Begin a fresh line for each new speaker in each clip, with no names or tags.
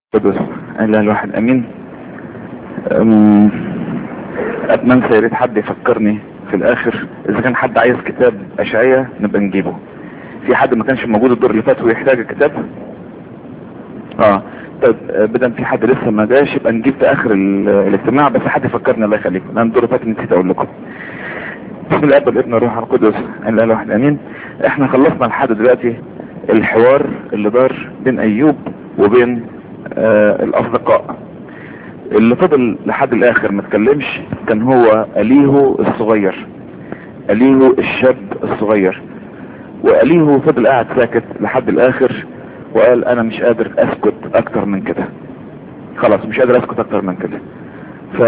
قدس الا الواحد امين أم، اتمنى يا ريت حد يفكرني في الاخر اذا كان حد عايز كتاب اشعية نبقى نجيبه في حد ما كانش موجود الدور اللي فات ويحتاج الكتاب اه طيب آه، بدل في حد لسه ما جاش يبقى نجيب في اخر ال- الاجتماع بس حد يفكرني الله يخليكم لان الدور اللي فات نسيت اقول لكم بسم الله والابن والروح القدس الا الواحد امين احنا خلصنا لحد دلوقتي الحوار اللي دار بين ايوب وبين آه الاصدقاء اللي فضل لحد الاخر ما اتكلمش كان هو اليهو الصغير اليهو الشاب الصغير واليهو فضل قاعد ساكت لحد الاخر وقال انا مش قادر اسكت اكتر من كده خلاص مش قادر اسكت اكتر من كده ف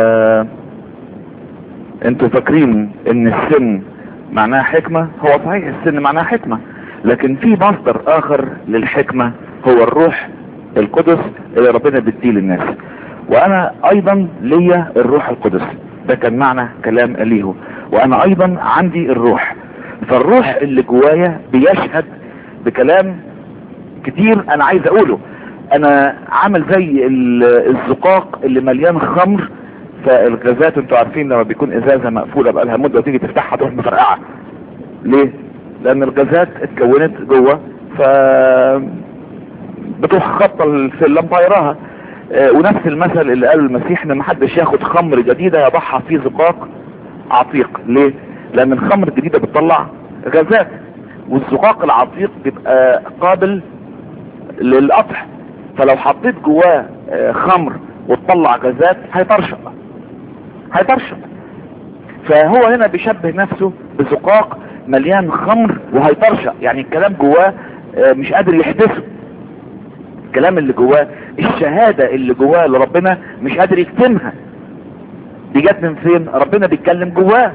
انتوا فاكرين ان السن معناها حكمة هو صحيح السن معناها حكمة لكن في مصدر اخر للحكمة هو الروح القدس اللي ربنا بيديه للناس وانا ايضا ليا الروح القدس ده كان معنى كلام اليهو وانا ايضا عندي الروح فالروح اللي جوايا بيشهد بكلام كتير انا عايز اقوله انا عامل زي ال- الزقاق اللي مليان خمر فالغازات انتوا عارفين لما بيكون ازازه مقفوله بقالها مده وتيجي تفتحها تروح مفرقعه ليه لان الغازات اتكونت جوه ف بتروح خبطه السلم طايراها آه، ونفس المثل اللي قاله المسيح ان محدش ياخد خمر جديده يضعها في زقاق عتيق ليه لان الخمر الجديده بتطلع غازات والزقاق العتيق بيبقى قابل للقطع فلو حطيت جواه آه، خمر وتطلع غازات هيطرشق هيطرشق فهو هنا بيشبه نفسه بزقاق مليان خمر وهيطرشق يعني الكلام جواه آه، مش قادر يحدثه الكلام اللي جواه الشهادة اللي جواه لربنا مش قادر يكتمها دي جت من فين ربنا بيتكلم جواه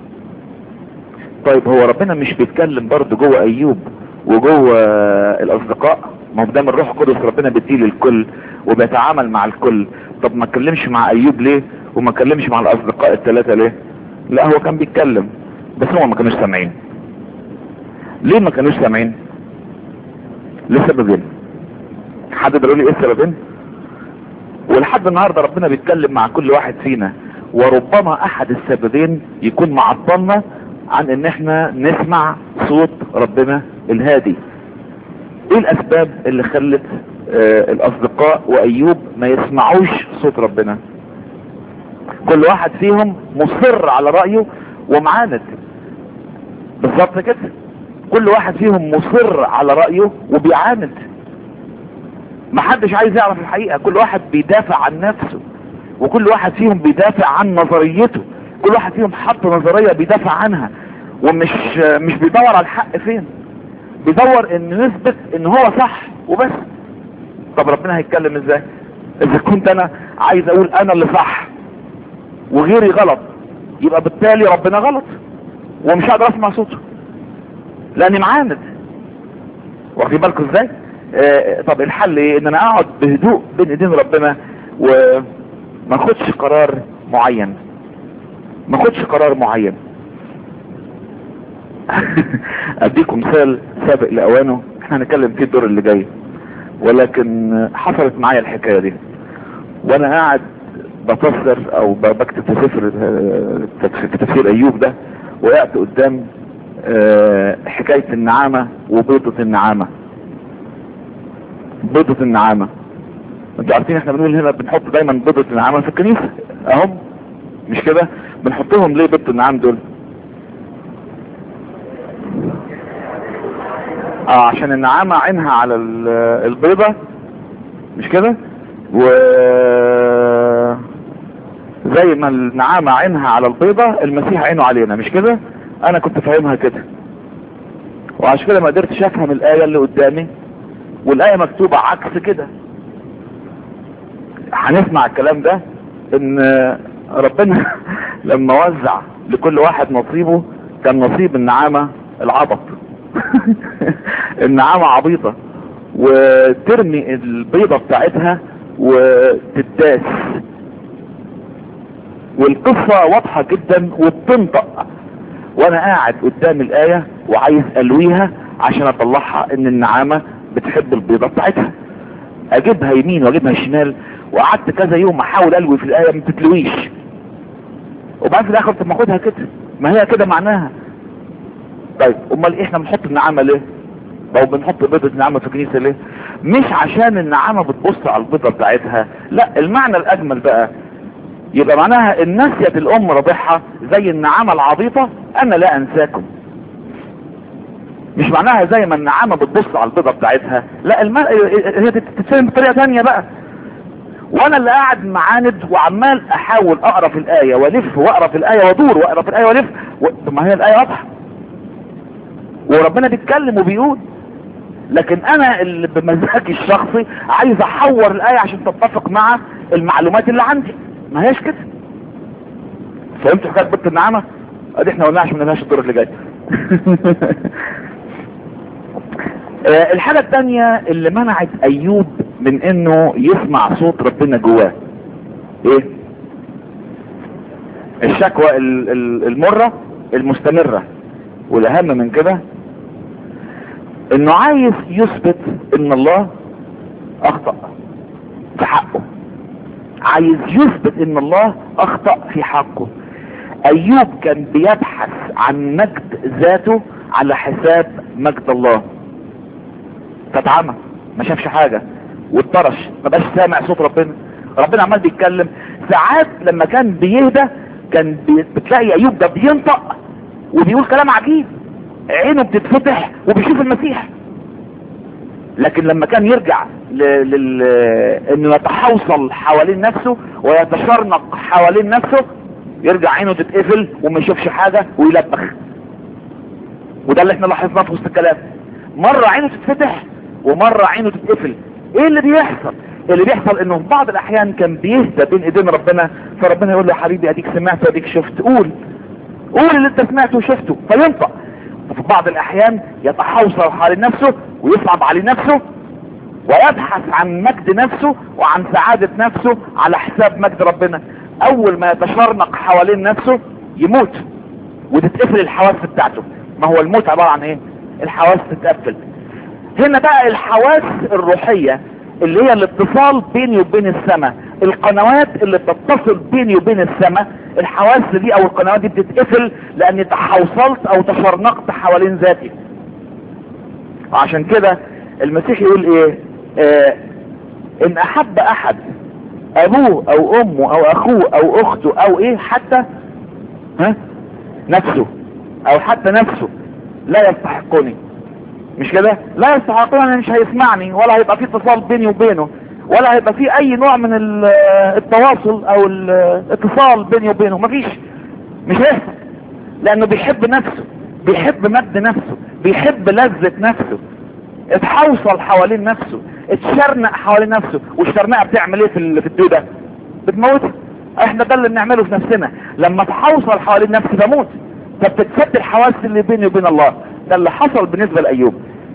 طيب هو ربنا مش بيتكلم برضه جوه ايوب وجوه الاصدقاء ما هو ده من الروح القدس ربنا بيديه للكل وبيتعامل مع الكل طب ما اتكلمش مع ايوب ليه وما اتكلمش مع الاصدقاء الثلاثه ليه لا هو كان بيتكلم بس هم ما كانوش سامعين ليه ما كانوش سامعين لسببين حد يقول لي ايه السببين ولحد النهارده ربنا بيتكلم مع كل واحد فينا وربما احد السببين يكون معطلنا عن ان احنا نسمع صوت ربنا الهادي ايه الاسباب اللي خلت آه الاصدقاء وايوب ما يسمعوش صوت ربنا كل واحد فيهم مصر على رأيه ومعاند بالظبط كده كل واحد فيهم مصر على رأيه وبيعاند محدش عايز يعرف الحقيقة كل واحد بيدافع عن نفسه وكل واحد فيهم بيدافع عن نظريته كل واحد فيهم حط نظرية بيدافع عنها ومش مش بيدور على الحق فين بيدور انه يثبت ان هو صح وبس طب ربنا هيتكلم ازاي اذا كنت انا عايز اقول انا اللي صح وغيري غلط يبقى بالتالي ربنا غلط ومش هقدر اسمع صوته لاني معاند واخدين بالكم ازاي آه طب الحل ايه ان انا اقعد بهدوء بين ايدين ربنا وما اخدش قرار معين ما اخدش قرار معين اديكم مثال سابق لاوانه احنا هنتكلم فيه الدور اللي جاي ولكن حصلت معايا الحكايه دي وانا قاعد بفسر او ب- بكتب في سفر آه، في تفسير ايوب ده وقعت قدام آه، حكايه النعامه وبيضه النعامه بيضه النعامه انتوا عارفين احنا بنقول هنا بنحط دايما بيضه النعامه في الكنيسه اهم مش كده بنحطهم ليه بيضه النعام دول اه عشان النعامة عينها على ال- البيضة مش كده و زي ما النعامة عينها على البيضة المسيح عينه علينا مش كده انا كنت فاهمها كده وعشان كده ما قدرتش افهم الاية اللي قدامي والاية مكتوبة عكس كده هنسمع الكلام ده ان ربنا لما وزع لكل واحد نصيبه كان نصيب النعامة العبط النعامة عبيطة وترمي البيضة بتاعتها وتداس والقصة واضحة جدا وبتنطق وانا قاعد قدام الآية وعايز الويها عشان اطلعها ان النعامة بتحب البيضة بتاعتها اجيبها يمين واجيبها شمال وقعدت كذا يوم احاول الوي في الايه ما تتلويش وبعد في الاخر طب ما اخدها كده ما هي كده معناها طيب امال احنا بنحط النعامه ليه او بنحط بيضة النعامة في الكنيسة ليه مش عشان النعامة بتبص على البيضة بتاعتها لا المعنى الاجمل بقى يبقى معناها ان نسيت الام رضيعها زي النعامة العبيطة انا لا انساكم مش معناها زي ما النعامة بتبص على البيضة بتاعتها لا الم... هي تتفهم بطريقة تانية بقى وانا اللي قاعد معاند وعمال احاول اقرا في الايه والف واقرا في الايه وادور واقرا في الايه والف و... طب ما هي الايه واضحه وربنا بيتكلم وبيقول لكن انا اللي بمزاجي الشخصي عايز احور الايه عشان تتفق مع المعلومات اللي عندي ما هيش كده فهمتوا حكايه بنت النعامه ادي احنا قلناها عشان ما نلهاش الدور اللي جاي آه، الحاجة التانية اللي منعت ايوب من انه يسمع صوت ربنا جواه ايه الشكوى ال- ال- المرة المستمرة والاهم من كده انه عايز يثبت ان الله اخطأ في حقه عايز يثبت ان الله اخطأ في حقه ايوب كان بيبحث عن مجد ذاته على حساب مجد الله فاتعمى ما شافش حاجة واتطرش ما بقاش سامع صوت ربنا ربنا عمال بيتكلم ساعات لما كان بيهدى كان بي- بتلاقي ايوب ده بينطق وبيقول كلام عجيب عينه بتتفتح وبيشوف المسيح لكن لما كان يرجع ل... لل... انه يتحوصل حوالين نفسه ويتشرنق حوالين نفسه يرجع عينه تتقفل وما يشوفش حاجة ويلبخ وده اللي احنا لاحظناه في وسط الكلام مرة عينه تتفتح ومرة عينه تتقفل ايه اللي بيحصل اللي بيحصل انه في بعض الاحيان كان بيهدى بين ايدين ربنا فربنا يقول له يا حبيبي اديك سمعت واديك شفت قول قول اللي انت سمعته وشفته فينطق وفي بعض الاحيان يتحوصل حوالين نفسه ويصعب عليه نفسه ويبحث عن مجد نفسه وعن سعادة نفسه على حساب مجد ربنا اول ما يتشرنق حوالين نفسه يموت وتتقفل الحواس بتاعته ما هو الموت عبارة عن ايه الحواس تتقفل هنا بقى الحواس الروحية اللي هي الاتصال بيني وبين السماء القنوات اللي بتتصل بيني وبين السماء الحواس دي او القنوات دي بتتقفل لاني تحوصلت او تشرنقت حوالين ذاتي وعشان كده المسيح يقول ايه آه ان احب احد ابوه او امه او اخوه او اخته او ايه حتى ها نفسه او حتى نفسه لا يستحقني مش كده لا يستحقني مش هيسمعني ولا هيبقى في اتصال بيني وبينه ولا هيبقى في اي نوع من ال- التواصل او الاتصال بيني وبينه مفيش مش هيحصل لانه بيحب نفسه بيحب مجد نفسه بيحب لذة نفسه اتحوصل حوالين نفسه اتشرنق حوالين نفسه والشرنقه بتعمل ايه في ال- في الدودة بتموتها احنا ده اللي بنعمله في نفسنا لما اتحوصل حوالين نفسي بموت فبتتسد الحواس اللي بيني وبين الله ده اللي حصل بالنسبة لأيوب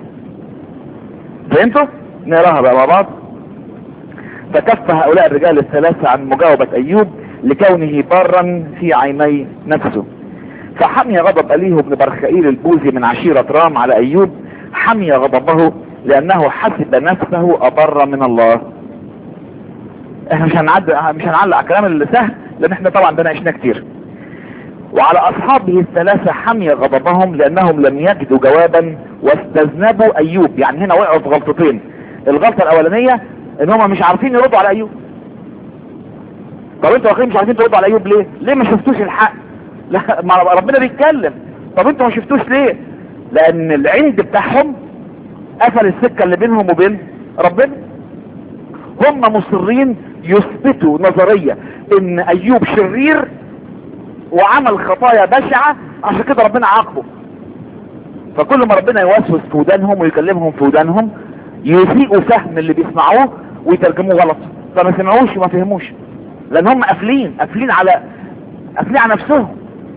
فهمتوا نقراها بقى مع بعض فكف هؤلاء الرجال الثلاثة عن مجاوبة أيوب لكونه برا في عيني نفسه فحمي غضب أليه بن برخائيل البوذي من عشيرة رام على أيوب حمي غضبه لأنه حسب نفسه أبر من الله احنا مش هنعد مش هنعلق على الكلام اللي سهل لان احنا طبعا ده عشنا كتير وعلى اصحابه الثلاثة حمي غضبهم لانهم لم يجدوا جوابا واستذنبوا ايوب يعني هنا وقعوا في غلطتين الغلطة الاولانية ان هم مش عارفين يردوا على ايوب طب انتوا واخدين مش عارفين تردوا على ايوب ليه ليه ما شفتوش الحق لا ما ربنا بيتكلم طب انتوا ما شفتوش ليه لان العند بتاعهم قفل السكة اللي بينهم وبين ربنا هم مصرين يثبتوا نظرية ان ايوب شرير وعمل خطايا بشعة عشان كده ربنا عاقبه فكل ما ربنا يوسوس في ودانهم ويكلمهم في ودانهم يسيئوا فهم اللي بيسمعوه ويترجموه غلط فما سمعوش وما فهموش لان هم قافلين قافلين على قافلين على نفسهم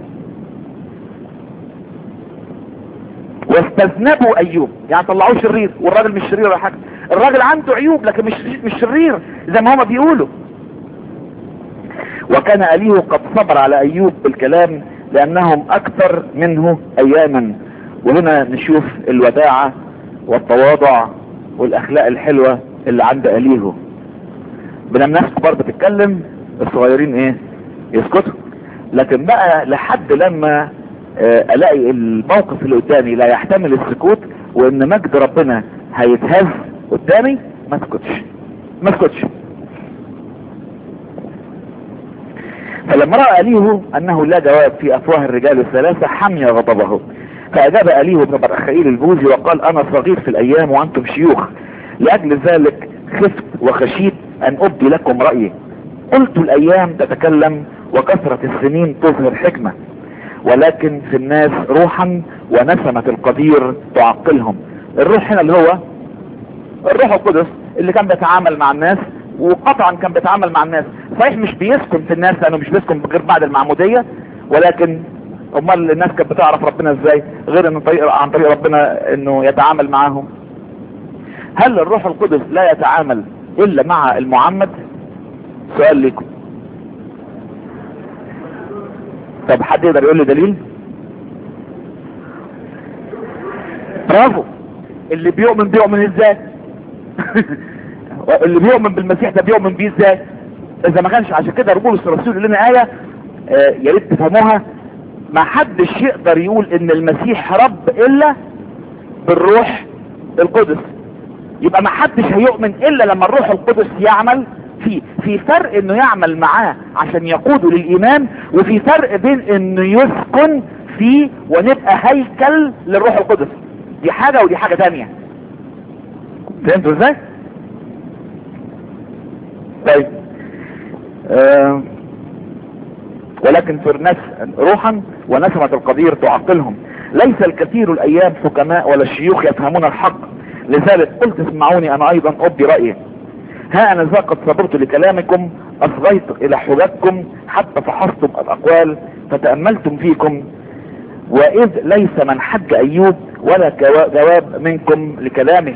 واستذنبوا ايوب يعني طلعوه شرير والراجل مش شرير ولا حاجه الراجل عنده عيوب لكن مش مش شرير زي ما هما بيقولوا وكان أليه قد صبر على أيوب بالكلام لأنهم أكثر منه أياما وهنا نشوف الوداعة والتواضع والأخلاق الحلوة اللي عند اليهو بنام الناس كبار بتتكلم الصغيرين ايه يسكتوا لكن بقى لحد لما آه الاقي الموقف اللي قدامي لا يحتمل السكوت وان مجد ربنا هيتهز قدامي ما اسكتش ما اسكتش فلما رأى أليه أنه لا جواب في أفواه الرجال الثلاثة حمي غضبه فأجاب أليه بن برخائيل البوزي وقال أنا صغير في الأيام وأنتم شيوخ لأجل ذلك خفت وخشيت أن أبدي لكم رأيي قلت الأيام تتكلم وكثرة السنين تظهر حكمة ولكن في الناس روحا ونسمة القدير تعقلهم الروح هنا اللي هو الروح القدس اللي كان بيتعامل مع الناس وقطعا كان بيتعامل مع الناس صحيح مش بيسكن في الناس لانه مش بيسكن غير بعد المعمودية ولكن امال الناس كانت بتعرف ربنا ازاي غير ان طريق عن طريق ربنا انه يتعامل معاهم هل الروح القدس لا يتعامل الا مع المعمد سؤال لكم طب حد يقدر يقول لي دليل برافو اللي بيؤمن بيؤمن ازاي اللي بيؤمن بالمسيح ده بيؤمن بيه ازاي اذا ما كانش عشان كده بولس الرسول يقول لنا ايه آه يا ريت تفهموها ما حدش يقدر يقول ان المسيح رب الا بالروح القدس يبقى ما حدش هيؤمن الا لما الروح القدس يعمل فيه في فرق انه يعمل معاه عشان يقوده للايمان وفي فرق بين انه يسكن فيه ونبقى هيكل للروح القدس دي حاجة ودي حاجة تانية فهمتوا ازاي طيب آه ولكن في الناس روحا ونسمة القدير تعقلهم ليس الكثير الايام حكماء ولا الشيوخ يفهمون الحق لذلك قلت اسمعوني انا ايضا ابدي رأيي ها انا ذا قد صبرت لكلامكم اصغيت الى حججكم حتى فحصتم الاقوال فتأملتم فيكم واذ ليس من حج ايوب ولا جواب منكم لكلامه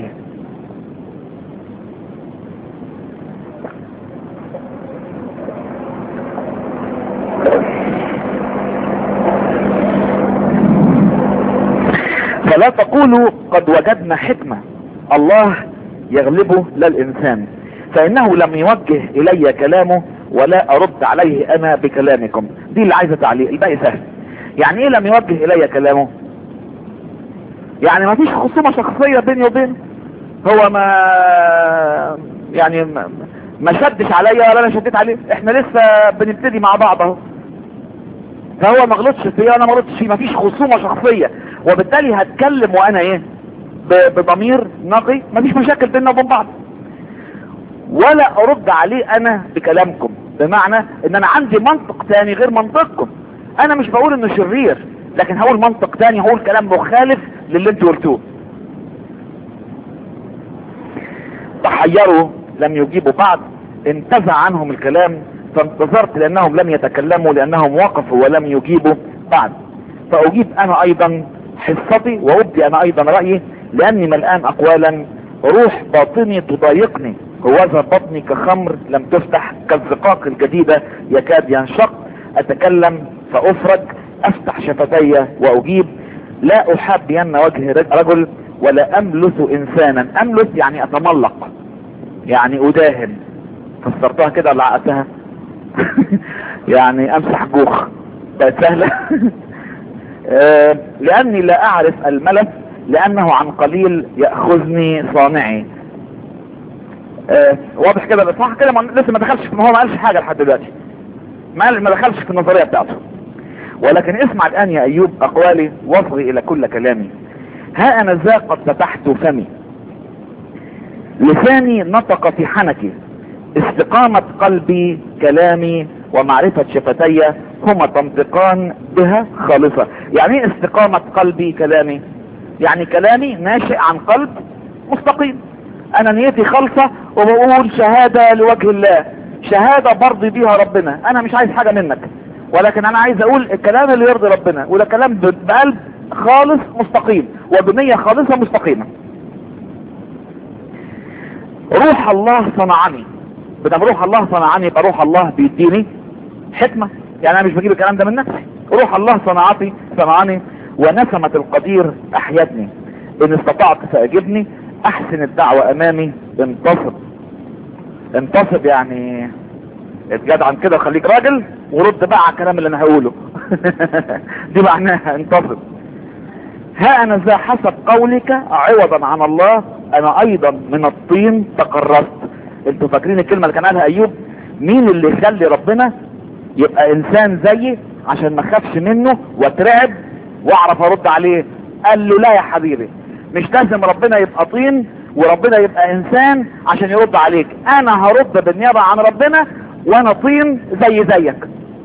فلا تقولوا قد وجدنا حكمة الله يغلبه لا الانسان فانه لم يوجه الي كلامه ولا ارد عليه انا بكلامكم دي اللي عايزة تعليق الباقي سهل يعني ايه لم يوجه الي كلامه يعني ما فيش خصومة شخصية بيني وبينه هو ما يعني ما, ما شدش عليا ولا انا شديت عليه احنا لسه بنبتدي مع بعض اهو فهو ما غلطش فيا انا ما غلطش فيه ما فيش خصومة شخصية وبالتالي هتكلم وانا ايه بضمير نقي ما فيش مشاكل بيننا وبين بعض ولا ارد عليه انا بكلامكم بمعنى ان انا عندي منطق تاني غير منطقكم انا مش بقول انه شرير لكن هقول منطق تاني هقول كلام مخالف للي انتوا قلتوه تحيروا لم يجيبوا بعد انتزع عنهم الكلام فانتظرت لانهم لم يتكلموا لانهم وقفوا ولم يجيبوا بعد فاجيب انا ايضا حصتي وابدي انا ايضا رأيي لاني ملآن اقوالا روح باطني تضايقني هوذا بطني كخمر لم تفتح كالزقاق الجديدة يكاد ينشق اتكلم فافرج افتح شفتي واجيب لا احب ين وجه رجل ولا املث انسانا املث يعني اتملق يعني اداهن فسرتها كده ولا عقدتها يعني امسح جوخ بقت سهلة آه لاني لا اعرف الملف لانه عن قليل يأخذني صانعي آه واضح كده الاصحاح كده لسه ما دخلش ما هو ما قالش حاجة لحد دلوقتي ما ما دخلش في النظرية بتاعته ولكن اسمع الان يا ايوب اقوالي واصغي الى كل كلامي ها انا ذا قد فتحت فمي لساني نطق في حنكي استقامة قلبي كلامي ومعرفة شفتي هما تنطقان بها خالصة يعني ايه استقامة قلبي كلامي يعني كلامي ناشئ عن قلب مستقيم انا نيتي خالصة وبقول شهادة لوجه الله شهادة برضي بيها ربنا انا مش عايز حاجة منك ولكن انا عايز اقول الكلام اللي يرضي ربنا وده كلام بقلب خالص مستقيم وبنية خالصة مستقيمة روح الله صنعني بدم روح الله صنعني يبقى روح الله بيديني حكمة يعني انا مش بجيب الكلام ده من نفسي روح الله صنعتي صنعني ونسمة القدير احيتني ان استطعت فاجبني احسن الدعوة امامي انتصب انتصب يعني اتجاد عن كده وخليك راجل ورد بقى على الكلام اللي انا هقوله دي معناها انتصب ها انا ذا حسب قولك عوضا عن الله انا ايضا من الطين تقرصت انتوا فاكرين الكلمة اللي كان قالها ايوب مين اللي يخلي ربنا يبقى انسان زيي عشان ما اخافش منه واترعب واعرف ارد عليه قال له لا يا حبيبي مش لازم ربنا يبقى طين وربنا يبقى انسان عشان يرد عليك انا هرد بالنيابة عن ربنا وانا طين زي زيك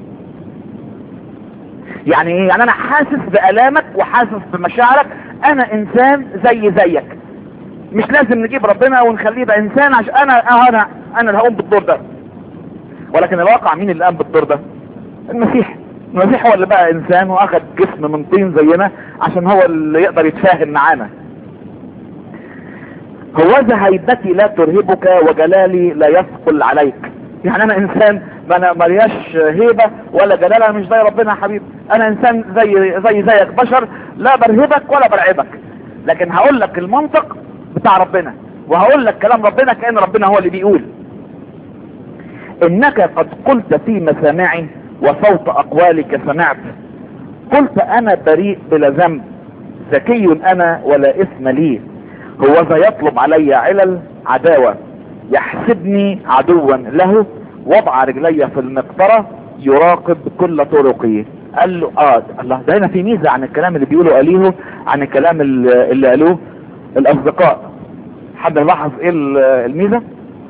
يعني ايه يعني انا حاسس بالامك وحاسس بمشاعرك انا انسان زي زيك مش لازم نجيب ربنا ونخليه يبقى انسان عشان انا انا انا اللي هقوم بالدور ده ولكن الواقع مين اللي قام بالدور ده المسيح المسيح هو اللي بقى انسان واخد جسم من طين زينا عشان هو اللي يقدر يتفاهم معانا هوذا هيبتي لا ترهبك وجلالي لا يثقل عليك يعني انا انسان ما انا ملياش هيبة ولا جلال انا مش زي ربنا يا حبيبي انا انسان زي زي زيك بشر لا برهبك ولا برعبك لكن هقول لك المنطق بتاع ربنا وهقول لك كلام ربنا كأن ربنا هو اللي بيقول انك قد قلت في مسامعي وصوت اقوالك سمعت قلت انا بريء بلا ذنب ذكي انا ولا اثم لي هو ذا يطلب علي علل عداوة يحسبني عدوا له وضع رجلي في المقطرة يراقب كل طرقي قال له اه الله ده هنا في ميزة عن الكلام اللي بيقوله قاليه عن الكلام اللي اللي قالوه الاصدقاء حد لاحظ ايه الميزة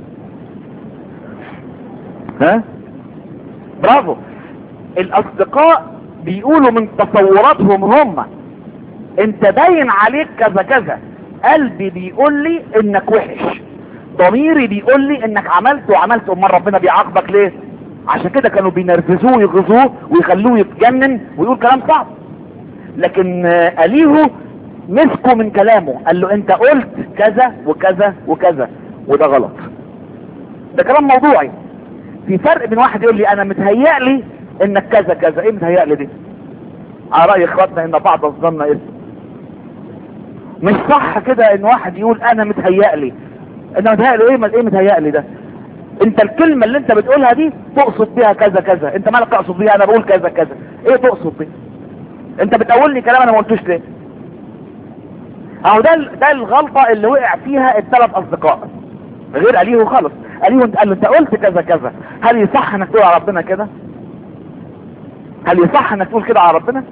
ها برافو الاصدقاء بيقولوا من تصوراتهم هم انت باين عليك كذا كذا قلبي بيقول لي انك وحش ضميري بيقول لي انك عملت وعملت امال ربنا بيعاقبك ليه عشان كده كانوا بينرفزوه ويغزوه ويخلوه يتجنن ويقول كلام صعب لكن اليهو مسكوا من كلامه قال له انت قلت كذا وكذا وكذا وده غلط ده كلام موضوعي في فرق بين واحد يقول لي انا متهيأ لي انك كذا كذا ايه متهيأ لي دي على رأي اخواتنا ان بعض الظن اسم مش صح كده ان واحد يقول انا متهيأ لي انا متهيأ لي ايه ايه متهيأ لي ده انت الكلمة اللي انت بتقولها دي تقصد بيها كذا كذا انت مالك تقصد بيها انا بقول كذا كذا ايه تقصد بيه انت بتقول لي كلام انا ما قلتوش ليه اهو ده ده الغلطة اللي وقع فيها الثلاث اصدقاء غير اليه خالص اليه انت قال له انت قلت كذا كذا هل يصح انك تقول على ربنا كده هل يصح انك تقول كده على ربنا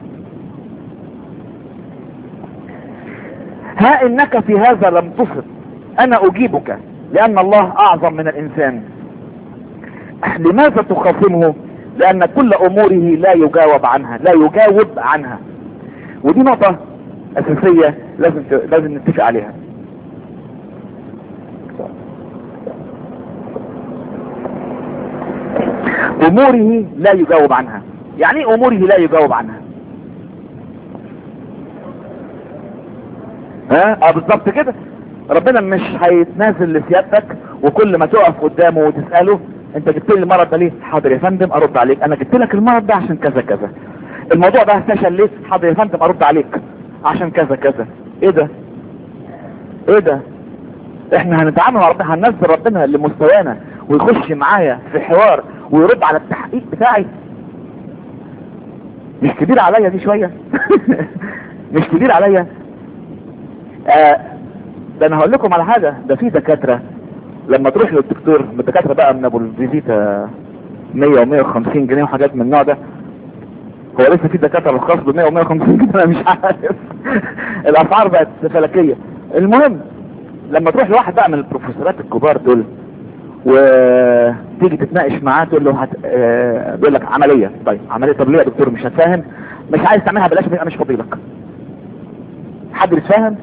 ها انك في هذا لم تصب انا اجيبك لان الله اعظم من الانسان لماذا تخاصمه لان كل اموره لا يجاوب عنها لا يجاوب عنها ودي نقطة اساسية لازم لازم نتفق عليها اموره لا يجاوب عنها يعني ايه اموره لا يجاوب عنها ها اه بالظبط كده ربنا مش هيتنازل لسيادتك وكل ما تقف قدامه وتسأله انت جبت لي المرض ده ليه حاضر يا فندم ارد عليك انا جبت لك المرض ده عشان كذا كذا الموضوع ده فشل ليه حاضر يا فندم ارد عليك عشان كذا كذا ايه ده ايه ده احنا هنتعامل مع ربنا هننزل ربنا لمستوانا ويخش معايا في حوار ويرد على التحقيق بتاعي مش كبير عليا دي شوية مش كبير عليا آه ده انا هقول لكم على حاجة ده في دكاترة لما تروح للدكتور الدكاترة بقى من ابو الفيزيتا 100 و 150 جنيه وحاجات من النوع ده هو لسه في دكاترة الخاص ب 100 و 150 جنيه انا مش عارف الاسعار بقت فلكية المهم لما تروح لواحد بقى من البروفيسورات الكبار دول وتيجي تتناقش معاه تقول له هت... آه... بيقول لك عملية طيب عملية طب ليه يا دكتور مش هتفاهم مش عايز تعملها بلاش يبقى مش فضيلك حد بيتفاهم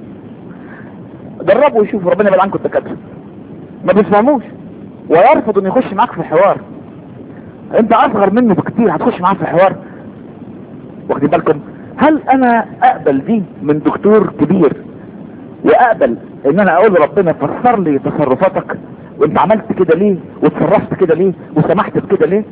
جربوا ويشوفوا ربنا يبعد عنكم الدكاتره ما بيفهموش ويرفض انه يخش معاك في حوار انت اصغر منه بكتير هتخش معاه في حوار واخدين بالكم هل انا اقبل دي من دكتور كبير واقبل ان انا اقول ربنا فسر لي تصرفاتك وانت عملت كده ليه وتصرفت كده ليه وسمحت بكده ليه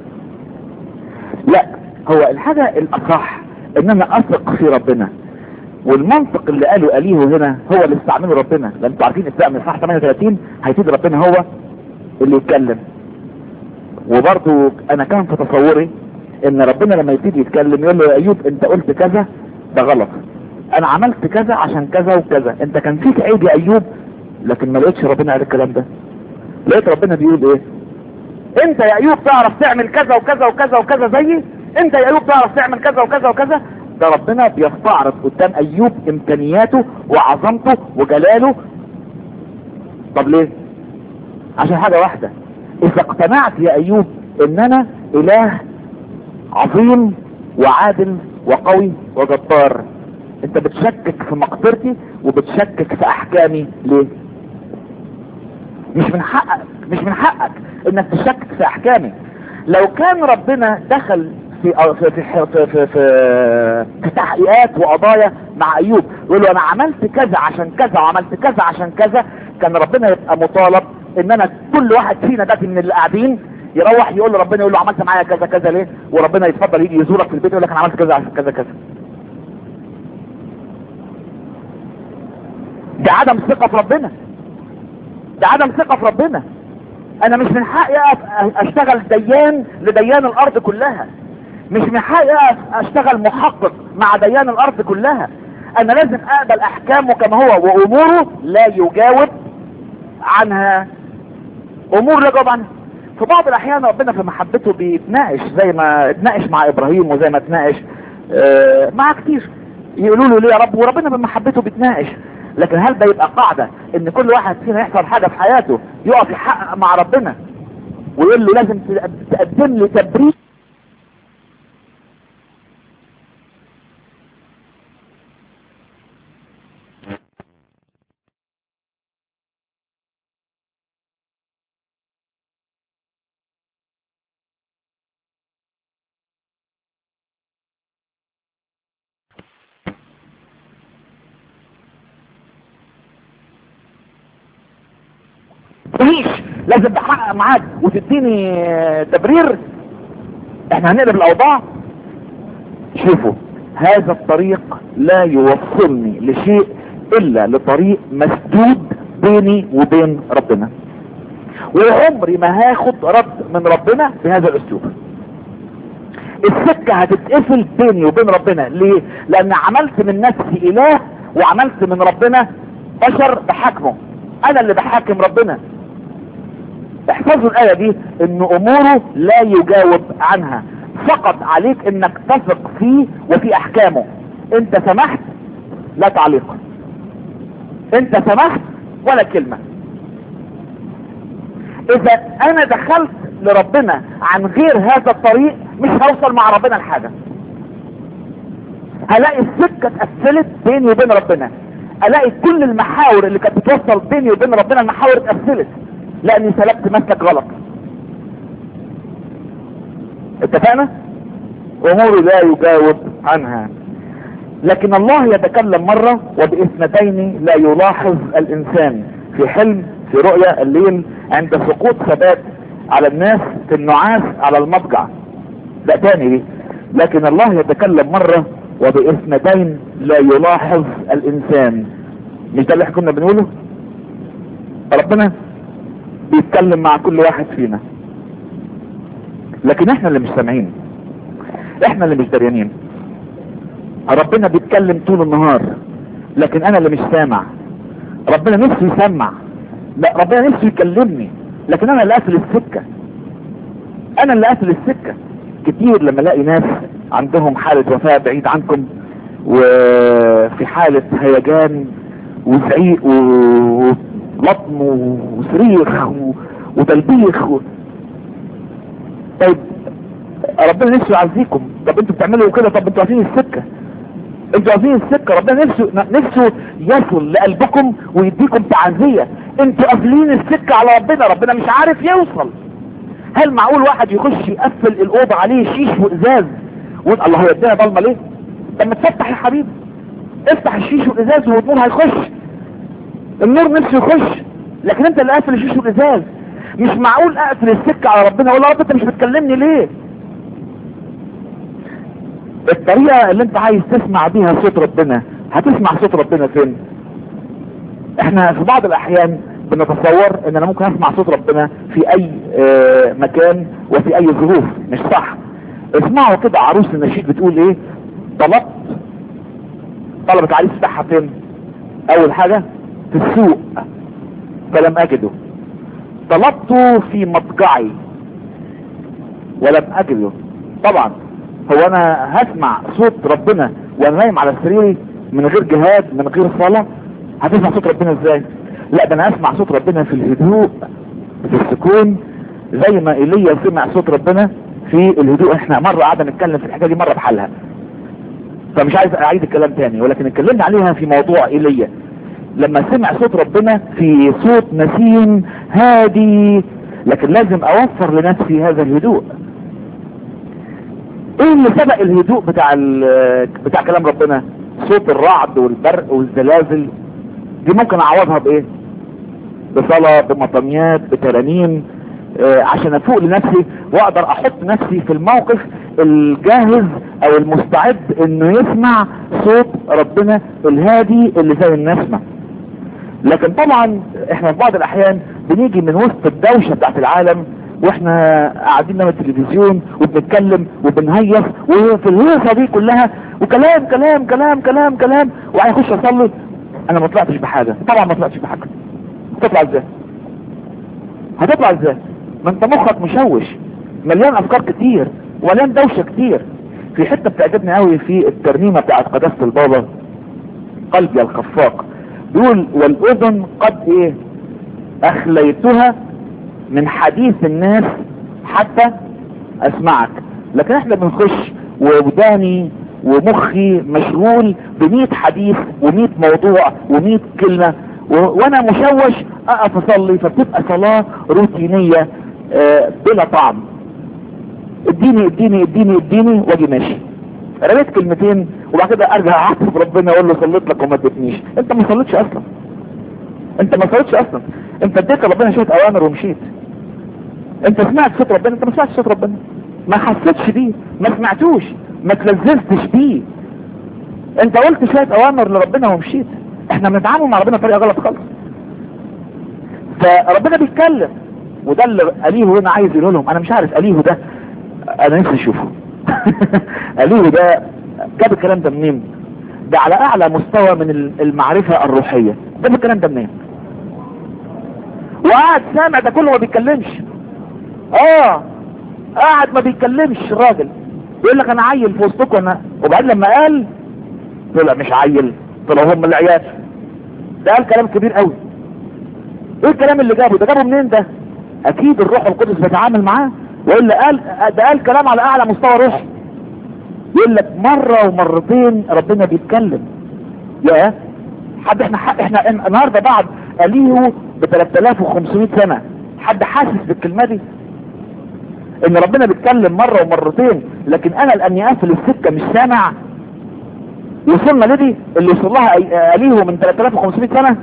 لا هو الحاجة الاصح ان انا اثق في ربنا والمنطق اللي قاله اليه هنا هو اللي استعمله ربنا لان انتوا عارفين ابتداء من اصحاح 38 هيبتدي ربنا هو اللي يتكلم وبرضو انا كان في تصوري ان ربنا لما يبتدي يتكلم يقول له يا ايوب انت قلت كذا ده غلط انا عملت كذا عشان كذا وكذا انت كان فيك عيب يا ايوب لكن ما لقيتش ربنا قال الكلام ده لقيت ربنا بيقول ايه انت يا ايوب تعرف تعمل كذا وكذا وكذا وكذا زيي انت يا ايوب تعرف تعمل كذا وكذا وكذا ده ربنا بيستعرض قدام ايوب امكانياته وعظمته وجلاله طب ليه عشان حاجة واحدة اذا اقتنعت يا ايوب ان انا اله عظيم وعادل وقوي وجبار انت بتشكك في مقدرتي وبتشكك في احكامي ليه مش من حقك مش من حقك انك تشكك في احكامي لو كان ربنا دخل في في في في, في, في, في تحقيقات وقضايا مع ايوب يقول له انا عملت كذا عشان كذا وعملت كذا عشان كذا كان ربنا يبقى مطالب ان انا كل واحد فينا ده من اللي قاعدين يروح يقول لربنا يقول له عملت معايا كذا كذا ليه وربنا يتفضل يجي يزورك في البيت يقول لك انا عملت كذا عشان كذا كذا ده عدم ثقة في ربنا ده عدم ثقة في ربنا انا مش من حقي اقف اشتغل ديان لديان الارض كلها مش من حقي اقف اشتغل محقق مع ديان الارض كلها انا لازم اقبل احكامه كما هو واموره لا يجاوب عنها امور لا يجاوب عنها في بعض الاحيان ربنا في محبته بيتناقش زي ما اتناقش مع ابراهيم وزي ما اتناقش اه مع كتير يقولوا له ليه يا رب وربنا بمحبته بيتناقش لكن هل ده يبقى قاعدة ان كل واحد فينا يحصل حاجة في حياته يقف يحقق مع ربنا ويقول له لازم تقدم لي تبرير تعيش لازم تحقق معاك وتديني تبرير احنا هنقلب الاوضاع شوفوا هذا الطريق لا يوصلني لشيء الا لطريق مسدود بيني وبين ربنا وعمري ما هاخد رد من ربنا بهذا الاسلوب السكة هتتقفل بيني وبين ربنا ليه لان عملت من نفسي اله وعملت من ربنا بشر بحكمه انا اللي بحاكم ربنا احفظوا الآية دي ان اموره لا يجاوب عنها فقط عليك انك تثق فيه وفي احكامه انت سمحت لا تعليق انت سمحت ولا كلمة اذا انا دخلت لربنا عن غير هذا الطريق مش هوصل مع ربنا لحاجة هلاقي السكة اتقفلت بيني وبين ربنا الاقي كل المحاور اللي كانت بتوصل بيني وبين ربنا المحاور اتقفلت لاني سلكت مسلك غلط اتفقنا امور لا يجاوب عنها لكن الله يتكلم مرة وباثنتين لا يلاحظ الانسان في حلم في رؤيا الليل عند سقوط ثبات على الناس في النعاس على المضجع ده تاني دي لكن الله يتكلم مرة وباثنتين لا يلاحظ الانسان مش ده اللي احنا كنا بنقوله ربنا بيتكلم مع كل واحد فينا لكن احنا اللي مش سامعين احنا اللي مش دريانين ربنا بيتكلم طول النهار لكن انا اللي مش سامع ربنا نفسه يسمع لا ربنا نفسه يكلمني لكن انا اللي قافل السكة انا اللي قافل السكة كتير لما الاقي ناس عندهم حالة وفاة بعيد عنكم وفي حالة هيجان وزعيق ولطم وصريخ وتلبيخ و... طيب ربنا نفسه يعزيكم طب انتوا بتعملوا كده طب انتوا عارفين السكة انتوا عارفين السكة ربنا نفسه نفسه يصل لقلبكم ويديكم تعزية انتوا قافلين السكة على ربنا ربنا مش عارف يوصل هل معقول واحد يخش يقفل الاوضه عليه شيش وازاز ويقول الله هيدينا ضلمه ليه لما تفتح يا حبيبي افتح الشيش والازاز والنور هيخش النور نفسه يخش لكن انت اللي قافل الشيش والازاز مش معقول اقفل السكه على ربنا ولا رب انت مش بتكلمني ليه الطريقه اللي انت عايز تسمع بيها صوت ربنا هتسمع صوت ربنا فين احنا في بعض الاحيان بنتصور ان انا ممكن اسمع صوت ربنا في اي اه مكان وفي اي ظروف مش صح اسمعوا كده عروس النشيد بتقول ايه طلبت طلبت عريس بتاعها فين اول حاجة في السوق فلم اجده طلبته في مضجعي ولم اجده طبعا هو انا هسمع صوت ربنا وانا نايم على سريري من غير جهاد من غير صلاة هتسمع صوت ربنا ازاي لا ده انا اسمع صوت ربنا في الهدوء في السكون زي ما ايليا سمع صوت ربنا في الهدوء احنا مرة قعدنا نتكلم في الحكاية دي مرة بحالها فمش عايز اعيد الكلام تاني ولكن اتكلمنا عليها في موضوع ايليا لما سمع صوت ربنا في صوت نسيم هادي لكن لازم اوفر لنفسي هذا الهدوء ايه اللي سبق الهدوء بتاع بتاع كلام ربنا صوت الرعد والبرق والزلازل دي ممكن اعوضها بايه بصلاة بمطميات بترانيم آه عشان افوق لنفسي واقدر احط نفسي في الموقف الجاهز او المستعد انه يسمع صوت ربنا الهادي اللي زي النسمة لكن طبعا احنا في بعض الاحيان بنيجي من وسط الدوشة بتاعت العالم واحنا قاعدين نعمل التلفزيون وبنتكلم وبنهيص وفي الهيصة دي كلها وكلام كلام كلام كلام كلام وهيخش اصلي انا ما طلعتش بحاجة طبعا ما طلعتش بحاجة هتطلع ازاي هتطلع ازاي ما انت مخك مشوش مليان افكار كتير ومليان دوشة كتير في حتة بتعجبني قوي في الترنيمة بتاعت قداسة البابا قلبي الخفاق بيقول والاذن قد ايه اخليتها من حديث الناس حتى اسمعك لكن احنا بنخش ووداني ومخي مشغول بمية حديث ومية موضوع ومية كلمة و... وانا مشوش اقف اصلي فبتبقى صلاة روتينية آه بلا طعم اديني اديني اديني اديني واجي ماشي رميت كلمتين وبعد كده ارجع اعاتب ربنا اقول له صليت لك وما اديتنيش انت ما صليتش اصلا انت ما صليتش اصلا انت اديت ربنا شويه اوامر ومشيت انت سمعت صوت ربنا انت ما سمعتش صوت ربنا ما حسيتش بيه ما سمعتوش ما تلذذتش بيه انت قلت شويه اوامر لربنا ومشيت احنا بنتعامل مع ربنا بطريقه غلط خالص فربنا بيتكلم وده اللي اليهو هنا عايز يقول لهم انا مش عارف اليهو ده انا نفسي اشوفه اليهو ده جاب الكلام ده منين ده على اعلى مستوى من المعرفة الروحية جاب الكلام ده منين وقعد سامع ده كله ما بيتكلمش اه قاعد ما بيتكلمش الراجل يقول لك انا عيل في وسطكم انا وبعدين لما قال طلع مش عيل طلعوا هم العيال ده قال كلام كبير قوي ايه الكلام اللي جابه ده جابه منين ده اكيد الروح القدس بيتعامل معاه والا قال ده قال كلام على اعلى مستوى روحي يقول لك مرة ومرتين ربنا بيتكلم يا حد احنا احنا النهاردة بعد اليه ب 3500 سنة حد حاسس بالكلمة دي ان ربنا بيتكلم مرة ومرتين لكن انا لاني قافل السكة مش سامع وصلنا لدي اللي وصل لها اليه من 3500 سنة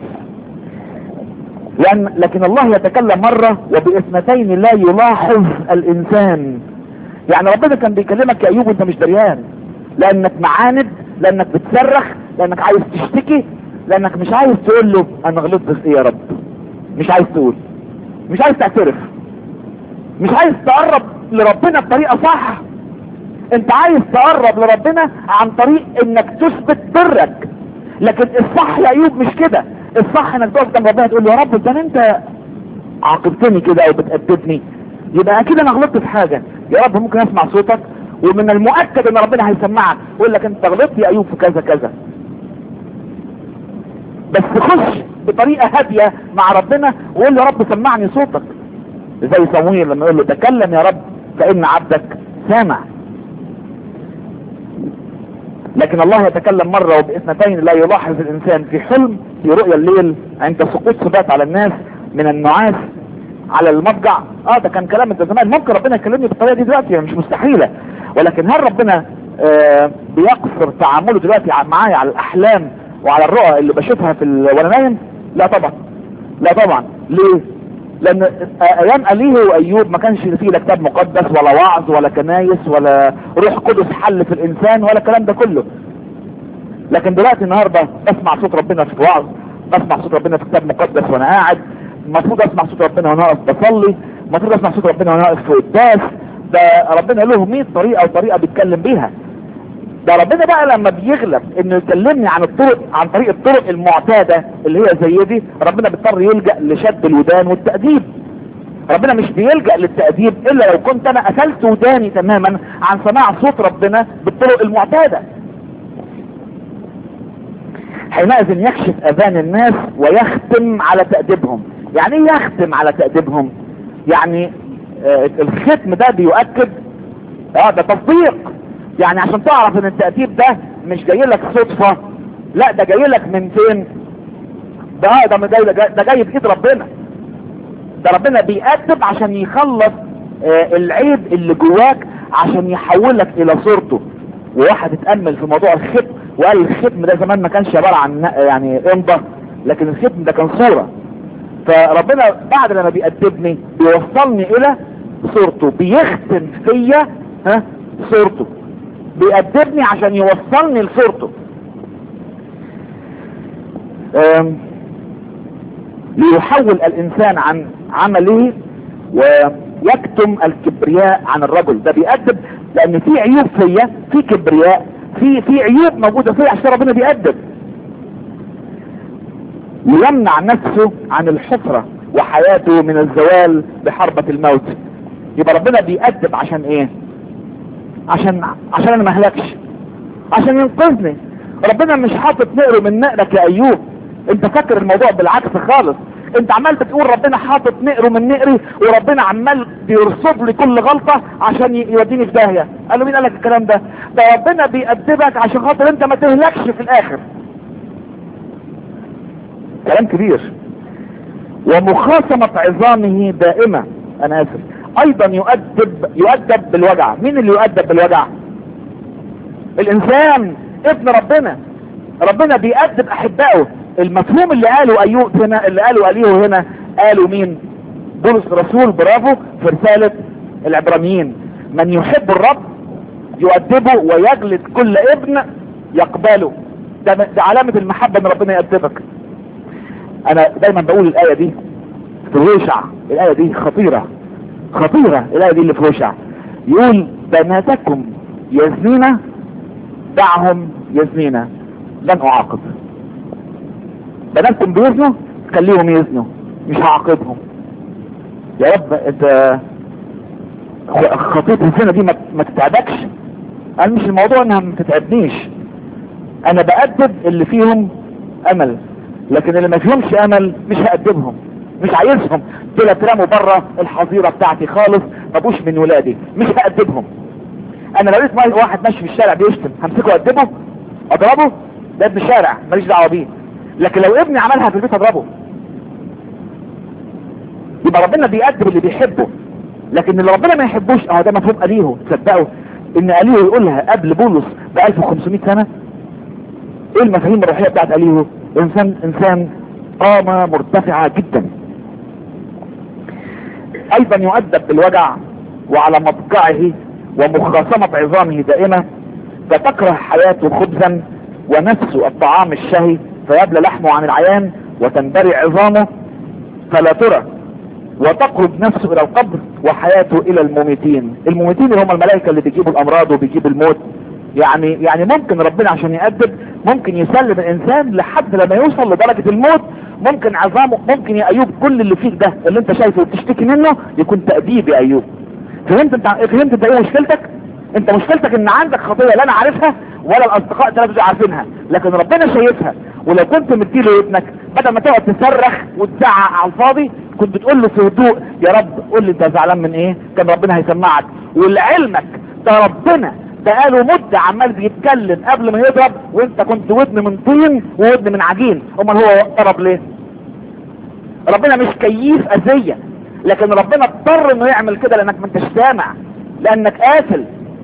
لأن لكن الله يتكلم مرة وباثنتين لا يلاحظ الانسان يعني ربنا كان بيكلمك يا ايوب وانت مش دريان لانك معاند لانك بتصرخ لانك عايز تشتكي لانك مش عايز تقول له انا غلطت في ايه يا رب مش عايز تقول مش عايز تعترف مش عايز تقرب لربنا بطريقة صح انت عايز تقرب لربنا عن طريق انك تثبت برك لكن الصح يا ايوب مش كده الصح انك تقف جنب ربنا تقول له يا رب ده انت عاقبتني كده او بتأدبني يبقى اكيد انا غلطت في حاجة يا رب ممكن اسمع صوتك ومن المؤكد ان ربنا هيسمعك يقول لك انت غلطت يا ايوب في كذا كذا بس خش بطريقة هادية مع ربنا وقول له يا رب سمعني صوتك زي صمويل لما يقول له تكلم يا رب فان عبدك سامع لكن الله يتكلم مرة وباثنتين لا يلاحظ الانسان في حلم في رؤيا الليل عند سقوط صفات على الناس من النعاس على المضجع اه ده كان كلام انت زمان ممكن ربنا يكلمني بالطريقه دي دلوقتي يعني مش مستحيله ولكن هل ربنا آه بيقصر تعامله دلوقتي معايا على الاحلام وعلى الرؤى اللي بشوفها في ال... وانا نايم لا طبعا لا طبعا ليه لان ايام اليه وايوب ما كانش فيه لا كتاب مقدس ولا وعظ ولا كنايس ولا روح قدس حل في الانسان ولا الكلام ده كله لكن دلوقتي النهاردة بسمع صوت ربنا في وعظ بسمع صوت ربنا في كتاب مقدس وانا قاعد المفروض اسمع صوت ربنا وانا واقف بصلي المفروض اسمع صوت ربنا وانا واقف في قداس ده ربنا له 100 طريقة وطريقة بيتكلم بيها ده ربنا بقى لما بيغلب انه يكلمني عن الطرق عن طريق الطرق المعتادة اللي هي زي دي ربنا بيضطر يلجأ لشد الودان والتأديب ربنا مش بيلجأ للتأديب الا لو كنت انا قفلت وداني تماما عن سماع صوت ربنا بالطرق المعتادة حينئذ يكشف اذان الناس ويختم على تأديبهم يعني ايه يختم على تأديبهم يعني آه الختم ده بيؤكد اه ده تصديق يعني عشان تعرف ان التأديب ده مش جاي لك صدفة لا ده جاي لك من فين ده اه ده جاي ده جاي بايد ربنا ده ربنا بيأدب عشان يخلص آه العيب اللي جواك عشان يحولك الى صورته وواحد اتأمل في موضوع الختم وقال الختم ده زمان ما كانش عبارة عن يعني امضة لكن الختم ده كان صورة فربنا بعد لما بيأدبني بيوصلني الى صورته بيختم فيا ها صورته بيأدبني عشان يوصلني لصورته ليحول الانسان عن عمله ويكتم الكبرياء عن الرجل ده بيأدب لان في عيوب فيا في كبرياء في في عيوب موجودة فيا عشان ربنا بيأدب يمنع نفسه عن الحفرة وحياته من الزوال بحربة الموت يبقى ربنا بيأدب عشان ايه عشان عشان انا ما اهلكش عشان ينقذني ربنا مش حاطط نقره من نقرك يا ايوب انت فاكر الموضوع بالعكس خالص انت عمال بتقول ربنا حاطط نقره من نقري وربنا عمال بيرصد لي كل غلطة عشان يوديني في داهية قال له مين قال لك الكلام ده ده ربنا بيأدبك عشان خاطر انت ما تهلكش في الاخر كلام كبير ومخاصمة عظامه دائمة انا اسف ايضا يؤدب يؤدب بالوجع مين اللي يؤدب بالوجع الانسان ابن ربنا ربنا بيأدب احبائه المفهوم اللي قاله ايوب هنا اللي قاله اليه هنا قالوا مين بولس الرسول برافو في رسالة العبرانيين من يحب الرب يؤدبه ويجلد كل ابن يقبله ده, ده علامة المحبة ان ربنا يأدبك انا دايما بقول الاية دي في الوشع الاية دي خطيرة خطيرة الاية دي اللي في وشع يقول بناتكم يزنين دعهم يزنين لن اعاقب بناتكم بيزنوا خليهم يزنوا مش هعاقبهم يا رب انت خطية الزنا دي ما تتعبكش قال مش الموضوع انها ما تتعبنيش انا بأدب اللي فيهم امل لكن اللي ما فيهمش امل مش هأدبهم مش عايزهم دول اترموا بره الحظيرة بتاعتي خالص مبوش من ولادي مش هأدبهم انا لو لقيت واحد ماشي في الشارع بيشتم همسكه أدبه اضربه ده ابن الشارع ماليش دعوه بيه لكن لو ابني عملها في البيت اضربه يبقى ربنا بيأدب اللي بيحبه لكن اللي ربنا ما يحبوش اه ده مفهوم أليه تصدقوا ان أليه يقولها قبل بولس ب 1500 سنة ايه المفاهيم الروحية بتاعت أليه انسان انسان قامة مرتفعة جدا ايضا يؤدب بالوجع وعلى مضجعه ومخاصمة عظامه دائمة فتكره حياته خبزا ونفسه الطعام الشهي فيبلى لحمه عن العيان وتنبري عظامه فلا ترى وتقرب نفسه الى القبر وحياته الى المميتين المميتين اللي هم الملائكة اللي بيجيبوا الامراض وبيجيبوا الموت يعني يعني ممكن ربنا عشان يأدب ممكن يسلم الانسان لحد لما يوصل لدرجة الموت ممكن عظامه ممكن يا ايوب كل اللي فيك ده اللي انت شايفه وبتشتكي منه يكون تأديب يا ايوب فهمت انت فهمت انت ايه مشكلتك انت مشكلتك ان عندك خطية لا انا عارفها ولا الاصدقاء ثلاثة عارفينها لكن ربنا شايفها ولو كنت مديله ابنك بدل ما تقعد تصرخ وتزعق على الفاضي كنت بتقول له في هدوء يا رب قول لي انت زعلان من ايه كان ربنا هيسمعك ولعلمك ده ربنا ده قاله مدة عمال بيتكلم قبل ما يضرب وانت كنت ودن من طين وودن من عجين امال هو ضرب ليه ربنا مش كيف اذية لكن ربنا اضطر انه يعمل كده لانك ما انتش سامع لانك قاتل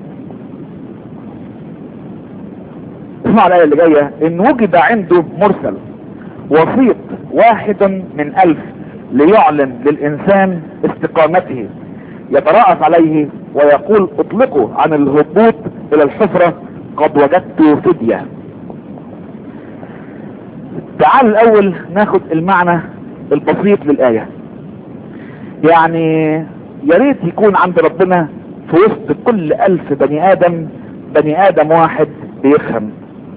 اسمع الايه اللي جايه ان وجد عنده مرسل وسيط واحد من الف ليعلن للانسان استقامته يترأس عليه ويقول اطلقوا عن الهبوط الى الحفرة قد وجدت فدية تعال الاول ناخد المعنى البسيط للآية يعني يا ريت يكون عند ربنا في وسط كل الف بني ادم بني ادم واحد بيفهم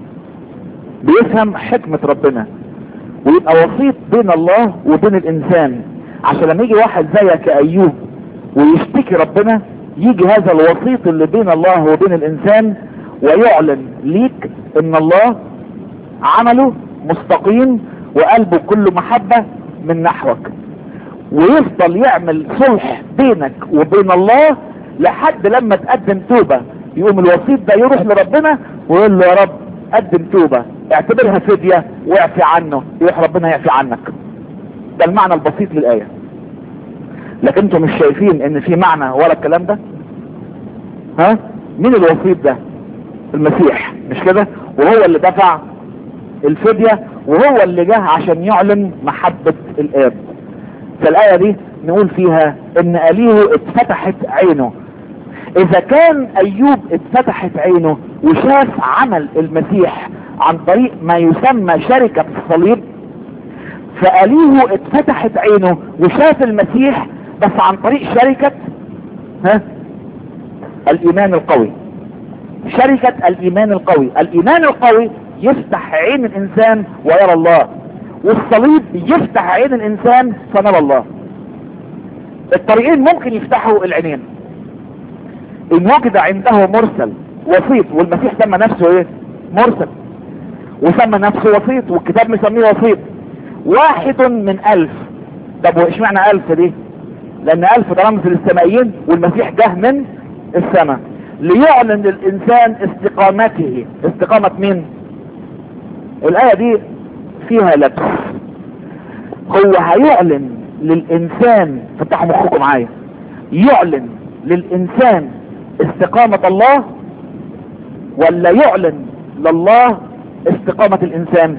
بيفهم حكمة ربنا ويبقى وسيط بين الله وبين الانسان عشان لما يجي واحد زيك يا ايوب ويشتكي ربنا يجي هذا الوسيط اللي بين الله وبين الانسان ويعلن ليك ان الله عمله مستقيم وقلبه كله محبة من نحوك ويفضل يعمل صلح بينك وبين الله لحد لما تقدم توبة يقوم الوسيط ده يروح لربنا ويقول له يا رب قدم توبة اعتبرها فدية واعفي عنه يروح ربنا يعفي عنك ده المعنى البسيط للآية لكن انتم مش شايفين ان في معنى ورا الكلام ده ها مين الوسيط ده المسيح مش كده وهو اللي دفع الفدية وهو اللي جه عشان يعلن محبة الاب فالآية دي نقول فيها ان أليه اتفتحت عينه اذا كان ايوب اتفتحت عينه وشاف عمل المسيح عن طريق ما يسمى شركة الصليب فأليه اتفتحت عينه وشاف المسيح بس عن طريق شركة ها الايمان القوي شركة الايمان القوي الايمان القوي يفتح عين الانسان ويرى الله والصليب يفتح عين الانسان فنرى الله الطريقين ممكن يفتحوا العينين ان وجد عنده مرسل وسيط والمسيح سمى نفسه ايه مرسل وسمى نفسه وسيط والكتاب مسميه وسيط واحد من الف طب وايش معنى الف دي لان الف ده رمز للسمائيين والمسيح جه من السماء ليعلن للانسان استقامته استقامة مين الاية دي فيها لبس هو هيعلن للانسان فتحوا مخكم معايا يعلن للانسان استقامة الله ولا يعلن لله استقامة الانسان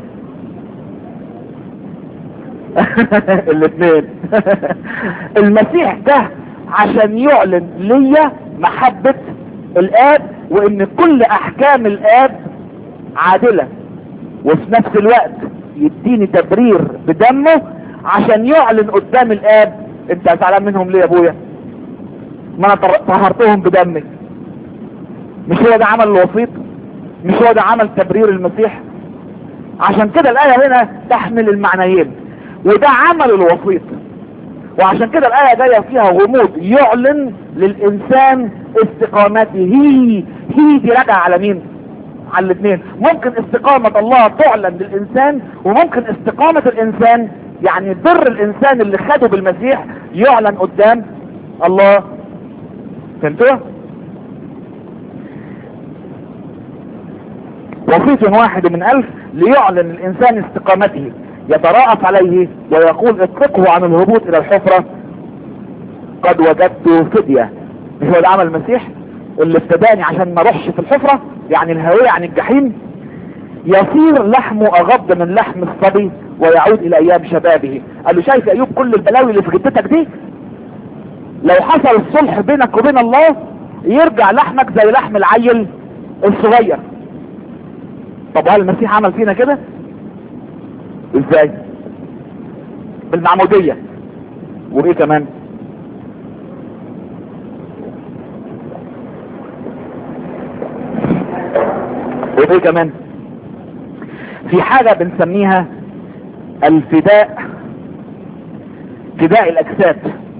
الاثنين المسيح ده عشان يعلن ليا محبة الاب وان كل احكام الاب عادلة وفي نفس الوقت يديني تبرير بدمه عشان يعلن قدام الاب انت زعلان منهم ليه يا ابويا ما انا طهرتهم بدمي مش هو ده عمل الوسيط مش هو ده عمل تبرير المسيح عشان كده الآية هنا تحمل المعنيين وده عمل الوسيط وعشان كده الآية جاية فيها غموض يعلن للإنسان استقامته هي هي دي راجعة على مين على الاثنين ممكن استقامة الله تعلن للإنسان وممكن استقامة الإنسان يعني بر الإنسان اللي خده بالمسيح يعلن قدام الله فهمتوا وسيط واحد من ألف ليعلن الإنسان استقامته يتراءف عليه ويقول اتقه عن الهبوط إلى الحفرة قد وجدت فدية مش هو ده عمل المسيح اللي ابتداني عشان ما اروحش في الحفرة يعني الهوية عن الجحيم يصير لحمه أغض من لحم الصبي ويعود إلى أيام شبابه قال له شايف يا أيوب كل البلاوي اللي في جدتك دي لو حصل الصلح بينك وبين الله يرجع لحمك زي لحم العيل الصغير طب هل المسيح عمل فينا كده ازاي بالمعمودية وايه كمان وايه كمان في حاجة بنسميها الفداء فداء الاجساد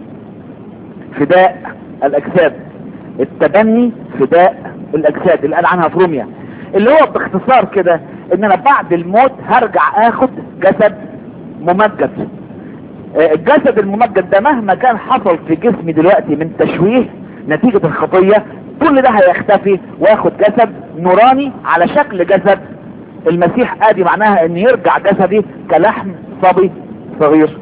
فداء الاجساد التبني فداء الاجساد اللي قال عنها في روميا اللي هو باختصار كده ان انا بعد الموت هرجع اخد جسد ممجد الجسد الممجد ده مهما كان حصل في جسمي دلوقتي من تشويه نتيجة الخطية كل ده هيختفي واخد جسد نوراني على شكل جسد المسيح ادي معناها ان يرجع جسدي كلحم صبي صغير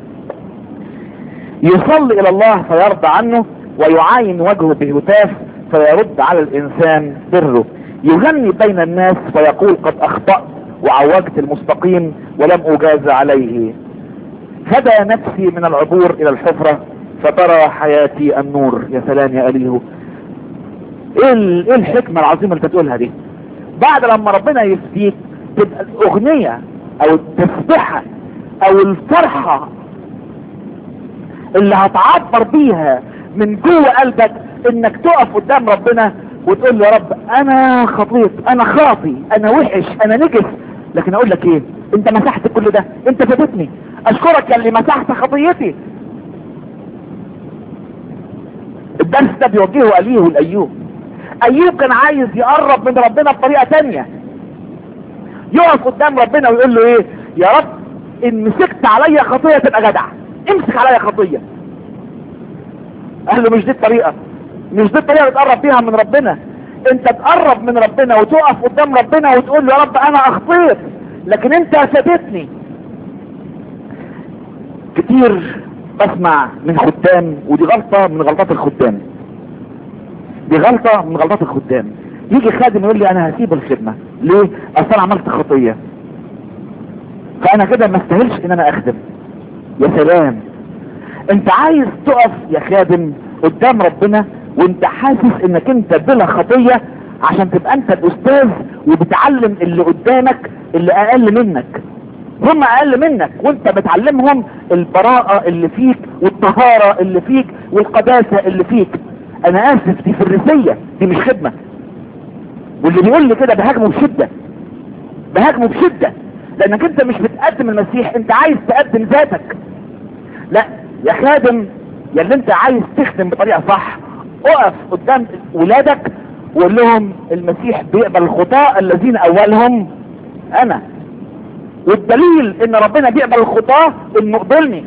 يصلي الى الله فيرضى عنه ويعاين وجهه بهتاف فيرد على الانسان بره يغني بين الناس فيقول قد اخطأت وعوجت المستقيم ولم اجاز عليه فدى نفسي من العبور الى الحفرة فترى حياتي النور يا سلام يا اليه ايه ايه الحكمة العظيمة اللي تقولها دي بعد لما ربنا يفديك تبقى الاغنية او التسبحة او الفرحة اللي هتعبر بيها من جوه قلبك انك تقف قدام ربنا وتقول له يا رب انا خطيط انا خاطي انا وحش انا نجس لكن اقول لك ايه انت مسحت كل ده انت فاتتني اشكرك يا اللي مسحت خطيتي الدرس ده بيوجهه اليه الايوب ايوب كان عايز يقرب من ربنا بطريقة تانية يقف قدام ربنا ويقول له ايه يا رب ان مسكت عليا خطية تبقى جدع امسك عليا خطية قال له مش دي الطريقة مش دي الطريقة اللي تقرب بيها من ربنا انت تقرب من ربنا وتقف قدام ربنا وتقول له يا رب انا اخطيت لكن انت سابتني كتير بسمع من خدام ودي غلطة من غلطات الخدام دي غلطة من غلطات الخدام يجي خادم يقول لي انا هسيب الخدمة ليه اصل انا عملت خطية فانا كده ما استاهلش ان انا اخدم يا سلام انت عايز تقف يا خادم قدام ربنا وانت حاسس انك انت بلا خطية عشان تبقى انت الاستاذ وبتعلم اللي قدامك اللي اقل منك هم اقل منك وانت بتعلمهم البراءة اللي فيك والطهارة اللي فيك والقداسة اللي فيك انا اسف دي فريسية دي مش خدمة واللي بيقول لي كده بهاجمه بشدة بهاجمه بشدة لانك انت مش بتقدم المسيح انت عايز تقدم ذاتك لا يا خادم يا اللي انت عايز تخدم بطريقة صح اقف قدام ولادك وقول لهم المسيح بيقبل الخطاء الذين اولهم انا والدليل ان ربنا بيقبل الخطاة انه قبلني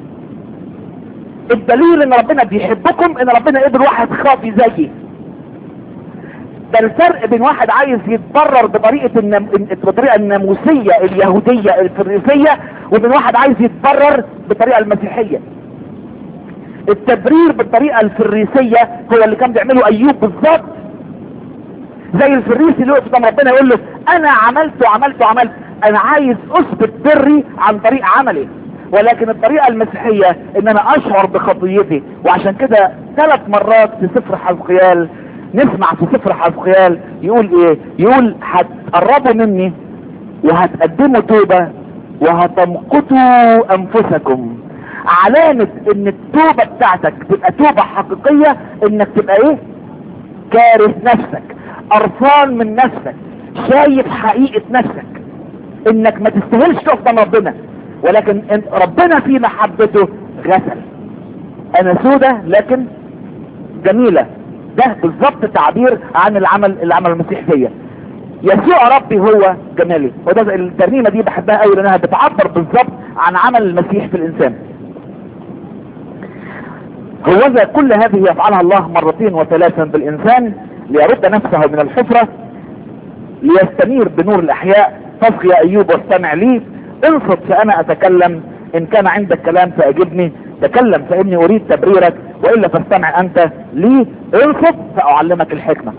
الدليل ان ربنا بيحبكم ان ربنا قبل واحد خاطي زيي ده الفرق بين واحد عايز يتبرر بطريقة النم... بطريقة الناموسية اليهودية الفريسية وبين واحد عايز يتبرر بالطريقة المسيحية التبرير بالطريقة الفريسية هو اللي كان بيعمله ايوب بالظبط زي الفريسي اللي يقف قدام ربنا يقول له انا عملت وعملت وعملت انا عايز اثبت بري عن طريق عملي ولكن الطريقة المسيحية ان انا اشعر بخطيتي وعشان كده ثلاث مرات في سفر حزقيال نسمع في سفر حزقيال يقول ايه يقول هتقربوا مني وهتقدموا توبة وهتمقتوا انفسكم علامة ان التوبة بتاعتك تبقى توبة حقيقية انك تبقى ايه كارث نفسك قرفان من نفسك شايف حقيقة نفسك انك ما تستاهلش تقف قدام ربنا ولكن ربنا في محبته غسل انا سودة لكن جميلة ده بالظبط تعبير عن العمل اللي عمل المسيح فيا يسوع ربي هو جمالي وده الترنيمة دي بحبها قوي لانها بتعبر بالظبط عن عمل المسيح في الانسان هوذا كل هذه يفعلها الله مرتين وثلاثا بالانسان ليرد نفسه من الحفرة ليستنير بنور الاحياء تصغي يا ايوب واستمع لي انصت فانا اتكلم ان كان عندك كلام فاجبني تكلم فاني اريد تبريرك والا فاستمع انت لي انصت فاعلمك الحكمة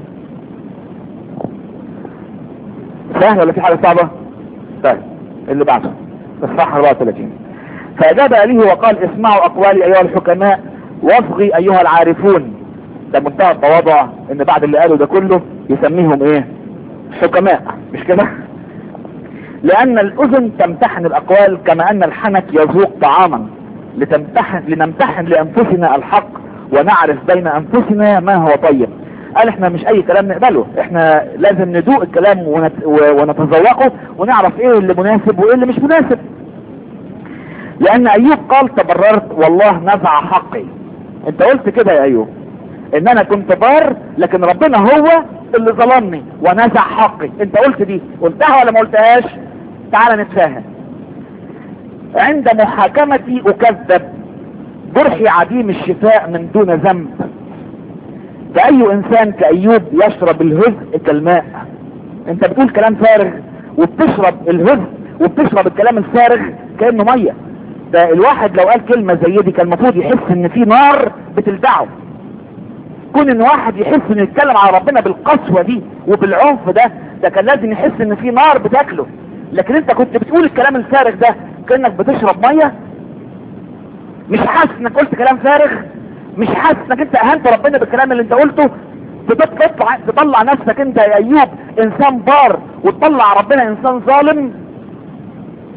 سهل ولا في حاجة صعبة طيب اللي بعده الصح 34 فاجاب اليه وقال اسمعوا اقوالي ايها الحكماء واصغي ايها العارفون ده منتهى التواضع ان بعد اللي قاله ده كله يسميهم ايه حكماء مش كده لان الاذن تمتحن الاقوال كما ان الحنك يذوق طعاما لتمتحن لنمتحن لانفسنا الحق ونعرف بين انفسنا ما هو طيب قال احنا مش اي كلام نقبله احنا لازم ندوق الكلام ونت... ونتذوقه ونعرف ايه اللي مناسب وايه اللي مش مناسب لان ايوب قال تبررت والله نزع حقي انت قلت كده يا ايوب ان انا كنت بار لكن ربنا هو اللي ظلمني ونزع حقي انت قلت دي قلتها ولا ما قلتهاش تعال نتفاهم عند محاكمتي اكذب جرحي عديم الشفاء من دون ذنب فاي انسان كايوب يشرب الهزء كالماء انت بتقول كلام فارغ وبتشرب الهزء وبتشرب الكلام الفارغ كانه ميه ده الواحد لو قال كلمة زي دي كان المفروض يحس ان في نار بتلدعه كون ان واحد يحس انه يتكلم على ربنا بالقسوة دي وبالعنف ده ده كان لازم يحس ان في نار بتاكله لكن انت كنت بتقول الكلام الفارغ ده كأنك بتشرب مية مش حاسس انك قلت كلام فارغ مش حاسس انك انت اهنت ربنا بالكلام اللي انت قلته تطلع تطلع نفسك انت يا ايوب انسان بار وتطلع ربنا انسان ظالم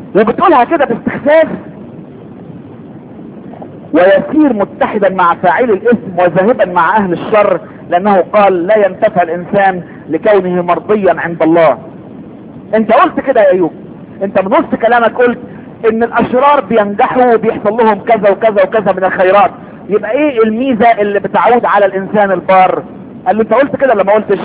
وبتقولها كده باستخفاف ويسير متحدا مع فاعل الاثم وذاهبا مع اهل الشر لانه قال لا ينتفع الانسان لكونه مرضيا عند الله انت قلت كده يا ايوب انت من وسط كلامك قلت ان الاشرار بينجحوا وبيحصل لهم كذا وكذا وكذا من الخيرات يبقى ايه الميزة اللي بتعود على الانسان البار قال له انت قلت كده ولا ما قلتش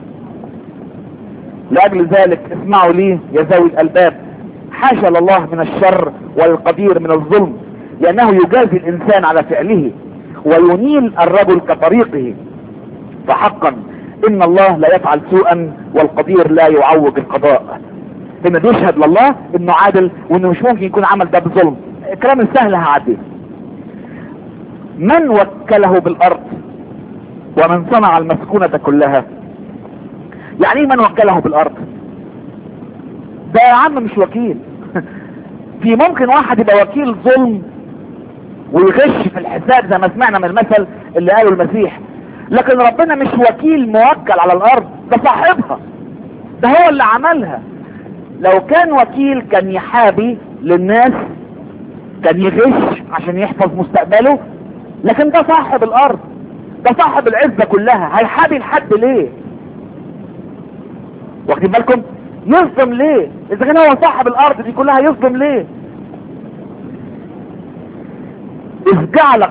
لاجل ذلك اسمعوا لي يا ذوي الالباب حاشا لله من الشر والقدير من الظلم لانه يجازي الانسان على فعله وينيل الرجل كطريقه فحقا ان الله لا يفعل سوءا والقدير لا يعوج القضاء هنا بيشهد لله انه عادل وانه مش ممكن يكون عمل ده بظلم الكلام السهل هعديه من وكله بالارض ومن صنع المسكونة كلها يعني ايه من وكله بالارض ده يا عم مش وكيل في ممكن واحد يبقى وكيل ظلم ويغش في الحساب زي ما سمعنا من المثل اللي قاله المسيح لكن ربنا مش وكيل موكل على الارض ده صاحبها ده هو اللي عملها لو كان وكيل كان يحابي للناس كان يغش عشان يحفظ مستقبله لكن ده صاحب الارض ده صاحب العزة كلها هيحابي لحد ليه واخدين بالكم يظلم ليه اذا كان هو صاحب الارض دي كلها يظلم ليه اذ جعل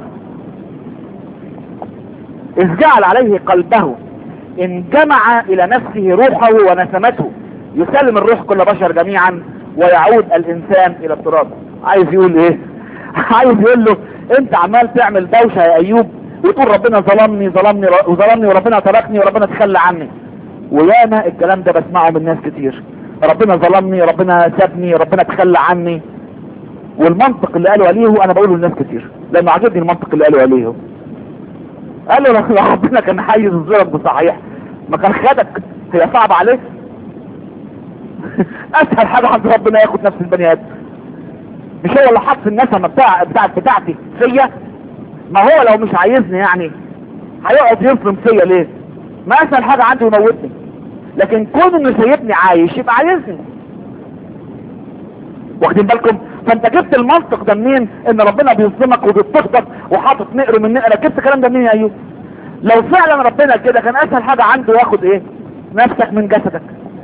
اذ جعل عليه قلبه ان جمع الى نفسه روحه ونسمته يسلم الروح كل بشر جميعا ويعود الانسان الى التراب عايز يقول ايه عايز يقول له انت عمال تعمل دوشة يا ايوب وتقول ربنا ظلمني ظلمني وظلمني وربنا تركني وربنا تخلى عني ويانا الكلام ده بسمعه من ناس كتير ربنا ظلمني ربنا سابني ربنا تخلى عني والمنطق اللي قالوا عليه انا بقوله لناس كتير لانه عجبني المنطق اللي قالوا عليه قالوا لو ربنا كان حيز الظلم بصحيح ما كان خدك هي صعبة عليك اسهل حاجة عند ربنا ياخد نفس البني ادم مش هو اللي حط النسمة بتاع بتاعت بتاعتي فيا ما هو لو مش عايزني يعني هيقعد يظلم فيا ليه ما اسهل حاجة عنده يموتني لكن كون انه سايبني عايش يبقى عايزني واخدين بالكم فانت جبت المنطق ده منين ان ربنا بيظلمك وبيضطهدك وحاطط نقر من نقرة جبت الكلام ده منين يا ايوب لو فعلا ربنا كده كان اسهل حاجة عنده ياخد ايه نفسك من جسدك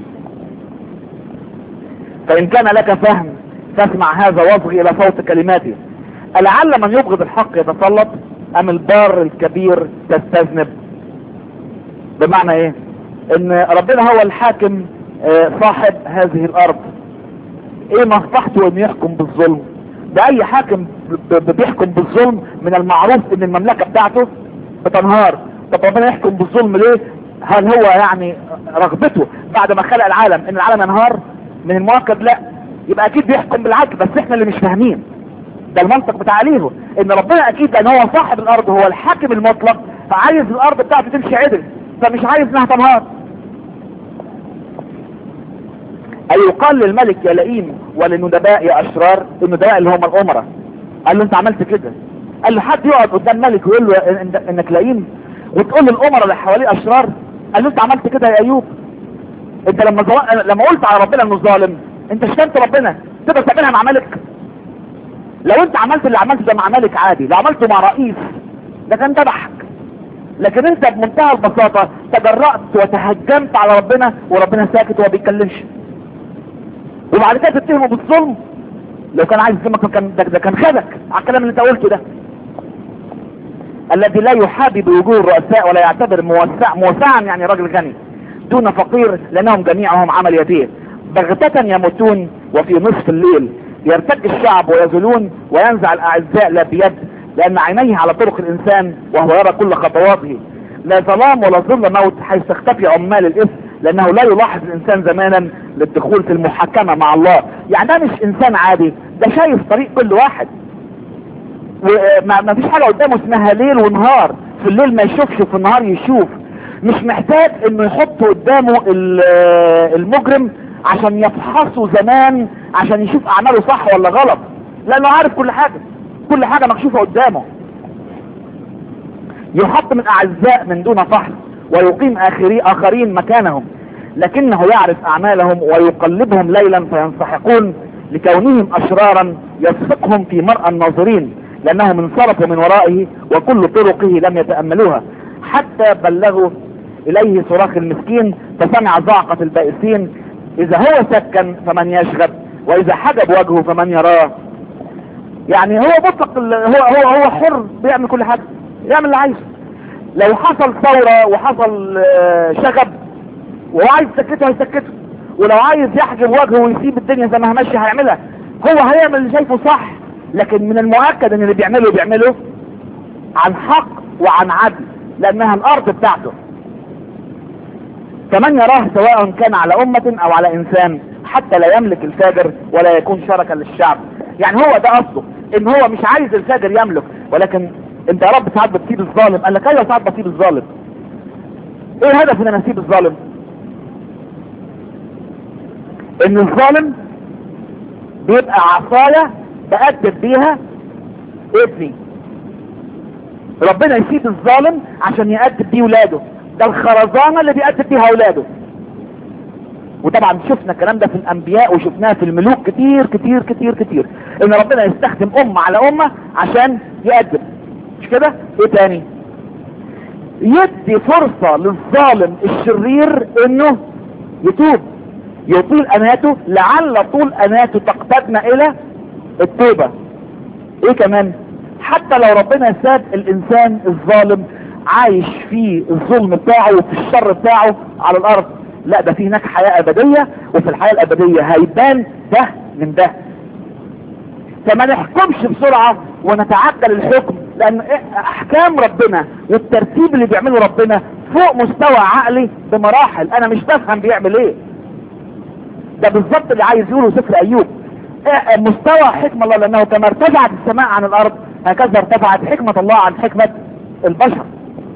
فان كان لك فهم فاسمع هذا واصغي الى صوت كلماتي ألعل من يبغض الحق يتسلط ام البار الكبير تستذنب بمعنى ايه ان ربنا هو الحاكم صاحب هذه الارض ايه مصلحته انه يحكم بالظلم ده اي حاكم بيحكم بالظلم من المعروف ان المملكة بتاعته بتنهار طب ربنا يحكم بالظلم ليه هل هو يعني رغبته بعد ما خلق العالم ان العالم ينهار من المؤكد لا يبقى اكيد بيحكم بالعدل بس احنا اللي مش فاهمين ده المنطق بتاع عليه ان ربنا اكيد لان هو صاحب الارض هو الحاكم المطلق فعايز الارض بتاعته تمشي عدل فمش عايز انها تنهار اي يقال للملك يا لئيم وللندباء يا اشرار الندباء اللي هم الامراء قال له انت عملت كده قال له حد يقعد قدام ملك ويقول له انك لئيم وتقول للامراء اللي حواليه اشرار قال له انت عملت كده يا ايوب انت لما زو... لما قلت على ربنا انه ظالم انت شتمت ربنا تقدر تعملها مع ملك لو انت عملت اللي عملته ده مع ملك عادي لو عملته مع رئيس ده كان ذبحك لكن انت بمنتهى البساطة تجرأت وتهجمت على ربنا وربنا ساكت وما بيتكلمش وبعد كده تتهمه بالظلم لو كان عايز يظلمك كان ده, ده كان خدك على الكلام اللي انت قلته ده الذي لا يحابي بوجوه الرؤساء ولا يعتبر موسع موسعا يعني راجل غني دون فقير لانهم جميعهم عمل يديه بغتة يموتون وفي نصف الليل يرتج الشعب ويزلون وينزع الاعزاء لا بيد لان عينيه على طرق الانسان وهو يرى كل خطواته لا ظلام ولا ظل موت حيث تختفي عمال الاثم لانه لا يلاحظ الانسان زمانا للدخول في المحاكمة مع الله يعني ده مش انسان عادي ده شايف طريق كل واحد وما فيش حاجة قدامه اسمها ليل ونهار في الليل ما يشوفش وفي النهار يشوف مش محتاج انه يحط قدامه المجرم عشان يفحصه زمان عشان يشوف اعماله صح ولا غلط لانه عارف كل حاجة كل حاجة مكشوفة قدامه يحط من اعزاء من دون فحص ويقيم آخري آخرين مكانهم لكنه يعرف أعمالهم ويقلبهم ليلا فينسحقون لكونهم اشرارا يسبقهم في مرأى الناظرين لانهم انصرفوا من ورائه وكل طرقه لم يتأملوها حتى بلغوا اليه صراخ المسكين فسمع زعقة البائسين اذا هو سكن فمن يشغب واذا حجب وجهه فمن يراه يعني هو مطلق ال- هو هو هو حر بيعمل كل حاجه يعمل اللي عايزه لو حصل ثوره وحصل آه، شغب وهو عايز يسكته هيسكته ولو عايز يحجب وجهه ويسيب الدنيا زي ما هي ماشيه هيعملها هو هيعمل اللي شايفه صح لكن من المؤكد ان اللي بيعمله بيعمله عن حق وعن عدل لانها الارض بتاعته فمن يراه سواء كان على امة او على انسان حتى لا يملك الفاجر ولا يكون شركا للشعب يعني هو ده قصده ان هو مش عايز الفاجر يملك ولكن انت يا رب ساعات بتسيب الظالم قال لك ايوه ساعات بسيب الظالم ايه الهدف ان انا اسيب الظالم ان الظالم بيبقى عصاية بأدب بيها ابني ربنا يسيب الظالم عشان يأدب بيه ولاده ده الخرزانة اللي بيأدب بيها ولاده وطبعا شفنا الكلام ده في الانبياء وشفناه في الملوك كتير كتير كتير كتير ان ربنا يستخدم امة على امة عشان يأدب مش كده ايه تاني يدي فرصة للظالم الشرير انه يتوب يطيل اناته لعل طول اناته تقتدنا الى التوبة ايه كمان حتى لو ربنا ساب الانسان الظالم عايش في الظلم بتاعه وفي الشر بتاعه على الارض لا ده في هناك حياة ابدية وفي الحياة الابدية هيبان ده من ده فما نحكمش بسرعة ونتعدل الحكم لان احكام ربنا والترتيب اللي بيعمله ربنا فوق مستوى عقلي بمراحل انا مش بفهم بيعمل ايه ده بالظبط اللي عايز يقوله سفر ايوب إيه مستوى حكمة الله لانه كما ارتفعت السماء عن الارض هكذا ارتفعت حكمة الله عن حكمة البشر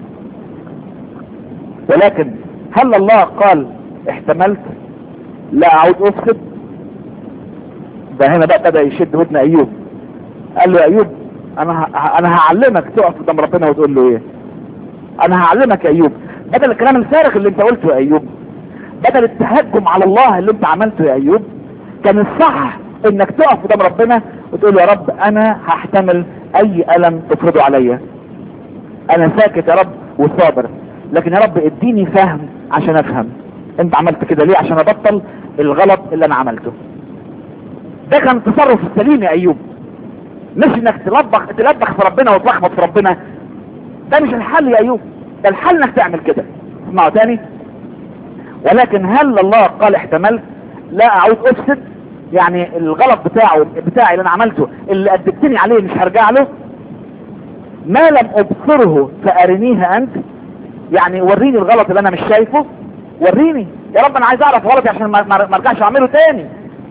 ولكن هل الله قال احتملت لا اعود افسد ده هنا بقى بدأ يشد ودن ايوب قال له يا ايوب انا ه... انا هعلمك تقف قدام ربنا وتقول له ايه انا هعلمك يا ايوب بدل الكلام الفارغ اللي انت قلته يا ايوب بدل التهجم على الله اللي انت عملته يا ايوب كان الصح انك تقف قدام ربنا وتقول له يا رب انا هحتمل اي الم تفرضه عليا انا ساكت يا رب وصابر لكن يا رب اديني فهم عشان افهم انت عملت كده ليه عشان ابطل الغلط اللي انا عملته ده كان التصرف السليم يا ايوب مش انك تلبخ تلبخ في ربنا وتلخبط في ربنا ده مش الحل يا ايوب ده الحل انك تعمل كده اسمعوا تاني ولكن هل الله قال احتملت لا اعود افسد يعني الغلط بتاعه بتاعي اللي انا عملته اللي ادبتني عليه مش هرجع له ما لم ابصره فارنيها انت يعني وريني الغلط اللي انا مش شايفه وريني يا رب انا عايز اعرف غلطي عشان ما ما ارجعش اعمله تاني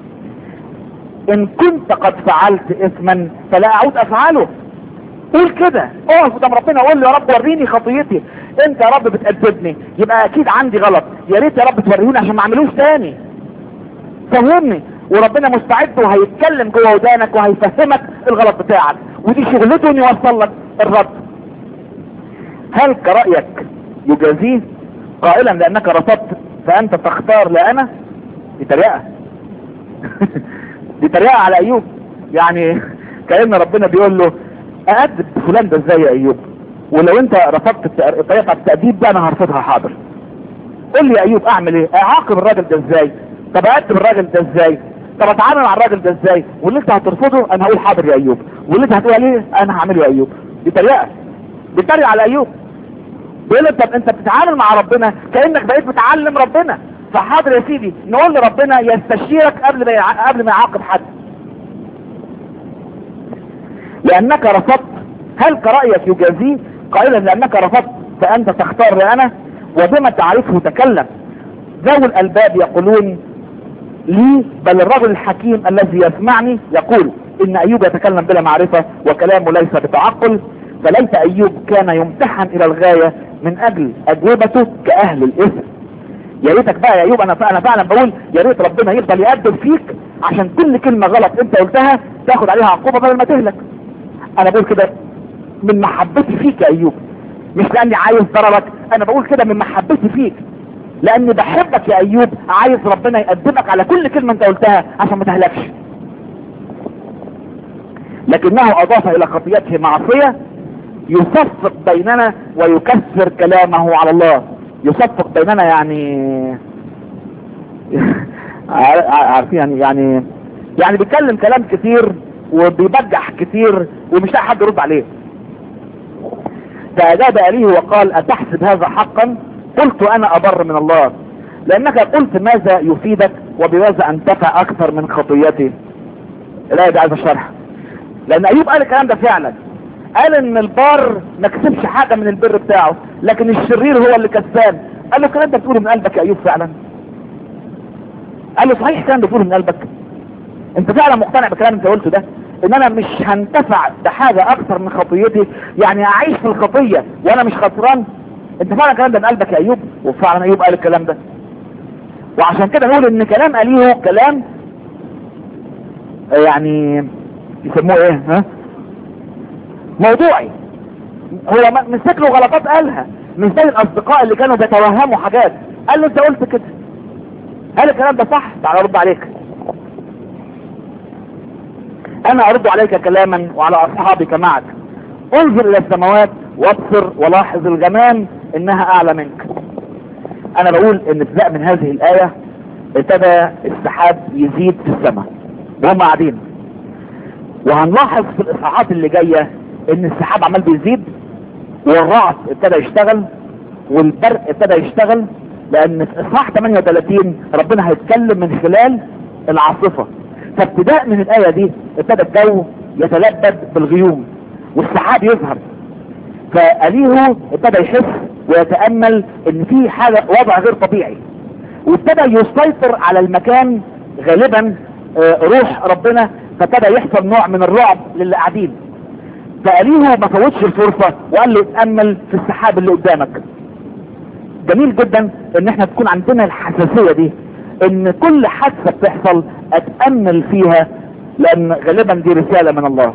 ان كنت قد فعلت اثما فلا اعود افعله قول كده اقف قدام ربنا وقول له يا رب وريني خطيتي انت يا رب بتأدبني يبقى اكيد عندي غلط يا ريت يا رب توريهوني عشان ما اعملوش تاني فهمني وربنا مستعد وهيتكلم جوه ودانك وهيفهمك الغلط بتاعك ودي شغلته انه يوصل لك الرد هل كرأيك يجازيه قائلا لانك رفضت فانت تختار لا انا دي تريقة دي تريقة على ايوب يعني كأن ربنا بيقول له اادب فلان ده ازاي يا ايوب ولو انت رفضت الطريقة التأديب ده انا هرفضها حاضر قول لي يا ايوب اعمل ايه اعاقب الراجل ده ازاي طب اقدم الراجل ده ازاي طب اتعامل مع الراجل ده ازاي واللي انت هترفضه انا هقول حاضر يا ايوب واللي انت هتقول عليه انا هعمله يا ايوب دي تريقه بيتريق على ايوب بيقول له طب انت بتتعامل مع ربنا كانك بقيت بتعلم ربنا فحاضر يا سيدي نقول لربنا يستشيرك قبل ما يع... قبل ما يعاقب حد لانك رفضت هل كرأيك يجازيه قائلا لانك رفضت فانت تختار لأنا وبما تعرفه تكلم ذوي الالباب يقولون لي بل الرجل الحكيم الذي يسمعني يقول ان ايوب يتكلم بلا معرفة وكلامه ليس بتعقل فليت ايوب كان يمتحن الى الغاية من اجل اجوبته كاهل الاثم يا ريتك بقى يا ايوب انا انا فعلا بقول يا ريت ربنا يفضل يقدم فيك عشان كل كلمة غلط انت قلتها تاخد عليها عقوبة بدل ما تهلك انا بقول كده من محبتي فيك يا ايوب مش لاني عايز ضررك انا بقول كده من محبتي فيك لاني بحبك يا ايوب عايز ربنا يقدمك على كل كلمة انت قلتها عشان ما تهلكش لكنه اضاف الى خطيته معصية يصفق بيننا ويكسر كلامه على الله يصفق بيننا يعني عارفين يعني يعني يعني بيتكلم كلام كتير وبيبجح كتير ومش لاقي حد يرد عليه فأجاب أليه وقال أتحسب هذا حقا قلت أنا أبر من الله لأنك قلت ماذا يفيدك وبماذا أنتفع أكثر من خطيتي الآية دي عايز الشرح لأن أيوب قال الكلام ده فعلا قال إن البار ما كسبش حاجة من البر بتاعه لكن الشرير هو اللي كسبان قال له الكلام ده بتقوله من قلبك يا أيوب فعلا قال له صحيح الكلام ده بتقوله من قلبك انت فعلا مقتنع بالكلام اللي انت قلته ده ان انا مش هنتفع بحاجة اكثر من خطيتي يعني اعيش في الخطية وانا مش خسران انت فعلا الكلام ده من قلبك يا ايوب وفعلا ايوب قال الكلام ده وعشان كده نقول ان كلام اليه كلام يعني يسموه ايه ها موضوعي هو مسك له غلطات قالها مش زي الاصدقاء اللي كانوا بيتوهموا حاجات قال له انت قلت كده هل الكلام ده صح تعال ارد عليك انا ارد عليك كلاما وعلى اصحابك معك انظر الى السماوات وابصر ولاحظ الجمال انها اعلى منك انا بقول ان ابتداء من هذه الاية ابتدى السحاب يزيد في السماء وهم قاعدين وهنلاحظ في الاصحاحات اللي جاية ان السحاب عمال بيزيد والرعد ابتدى يشتغل والبرق ابتدى يشتغل لان في اصحاح 38 ربنا هيتكلم من خلال العاصفة فابتداء من الآية دي ابتدى الجو يتلبد بالغيوم والسحاب يظهر فأليه ابتدى يحس ويتأمل ان في حاجة وضع غير طبيعي وابتدى يسيطر على المكان غالبا آه، روح ربنا فابتدى يحصل نوع من الرعب للي قاعدين فأليه ما فوتش الفرصة وقال له اتأمل في السحاب اللي قدامك جميل جدا ان احنا تكون عندنا الحساسية دي ان كل حادثة بتحصل اتأمل فيها لان غالبا دي رسالة من الله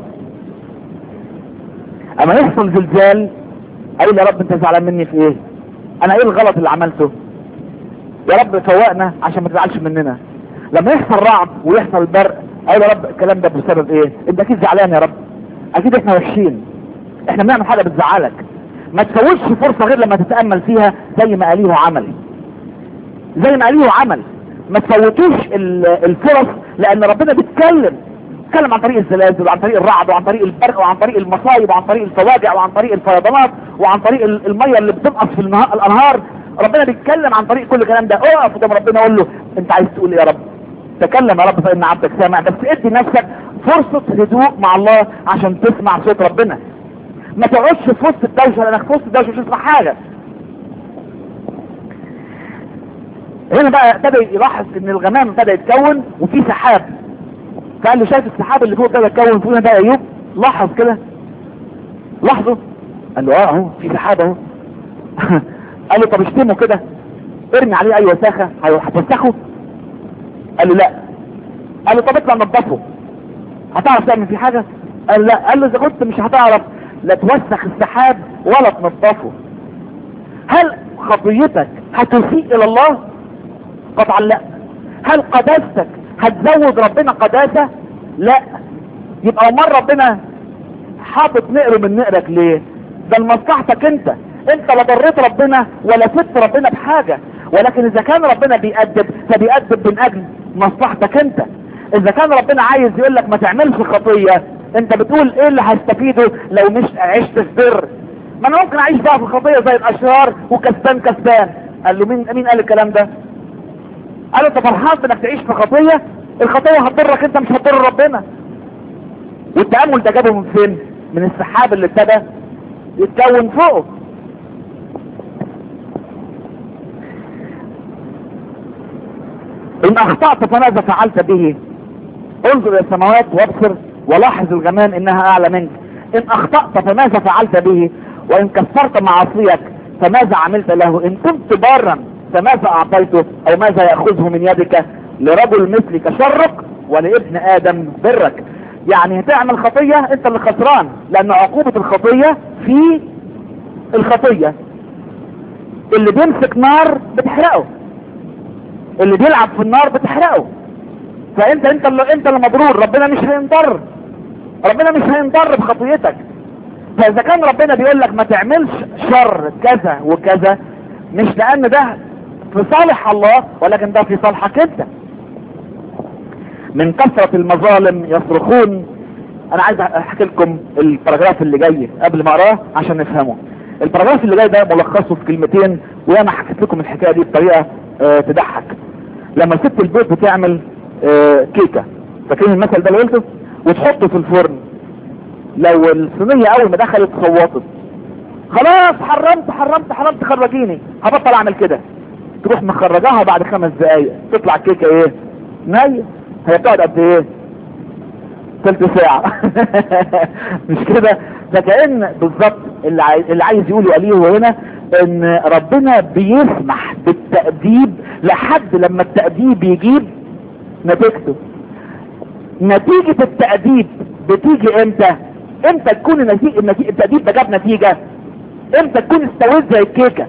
اما يحصل زلزال اقول يا رب انت زعلان مني في ايه انا ايه الغلط اللي عملته يا رب فوقنا عشان ما تزعلش مننا لما يحصل رعد ويحصل برق اقول يا رب الكلام ده بسبب ايه انت اكيد زعلان يا رب اكيد احنا وحشين احنا بنعمل حاجة بتزعلك ما تفوتش فرصة غير لما تتأمل فيها زي ما قاليه عمل زي ما قاليه عمل ما تفوتوش ال- الفرص لان ربنا بيتكلم بيتكلم عن طريق الزلازل وعن طريق الرعد وعن طريق البرق وعن طريق المصايب وعن طريق الفواجع وعن طريق الفيضانات وعن طريق ال- المية اللي بتنقص في النها- الانهار ربنا بيتكلم عن طريق كل الكلام ده اقف قدام ربنا قول له انت عايز تقول ايه يا رب تكلم يا رب فان عبدك سامع بس ادي نفسك فرصة هدوء مع الله عشان تسمع صوت ربنا ما تقعدش في وسط الدوشة لانك في وسط الدوشة مش هتسمع حاجة هنا بقى ابتدى يلاحظ ان الغمام ابتدى يتكون وفي سحاب فقال له شايف السحاب اللي فوق ابتدى يتكون فوق ده يا ايوب لاحظ كده لاحظه قال له اه اهو في سحاب اهو قال له طب اشتمه كده ارمي عليه اي وساخه هتوسخه قال له لا قال له طب اطلع نظفه هتعرف تعمل فيه حاجه قال لا قال له اذا كنت مش هتعرف لا توسخ السحاب ولا تنظفه هل خطيتك هتسيء الى الله قطعا لا هل قداستك هتزود ربنا قداسة لا يبقى امال ربنا حاطط نقر من نقرك ليه ده لمصلحتك انت انت لا ضريت ربنا ولا فدت ربنا بحاجة ولكن اذا كان ربنا بيأدب فبيأدب من اجل مصلحتك انت اذا كان ربنا عايز يقول لك ما تعملش خطية انت بتقول ايه اللي هستفيده لو مش عشت في بر ما انا ممكن اعيش بقى في الخطية زي الاشرار وكسبان كسبان قال له مين مين قال الكلام ده قال له انت فرحان بانك تعيش في خطية الخطية هتضرك انت مش هتضر ربنا والتأمل ده جابه من فين من السحاب اللي ابتدى يتكون فوقه ان اخطأت فماذا فعلت به انظر الى السماوات وابصر ولاحظ الغمام انها اعلى منك ان اخطأت فماذا فعلت به وان كفرت معاصيك فماذا عملت له ان كنت بارا فماذا اعطيته او ماذا يأخذه من يدك لرجل مثلك شرك ولابن ادم برك يعني هتعمل خطية انت اللي خسران لان عقوبة الخطية في الخطية اللي بيمسك نار بتحرقه اللي بيلعب في النار بتحرقه فانت انت اللي انت اللي مضرور ربنا مش هينضر ربنا مش هينضر بخطيتك فاذا كان ربنا بيقول لك ما تعملش شر كذا وكذا مش لان ده في صالح الله ولكن ده في صالحك انت من كثرة المظالم يصرخون انا عايز احكي لكم الباراجراف اللي جاي قبل ما اقراه عشان نفهمه الباراجراف اللي جاي ده ملخصه في كلمتين وانا حكيت لكم الحكايه دي بطريقه اه تضحك لما ست البيت بتعمل اه كيكه فاكرين المثل ده اللي قلته وتحطه في الفرن لو الصينيه اول ما دخلت صوتت خلاص حرمت حرمت حرمت خرجيني هبطل اعمل كده تروح مخرجاها بعد خمس دقايق تطلع الكيكه ايه نية هي بتقعد قد ايه تلت ساعة مش كده فكأن بالظبط اللي عايز, اللي عايز يقوله عليه هو هنا ان ربنا بيسمح بالتأديب لحد لما التأديب يجيب نتيجته نتيجة التأديب بتيجي امتى امتى تكون النتيجة التأديب ده جاب نتيجة امتى تكون استويت زي الكيكة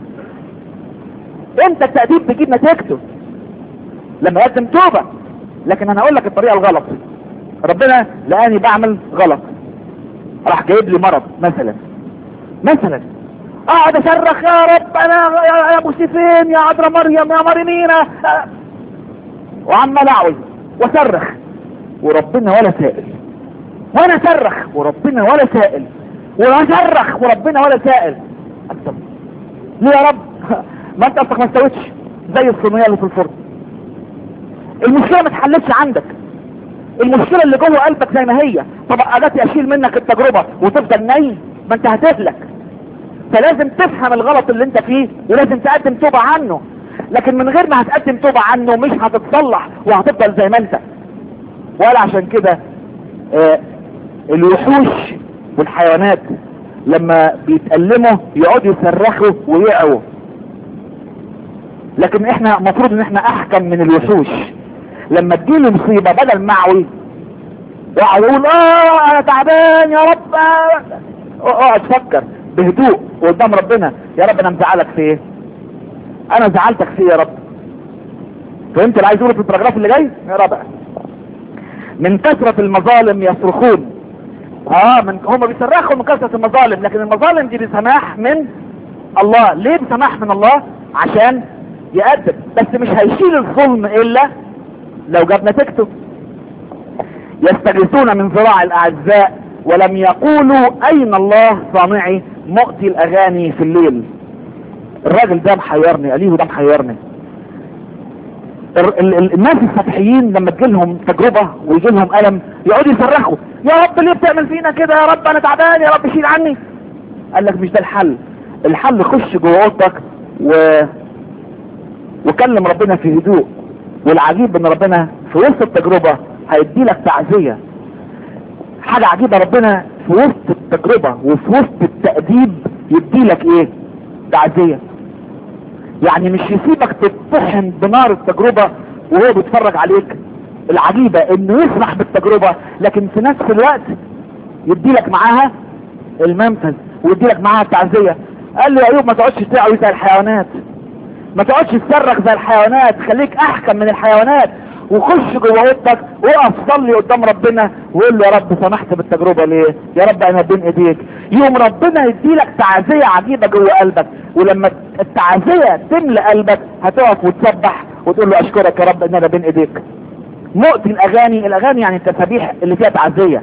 امتى التأديب بيجيب نتيجته لما يقدم توبة لكن انا اقول لك الطريقة الغلط ربنا لقاني بعمل غلط راح جايب لي مرض مثلا مثلا اقعد اصرخ يا رب انا يا ابو سيفين يا عذراء مريم يا مريمينا وعمال اعوز واصرخ وربنا ولا سائل وانا اصرخ وربنا ولا سائل واصرخ وربنا ولا سائل أكتب. ليه يا رب ما انت اصلك ما استويتش زي الصينيه اللي في الفرن المشكله ما اتحلتش عندك المشكلة اللي جوه قلبك زي ما هي طب اجاتي اشيل منك التجربة وتفضل نايم ما انت هتهلك فلازم تفهم الغلط اللي انت فيه ولازم تقدم توبة عنه لكن من غير ما هتقدم توبة عنه مش هتتصلح وهتفضل زي ما انت ولا عشان كده آه الوحوش والحيوانات لما بيتألموا يقعدوا يصرخوا ويقعوا لكن احنا مفروض ان احنا احكم من الوحوش لما تجيلي مصيبة بدل معوي واقعد اقول اه انا تعبان يا رب اقعد فكر بهدوء قدام ربنا يا رب انا مزعلك في ايه انا زعلتك في ايه يا رب فهمت اللي عايز اقوله في البراجراف اللي جاي يا رب من كثرة المظالم يصرخون اه من هم بيصرخوا من كثرة المظالم لكن المظالم دي بسماح من الله ليه بسماح من الله عشان يقدم بس مش هيشيل الظلم الا لو جاب نتيجته يستغيثون من ذراع الاعزاء ولم يقولوا اين الله صانعي مؤتي الاغاني في الليل الراجل ده محيرني اليه ده محيرني الناس السطحيين لما تجيلهم تجربة ويجيلهم ألم يقعدوا يصرخوا يا رب ليه بتعمل فينا كده يا رب انا تعبان يا رب شيل عني قال لك مش ده الحل الحل خش جوه اوضتك و وكلم ربنا في هدوء والعجيب ان ربنا في وسط التجربة هيدي لك تعزية حاجة عجيبة ربنا في وسط التجربة وفي وسط التأديب يدي لك ايه تعزية يعني مش يسيبك تطحن بنار التجربة وهو بيتفرج عليك العجيبة انه يسمح بالتجربة لكن في نفس الوقت يدي لك معاها المنفذ ويدي لك معاها التعزية قال له يا ايوب ما تقعدش تعوي زي الحيوانات ما تقعدش تصرخ زي الحيوانات خليك احكم من الحيوانات وخش جوه اوضتك وقف صلي قدام ربنا وقول له يا رب سمحت بالتجربه ليه يا رب انا بين ايديك يوم ربنا يديلك تعزيه عجيبه جوه قلبك ولما التعزيه تملى قلبك هتقف وتسبح وتقول له اشكرك يا رب ان انا بين ايديك مؤتي الاغاني الاغاني يعني التسابيح اللي فيها تعزيه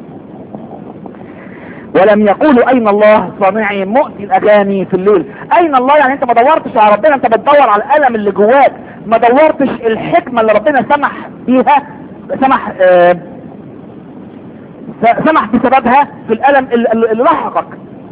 ولم يقولوا اين الله صانعي مؤتي الاغاني في الليل اين الله يعني انت ما دورتش على ربنا انت بتدور على الالم اللي جواك ما دورتش الحكمة اللي ربنا سمح بيها سمح آه سمح بسببها في الالم اللي لحقك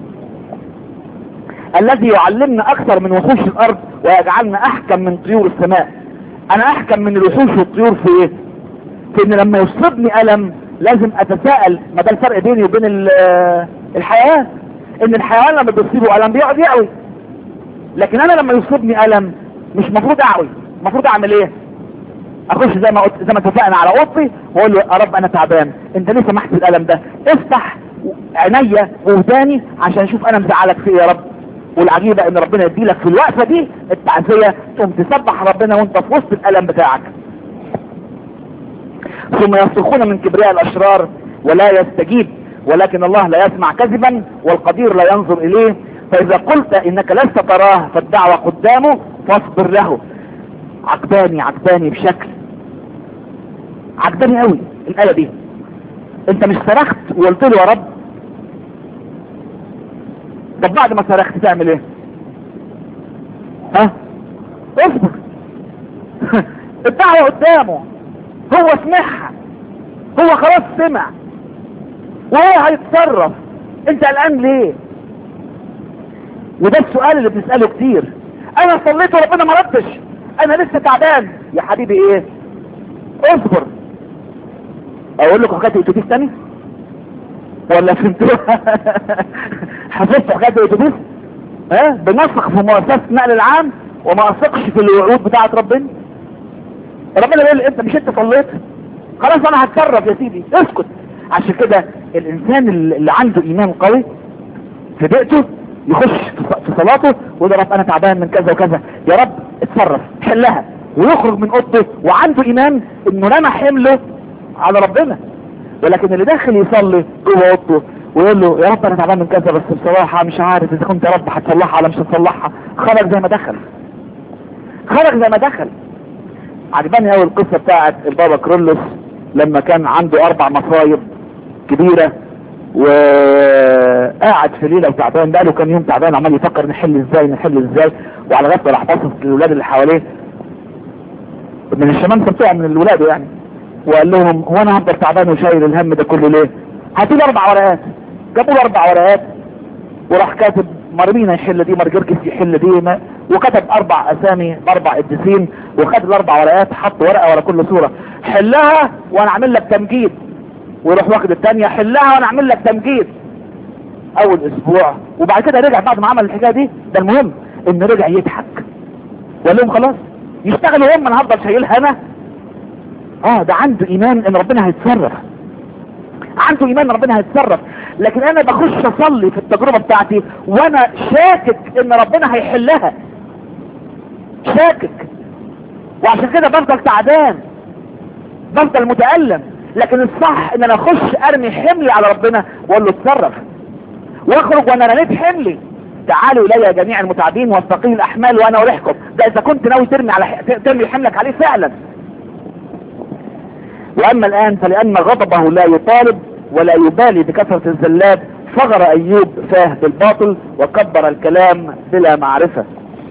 الذي يعلمنا اكثر من وحوش الارض ويجعلنا احكم من طيور السماء انا احكم من الوحوش والطيور في ايه في ان لما يصيبني الم لازم اتساءل ما ده الفرق بيني وبين الحيوان ان الحيوان لما بيصيبه الم بيقعد يعوي لكن انا لما يصيبني الم مش مفروض اعوي المفروض اعمل ايه اخش زي ما قلت زي ما اتفقنا على اوضتي واقول له يا رب انا تعبان انت ليه سمحت بالالم ده افتح عينيا ووداني عشان اشوف انا مزعلك في ايه يا رب والعجيبه ان ربنا يديلك في الوقفه دي التعزيه تقوم تسبح ربنا وانت في وسط الالم بتاعك ثم يصرخون من كبرياء الاشرار ولا يستجيب ولكن الله لا يسمع كذبا والقدير لا ينظر اليه فاذا قلت انك لست تراه فالدعوة قدامه فاصبر له عجباني عجباني بشكل عجباني قوي الآية دي انت مش صرخت وقلت له يا رب طب بعد ما صرخت تعمل ايه ها اصبر الدعوة قدامه هو سمعها هو خلاص سمع وهو هيتصرف انت قلقان ليه وده السؤال اللي بنسأله كتير انا صليت وربنا ما ردش انا لسه تعبان يا حبيبي ايه اصبر اقول لكم حكايه الاتوبيس تاني ولا فهمتوها حفظت حكايه الاتوبيس ها بنثق في مؤسسه النقل العام وما اثقش في الوعود بتاعه ربنا ربنا بيقول لي انت مش انت صليت خلاص انا هتصرف يا سيدي اسكت عشان كده الانسان اللي عنده ايمان قوي في بيئته يخش في صلاته ويقول يا رب انا تعبان من كذا وكذا يا رب اتصرف حلها ويخرج من اوضته وعنده ايمان انه رمى حمله على ربنا ولكن اللي داخل يصلي جوه اوضته ويقول له يا رب انا تعبان من كذا بس بصراحه مش عارف اذا كنت يا رب هتصلحها ولا مش هتصلحها خرج زي ما دخل خرج زي ما دخل عجباني قوي القصه بتاعت البابا كرولوس لما كان عنده اربع مصايب كبيره وقاعد في ليله وتعبان بقاله كام يوم تعبان عمال يفكر نحل ازاي نحل ازاي وعلى غفله راح باصص للولاد اللي حواليه من الشمامسه بتوعه من الولاد يعني وقال لهم هو انا هفضل تعبان وشايل الهم ده كله ليه؟ هاتوا لي اربع ورقات جابوا له اربع ورقات وراح كاتب مرمينا يحل دي مرجركس يحل دي ما وكتب اربع اسامي اربع قديسين وخد الاربع ورقات حط ورقه ورا كل صوره حلها وانا اعمل لك تمجيد ويروح واخد الثانيه حلها وانا اعمل لك تمجيد اول اسبوع وبعد كده رجع بعد ما عمل الحكايه دي ده المهم انه رجع يضحك وقال لهم خلاص يشتغلوا هم انا هفضل شايلها انا اه ده عنده ايمان ان ربنا هيتصرف عنده ايمان ان ربنا هيتصرف لكن انا بخش اصلي في التجربة بتاعتي وانا شاكك ان ربنا هيحلها شاكك وعشان كده بفضل تعبان بفضل متألم لكن الصح ان انا اخش ارمي حملي على ربنا واقول له اتصرف واخرج وانا رميت حملي تعالوا الي جميع المتعبين والثقيل الاحمال وانا اريحكم ده اذا كنت ناوي ترمي على ح... ترمي حملك عليه فعلا واما الان فلان غضبه لا يطالب ولا يبالي بكثرة الزلات فغر ايوب فاه بالباطل وكبر الكلام بلا معرفة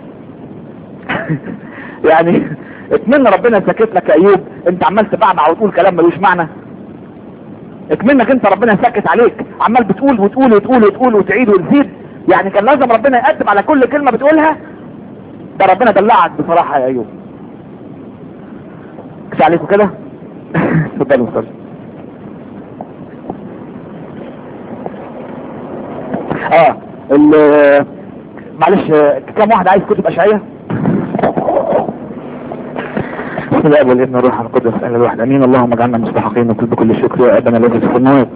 يعني اتمنى ربنا سكت لك يا ايوب انت عمال تبعبع وتقول كلام ملوش معنى اتمنك انت ربنا سكت عليك عمال بتقول وتقول وتقول وتقول وتعيد وتزيد يعني كان لازم ربنا يقدم على كل كلمة بتقولها ده ربنا دلعك بصراحة يا ايوب كفايه عليكم كده اتفضلوا استاذ اه ال معلش كم واحد عايز كتب اشعية بسم الله والابن الروح القدس اهل الواحد امين اللهم اجعلنا مستحقين وكل بكل شكر يا ابنا الذي في السماوات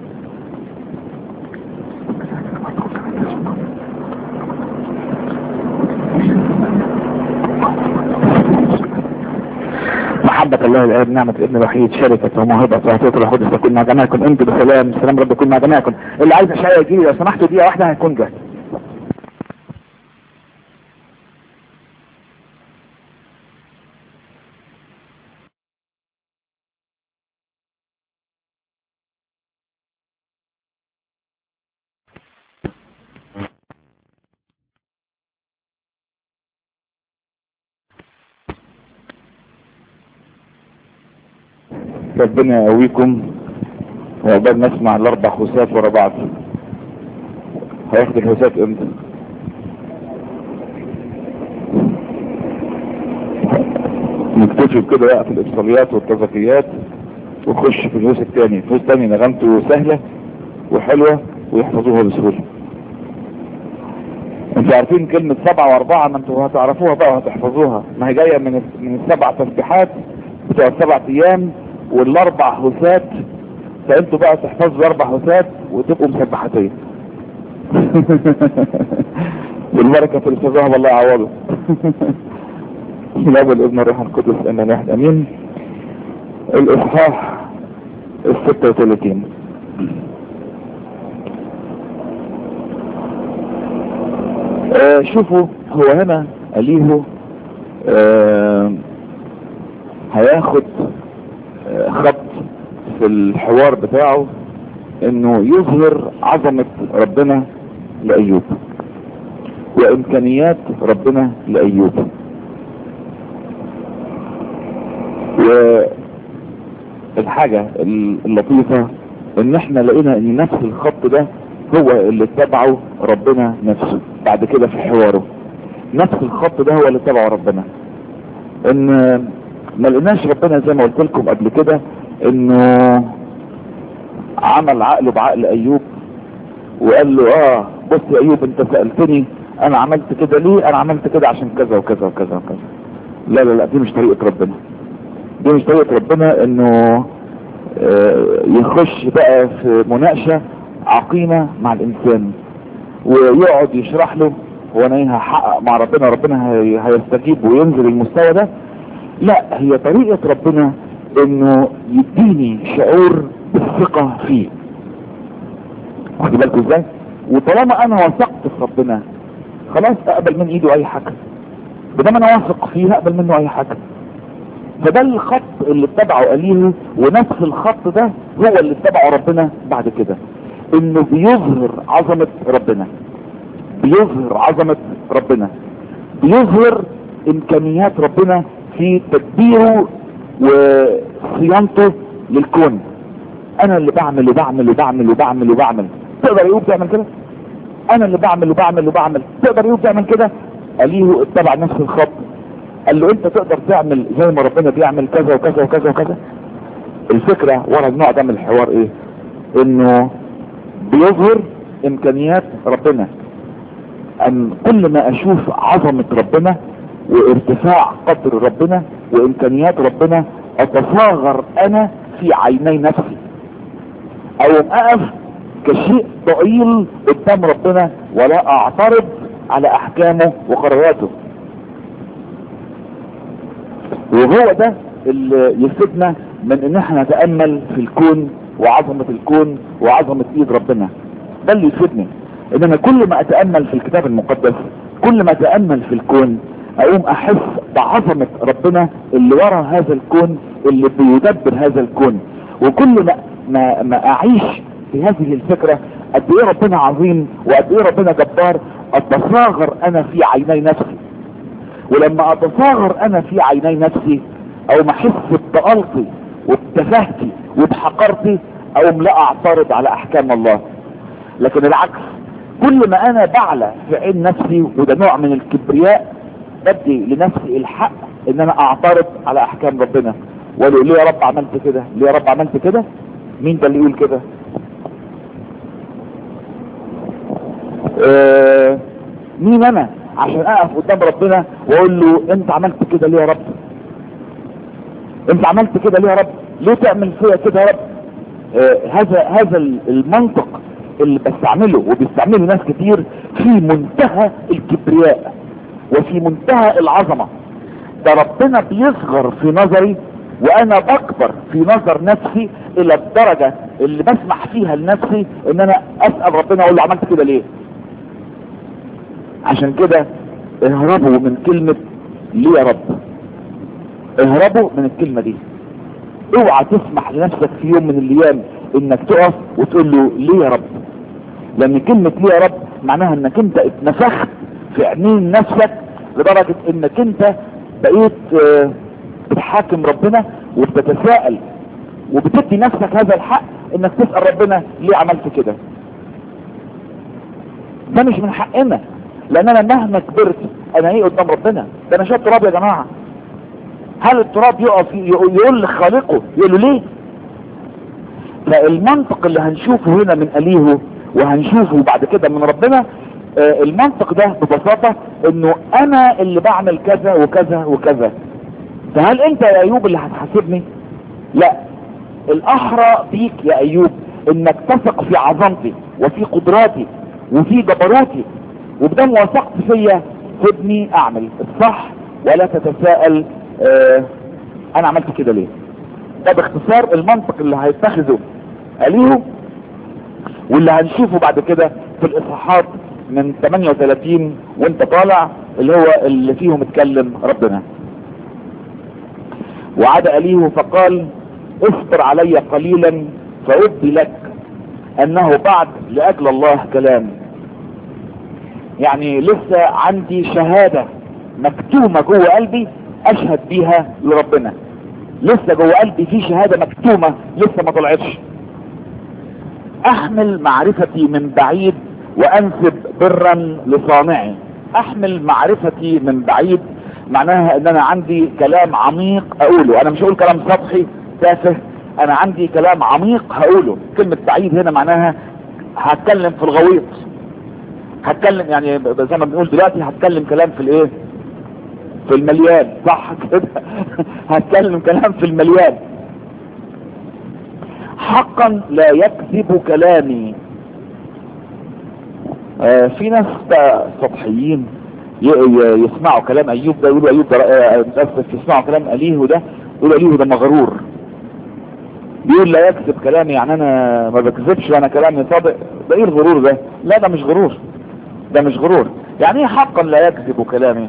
محبة الله الآب نعمة الابن الوحيد شركة وموهبة وعطية القدس تكون مع جميعكم انتم بسلام سلام رب يكون مع جميعكم اللي عايز اشعية يجي لو سمحتوا دقيقة واحدة هيكون جاهز ربنا يقويكم وعقبال نسمع الاربع خسات ورا بعض هياخد الخسات امتى نكتشف كده بقى في الابصاليات والتزكيات ونخش في الهوس التاني الهوس التاني نغمته سهلة وحلوة ويحفظوها بسهولة انتوا عارفين كلمة سبعة واربعة ما انتوا هتعرفوها بقى وهتحفظوها ما هي جاية من من السبع تسبيحات بتوع السبع ايام والاربع هوسات فانتوا بقى تحفظوا الاربع هوسات وتبقوا مسبحتين والبركة في الاستاذ والله يعوضه الاب والابن الروح القدس ان واحد امين الاصحاح ال 36 آه شوفوا هو هنا أليه آه هياخد آه خط في الحوار بتاعه انه يظهر عظمة ربنا لأيوب وامكانيات ربنا لأيوب والحاجة اللطيفة ان احنا لقينا ان نفس الخط ده هو اللي اتبعه ربنا نفسه بعد كده في حواره نفس الخط ده هو اللي اتبعه ربنا ان ما لقيناش ربنا زي ما قلت لكم قبل كده انه عمل عقله بعقل ايوب وقال له اه بص يا ايوب انت سألتني انا عملت كده ليه انا عملت كده عشان كذا وكذا وكذا وكذا لا لا لا دي مش طريقة ربنا دي مش طريقة ربنا انه آه يخش بقى في مناقشة عقيمة مع الانسان ويقعد يشرح له هو انا ايه هحقق مع ربنا ربنا هي هيستجيب وينزل المستوى ده لا هي طريقة ربنا انه يديني شعور بالثقة فيه واخد بالكم ازاي وطالما انا وثقت في ربنا خلاص اقبل من ايده اي حاجة بدام انا واثق فيه هقبل منه اي حاجة فده الخط اللي اتبعه قليله ونفس الخط ده هو اللي اتبعه ربنا بعد كده انه بيظهر عظمة ربنا بيظهر عظمة ربنا بيظهر امكانيات ربنا في تدبيره وصيانته للكون انا اللي بعمل وبعمل وبعمل وبعمل وبعمل تقدر يقول تعمل كده انا اللي بعمل وبعمل وبعمل تقدر يقول تعمل كده قاليه اتبع نفس الخط قال له انت تقدر تعمل زي ما ربنا بيعمل كذا وكذا وكذا وكذا الفكرة ورا النوع ده من الحوار ايه انه بيظهر امكانيات ربنا ان كل ما اشوف عظمة ربنا وارتفاع قدر ربنا وامكانيات ربنا اتصاغر انا في عيني نفسي او اقف كشيء ضئيل قدام ربنا ولا اعترض على احكامه وقراراته وهو ده اللي يفيدنا من ان احنا نتأمل في الكون وعظمة الكون وعظمة ايد ربنا ده اللي يفيدني ان انا كل ما اتأمل في الكتاب المقدس كل ما اتأمل في الكون اقوم احس بعظمة ربنا اللي ورا هذا الكون اللي بيدبر هذا الكون وكل ما, ما, ما اعيش في هذه الفكرة قد ايه ربنا عظيم وقد ايه ربنا جبار اتصاغر انا في عيني نفسي ولما اتصاغر انا في عيني نفسي او ما احس بتألقي وبتفاهتي وبحقرتي او لا اعترض على احكام الله لكن العكس كل ما انا بعلى في عين نفسي وده نوع من الكبرياء بدي لنفسي الحق ان انا اعترض على احكام ربنا واقول ليه يا رب عملت كده ليه يا رب عملت كده مين ده اللي يقول كده آه مين انا عشان اقف قدام ربنا واقول له انت عملت كده ليه يا رب انت عملت كده ليه يا رب ليه تعمل فيا كده يا رب آه هذا هذا المنطق اللي بستعمله وبيستعمله ناس كتير في منتهى الكبرياء وفي منتهى العظمة ده ربنا بيصغر في نظري وانا بكبر في نظر نفسي الى الدرجة اللي بسمح فيها لنفسي ان انا اسأل ربنا اقول له عملت كده ليه عشان كده اهربوا من كلمة ليه يا رب اهربوا من الكلمة دي اوعى تسمح لنفسك في يوم من الايام انك تقف وتقول له ليه يا رب لان كلمة ليه يا رب معناها انك انت اتنفخت في عينين نفسك لدرجة انك انت بقيت اه بتحاكم ربنا وبتتساءل وبتدي نفسك هذا الحق انك تسأل ربنا ليه عملت كده ده مش من حقنا لان انا مهما كبرت انا ايه قدام ربنا ده انا شايف تراب يا جماعة هل التراب يقف يقول لخالقه يقول له ليه فالمنطق اللي هنشوفه هنا من أليهو وهنشوفه بعد كده من ربنا آه المنطق ده ببساطة انه انا اللي بعمل كذا وكذا وكذا فهل انت يا ايوب اللي هتحاسبني لا الاحرى بيك يا ايوب انك تثق في عظمتي وفي قدراتي وفي جبروتي وبدام وثقت فيا سيبني اعمل الصح ولا تتساءل آه انا عملت كده ليه ده باختصار المنطق اللي هيتخذه أليه واللي هنشوفه بعد كده في الاصحاحات من 38 وانت طالع اللي هو اللي فيهم اتكلم ربنا وعاد أليه فقال اصبر علي قليلا فأبدي لك أنه بعد لأجل الله كلام يعني لسه عندي شهادة مكتومة جوه قلبي أشهد بيها لربنا لسه جوه قلبي في شهادة مكتومة لسه ما طلعتش أحمل معرفتي من بعيد وأنسب برا لصانعي أحمل معرفتي من بعيد معناها ان انا عندي كلام عميق اقوله انا مش هقول كلام سطحي تافه انا عندي كلام عميق هقوله كلمة بعيد هنا معناها هتكلم في الغويط هتكلم يعني زي ما بنقول دلوقتي هتكلم كلام في الايه في المليان صح كده هتكلم كلام في المليان حقا لا يكذب كلامي آه في ناس سطحيين يسمعوا كلام ايوب ده يقولوا ايوب ده متأسف يسمعوا كلام اليه ده يقولوا اليه ده مغرور بيقول لا يكذب كلامي يعني انا ما بكذبش وانا كلامي صادق ده ايه الغرور ده لا ده مش غرور ده مش غرور يعني ايه حقا لا يكذب كلامي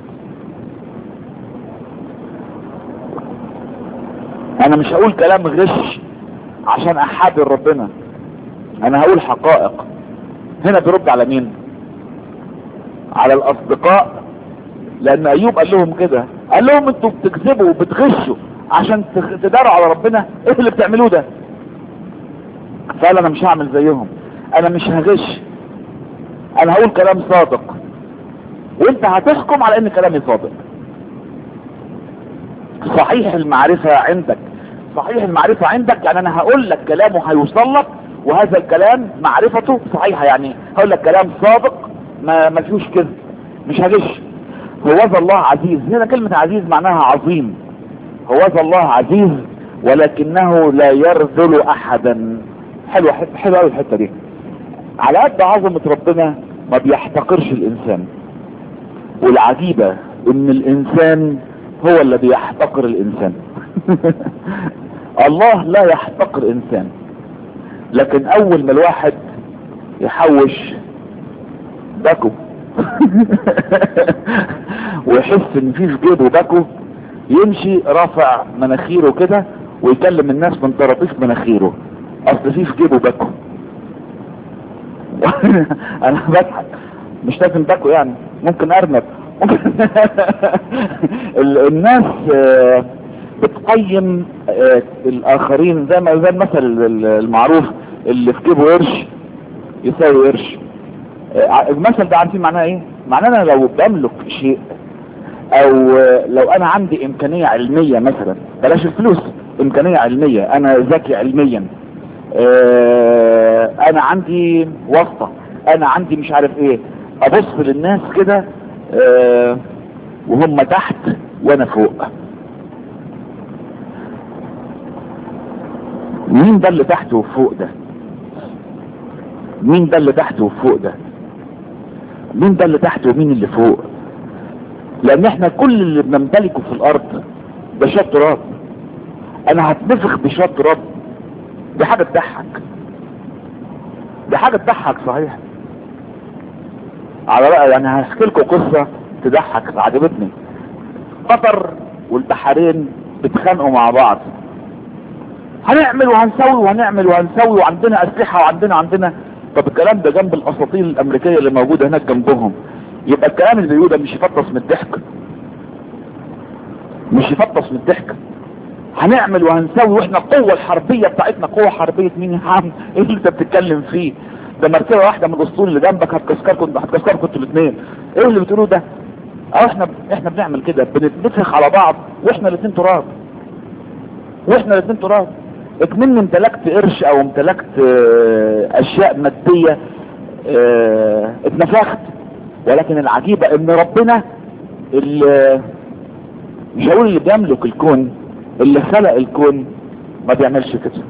انا مش هقول كلام غش عشان احابر ربنا انا هقول حقائق هنا بيرد على مين على الاصدقاء لان ايوب قال لهم كده قال لهم انتوا بتكذبوا وبتغشوا عشان تداروا على ربنا ايه اللي بتعملوه ده فقال انا مش هعمل زيهم انا مش هغش انا هقول كلام صادق وانت هتحكم على ان كلامي صادق صحيح المعرفة عندك صحيح المعرفة عندك يعني انا هقول لك كلامه هيوصل لك وهذا الكلام معرفته صحيحة يعني هقول لك كلام صادق ما ما فيهوش كذب مش هغش هوذا الله عزيز هنا كلمة عزيز معناها عظيم هوذا الله عزيز ولكنه لا يرذل احدا حلوة حلوة قوي الحتة دي على قد عظمة ربنا ما بيحتقرش الانسان والعجيبة ان الانسان هو الذي يحتقر الانسان الله لا يحتقر انسان لكن اول ما الواحد يحوش باكو ويحس ان في في جيبه باكو يمشي رافع مناخيره كده ويكلم الناس من طراطيف مناخيره اصل في في جيبه باكو انا بضحك مش لازم باكو يعني ممكن ارنب ممكن الناس بتقيم الاخرين زي ما زي المثل المعروف اللي في جيبه قرش يساوي قرش المثل ده عارفين معناه ايه معناه انا لو بملك شيء او لو انا عندي امكانية علمية مثلا بلاش الفلوس امكانية علمية انا ذكي علميا انا عندي واسطة انا عندي مش عارف ايه ابص للناس كده وهم تحت وانا فوق مين ده اللي تحت وفوق ده مين ده اللي تحت وفوق ده مين ده اللي تحت ومين اللي فوق لان احنا كل اللي بنمتلكه في الارض ده شويه تراب انا هتنفخ بشويه تراب دي حاجه تضحك دي حاجه تضحك صحيح على رأي يعني هحكي لكم قصه تضحك عجبتني قطر والبحرين بيتخانقوا مع بعض هنعمل وهنسوي وهنعمل وهنسوي وعندنا اسلحه وعندنا عندنا طب الكلام ده جنب الاساطيل الامريكيه اللي موجوده هناك جنبهم يبقى الكلام اللي بيقوله ده مش يفطس من الضحك مش يفطس من الضحك هنعمل وهنسوي واحنا القوة الحربية بتاعتنا قوة حربية مين يا عم ايه اللي انت بتتكلم فيه ده مركبة واحدة من الاسطول اللي جنبك هتكسكركم هتكسكركم انتوا الاثنين ايه اللي بتقولوه ده اه احنا احنا بنعمل كده بنتنفخ على بعض واحنا الاثنين تراب واحنا الاثنين تراب اكمن امتلكت قرش او امتلكت اه اشياء مادية اه اتنفخت ولكن العجيبة ان ربنا اللي مش هقول اللي بيملك الكون اللي خلق الكون ما بيعملش كده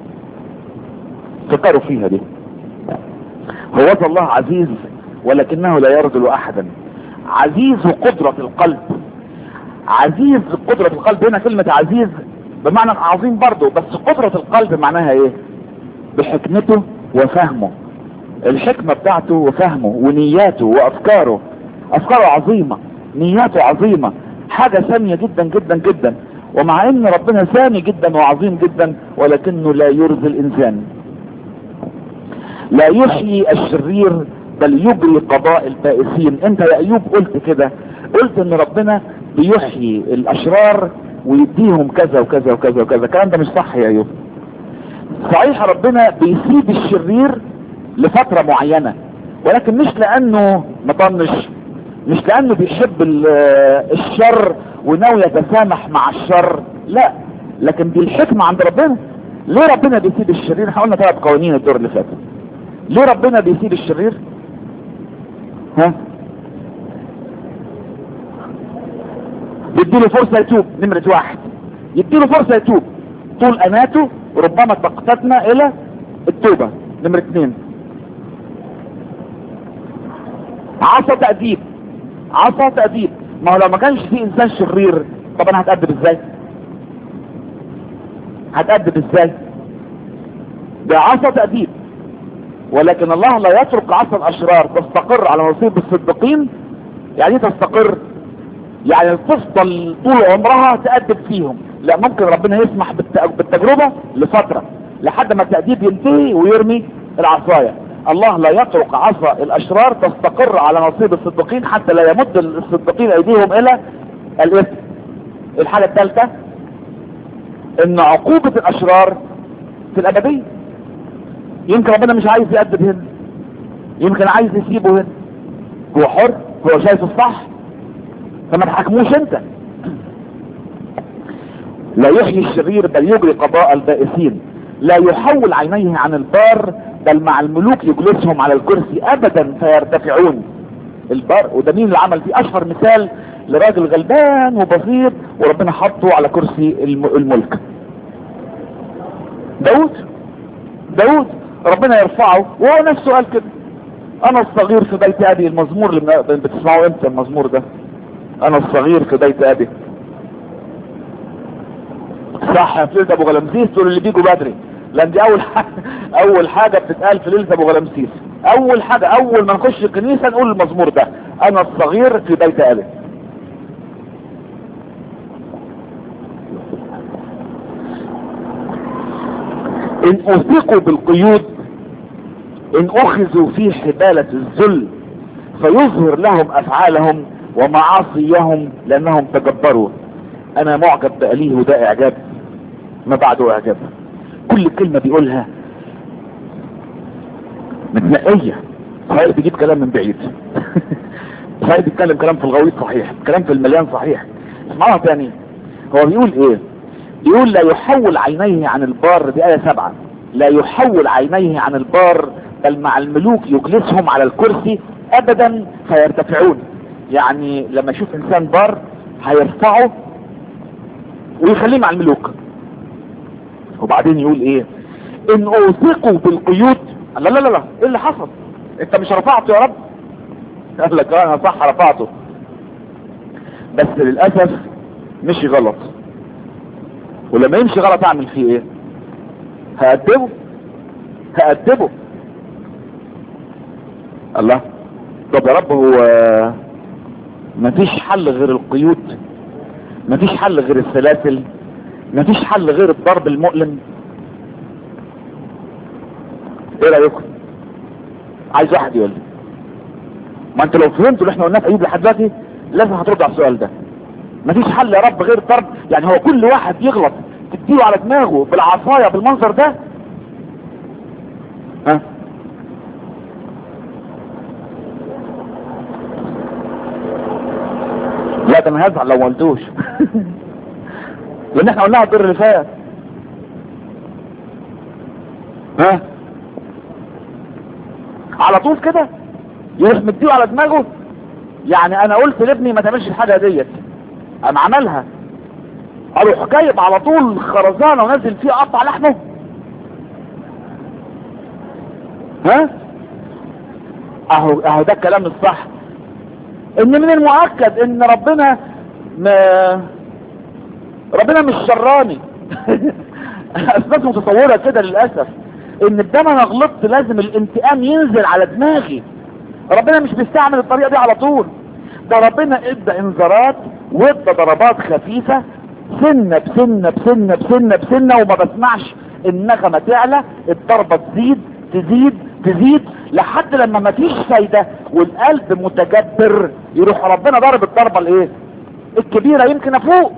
فكروا فيها دي هو الله عزيز ولكنه لا يرذل احدا عزيز قدرة القلب عزيز قدرة القلب هنا كلمة عزيز بمعنى عظيم برضه بس قدرة القلب معناها ايه بحكمته وفهمه الحكمة بتاعته وفهمه ونياته وافكاره افكاره عظيمة نياته عظيمة حاجة سامية جدا جدا جدا ومع ان ربنا سامي جدا وعظيم جدا ولكنه لا يرضي الانسان لا يحيي الشرير بل يجري قضاء البائسين انت يا ايوب قلت كده قلت ان ربنا بيحيي الاشرار ويديهم كذا وكذا وكذا وكذا الكلام ده مش صح يا ايوب صحيح ربنا بيسيب الشرير لفترة معينة ولكن مش لانه مطنش مش لانه بيحب الشر وناوي يتسامح مع الشر لا لكن دي الحكمة عند ربنا ليه ربنا بيسيب الشرير احنا قلنا ثلاث قوانين الدور اللي فات ليه ربنا بيسيب الشرير ها يديله فرصة يتوب نمرة واحد يديله فرصة يتوب طول اناته ربما تقتتنا الى التوبة نمرة اثنين عصا تأديب عصا تأديب ما هو لو ما كانش في انسان شرير طب انا هتأدب ازاي هتأدب ازاي ده عصا تأديب ولكن الله لا يترك عصا الاشرار تستقر على نصيب الصديقين يعني ايه تستقر يعني تفضل طول عمرها تأدب فيهم لا ممكن ربنا يسمح بالتجربة لفترة لحد ما التأديب ينتهي ويرمي العصاية الله لا يترك عصا الاشرار تستقر على نصيب الصديقين حتى لا يمد الصديقين ايديهم الى الاثم الحالة الثالثة ان عقوبة الاشرار في الابدية يمكن ربنا مش عايز يأدب هنا يمكن عايز يسيبه هنا هو حر هو شايف الصح فما تحكموش انت لا يحيي الشرير بل يجري قضاء البائسين لا يحول عينيه عن البار بل مع الملوك يجلسهم على الكرسي ابدا فيرتفعون البار وده مين اللي عمل فيه اشهر مثال لراجل غلبان وبسيط وربنا حطه على كرسي الملك داود داود ربنا يرفعه وهو نفسه قال كده انا الصغير في بيت ابي المزمور اللي بتسمعوا امتى المزمور ده انا الصغير في بيت ابي صح في ليله ابو غلمسيس دول اللي بيجوا بدري لان دي اول حاجه اول حاجه بتتقال في ليله ابو غلمسيس اول حاجه اول ما نخش الكنيسه نقول المزمور ده انا الصغير في بيت ابي ان اوثقوا بالقيود ان اخذوا في حبالة الذل فيظهر لهم افعالهم ومعاصيهم لانهم تجبروا انا معجب بأليه وده اعجاب ما بعده اعجاب كل كلمة بيقولها متنقية صحيح بيجيب كلام من بعيد صحيح بيتكلم كلام في الغويط صحيح كلام في المليان صحيح اسمعها تاني هو بيقول ايه بيقول لا يحول عينيه عن البار دي آية سبعة لا يحول عينيه عن البار بل مع الملوك يجلسهم على الكرسي ابدا فيرتفعون يعني لما يشوف انسان بار هيرفعه ويخليه مع الملوك وبعدين يقول ايه ان اوثقوا بالقيود لا لا لا لا ايه اللي حصل انت مش رفعته يا رب قال لك انا صح رفعته بس للاسف مشي غلط ولما يمشي غلط اعمل فيه ايه هأدبه هأدبه الله طب يا رب هو مفيش حل غير القيود مفيش حل غير السلاسل مفيش حل غير الضرب المؤلم ايه رايكم عايز واحد يقول لي ما انت لو فهمتوا اللي احنا قلناه في ايوب لحد دلوقتي لازم هترد على السؤال ده مفيش حل يا رب غير ضرب يعني هو كل واحد يغلط تديله على دماغه بالعصايه بالمنظر ده ها لا ده انا هزعل لو ما قلتوش لان احنا قلناها الدور اللي فات ها على طول كده يروح مديه على دماغه يعني انا قلت لابني ما تعملش الحاجه ديت قام عملها اروح جايب على طول خرزانه ونزل فيه قطع لحمه ها اهو اهو ده الكلام الصح ان من المؤكد ان ربنا ما ربنا مش شراني اسباب متصوره كده للاسف ان الدم انا غلطت لازم الانتقام ينزل على دماغي ربنا مش بيستعمل الطريقة دي على طول ده ربنا ادى انذارات وادى ضربات خفيفة سنة بسنة بسنة بسنة بسنة وما بسمعش النغمة تعلى الضربة تزيد تزيد تزيد لحد لما مفيش فايدة والقلب متجبر يروح ربنا ضرب الضربة الايه الكبيرة يمكن افوق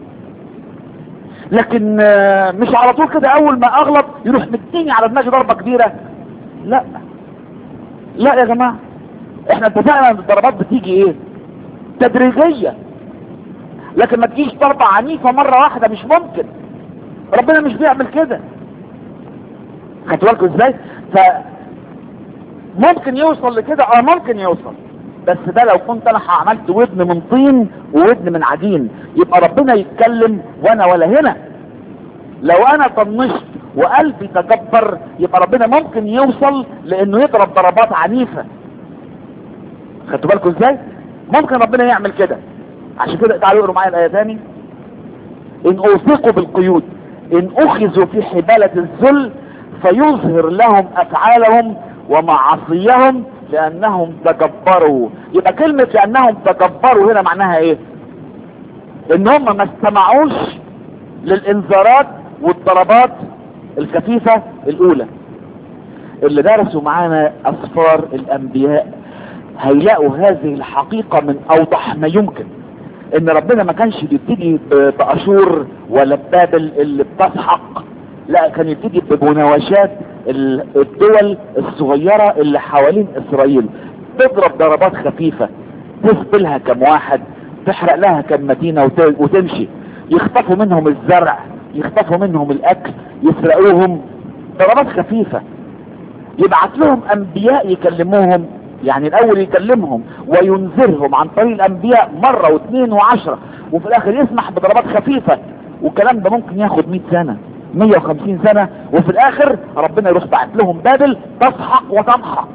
لكن آه، مش على طول كده اول ما اغلط يروح مديني على دماغي ضربة كبيرة لا لا يا جماعة احنا اتفقنا ان الضربات بتيجي ايه تدريجية لكن ما تجيش ضربة عنيفة مرة واحدة مش ممكن ربنا مش بيعمل كده خدتوا بالكم ازاي ف ممكن يوصل لكده اه ممكن يوصل بس ده لو كنت انا عملت ودن من طين وودن من عجين يبقى ربنا يتكلم وانا ولا هنا لو انا طنشت وقلبي تجبر يبقى ربنا ممكن يوصل لانه يضرب ضربات عنيفة خدتوا بالكم ازاي ممكن ربنا يعمل كده عشان كده تعالوا اقروا معايا الايه تاني ان اوثقوا بالقيود ان اخذوا في حبالة الذل فيظهر لهم افعالهم ومعاصيهم لانهم تجبروا يبقى كلمة لانهم تجبروا هنا معناها ايه ان هم ما استمعوش للانذارات والضربات الخفيفة الاولى اللي درسوا معانا اسفار الانبياء هيلاقوا هذه الحقيقة من اوضح ما يمكن ان ربنا ما كانش بيبتدي ب- باشور ولا ببابل اللي بتسحق لا كان يبتدي بمناوشات ال- الدول الصغيرة اللي حوالين اسرائيل تضرب ضربات خفيفة تسبلها كم واحد تحرق لها كم مدينة وت- وتمشي يخطفوا منهم الزرع يخطفوا منهم الاكل يسرقوهم ضربات خفيفة يبعت لهم انبياء يكلموهم يعني الاول يكلمهم وينذرهم عن طريق الانبياء مرة واثنين وعشرة وفي الاخر يسمح بضربات خفيفة والكلام ده ممكن ياخد 100 سنة 150 سنة وفي الاخر ربنا يروح بعت لهم بابل تسحق وتمحق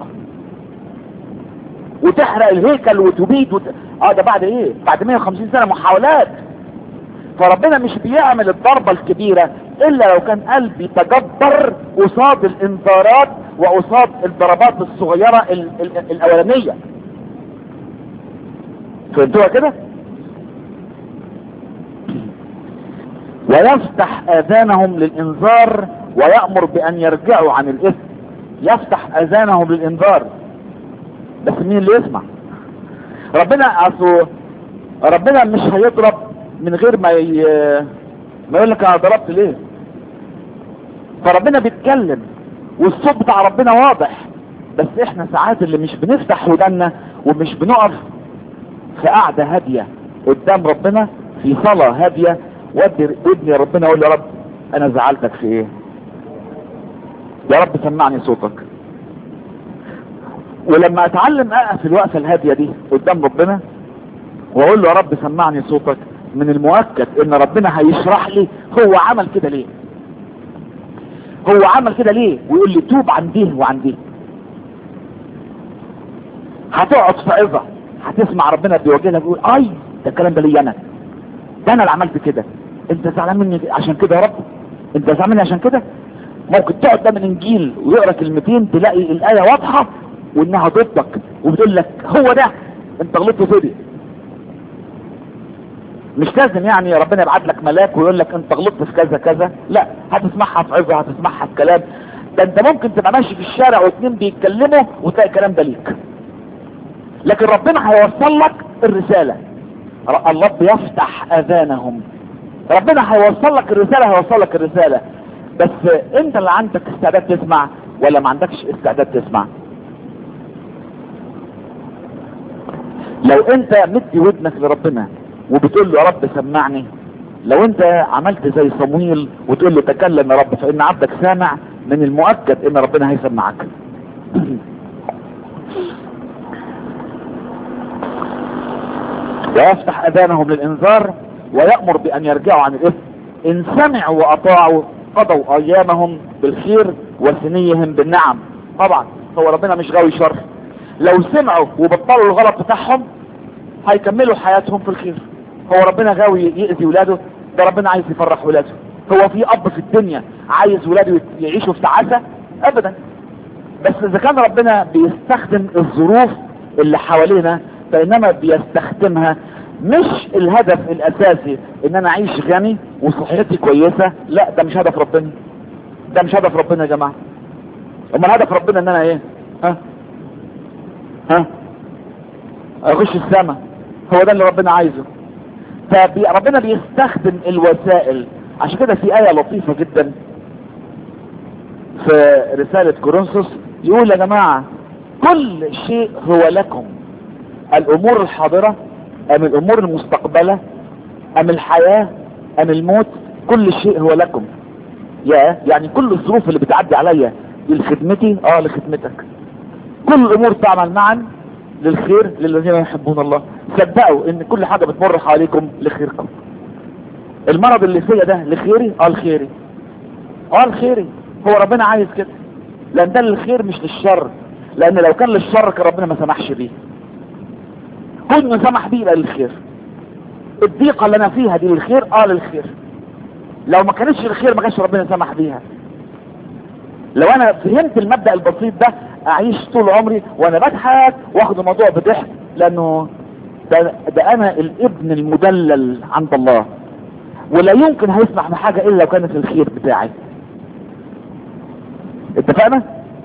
وتحرق الهيكل وتبيد وت... اه ده بعد ايه بعد 150 سنة محاولات فربنا مش بيعمل الضربة الكبيرة الا لو كان قلبي تجبر قصاد الانذارات وقصاد الضربات الصغيرة ال ال الاولانية فهمتوها كده ويفتح اذانهم للانذار ويأمر بان يرجعوا عن الاثم يفتح اذانهم للانذار بس مين اللي يسمع ربنا اصله ربنا مش هيضرب من غير ما ي... ما يقول لك انا ضربت ليه فربنا بيتكلم والصوت بتاع ربنا واضح بس احنا ساعات اللي مش بنفتح ودنا ومش بنقف في قعدة هادية قدام ربنا في صلاة هادية ودي ودني ربنا اقول يا رب انا زعلتك في ايه يا رب سمعني صوتك ولما اتعلم اقف الوقفة الهادية دي قدام ربنا واقول له يا رب سمعني صوتك من المؤكد ان ربنا هيشرح لي هو عمل كده ليه هو عمل كده ليه ويقول لي توب عن دي وعن دي هتقعد في عظة هتسمع ربنا بيوجه لك ويقول اي ده الكلام ده ليا انا ده انا اللي عملت كده انت زعلان مني عشان كده يا رب انت زعلان مني عشان كده ممكن تقعد ده من انجيل ويقرا كلمتين تلاقي الايه واضحه وانها ضدك وبتقول لك هو ده انت غلطت في دي مش لازم يعني ربنا يبعت لك ملاك ويقول لك انت غلطت في كذا كذا لا هتسمعها في عظه هتسمعها في كلام ده انت ممكن تبقى ماشي في الشارع واتنين بيتكلموا وتلاقي الكلام ده ليك لكن ربنا هيوصل لك الرساله ر- الله بيفتح اذانهم ربنا هيوصل لك الرساله هيوصل لك الرساله بس انت اللي عندك استعداد تسمع ولا ما عندكش استعداد تسمع لو انت مدي ودنك لربنا وبتقول له يا رب سمعني لو انت عملت زي صمويل وتقول له تكلم يا رب فان عبدك سامع من المؤكد ان ربنا هيسمعك ويفتح اذانهم للانذار ويأمر بان يرجعوا عن الاثم ان سمعوا واطاعوا قضوا ايامهم بالخير وسنيهم بالنعم طبعا هو ربنا مش غاوي شر لو سمعوا وبطلوا الغلط بتاعهم هيكملوا حياتهم في الخير هو ربنا غاوي يأذي ولاده ده ربنا عايز يفرح ولاده هو في اب في الدنيا عايز ولاده يعيشوا في تعاسة ابدا بس اذا كان ربنا بيستخدم الظروف اللي حوالينا فانما بيستخدمها مش الهدف الاساسي ان انا اعيش غني وصحتي كويسة لا ده مش هدف ربنا ده مش هدف ربنا يا جماعة امال هدف ربنا ان انا ايه ها ها اخش السماء هو ده اللي ربنا عايزه فربنا بيستخدم الوسائل عشان كده في آية لطيفة جدا في رسالة كورنثوس يقول يا جماعة كل شيء هو لكم الامور الحاضرة ام الامور المستقبلة ام الحياة ام الموت كل شيء هو لكم يا يعني كل الظروف اللي بتعدي عليا دي لخدمتي اه لخدمتك كل الامور تعمل معا للخير للذين يحبون الله صدقوا ان كل حاجة بتمر حواليكم لخيركم المرض اللي فيا ده لخيري اه لخيري اه لخيري هو ربنا عايز كده لان ده للخير مش للشر لان لو كان للشر كان ربنا ما سمحش بيه كل ما سمح بيه يبقى للخير الضيقه اللي انا فيها دي للخير اه للخير لو ما كانتش للخير ما كانش ربنا سمح بيها لو انا فهمت المبدأ البسيط ده اعيش طول عمري وانا بضحك واخد الموضوع بضحك لانه ده, ده انا الابن المدلل عند الله ولا يمكن هيسمح بحاجة الا لو كانت الخير بتاعي اتفقنا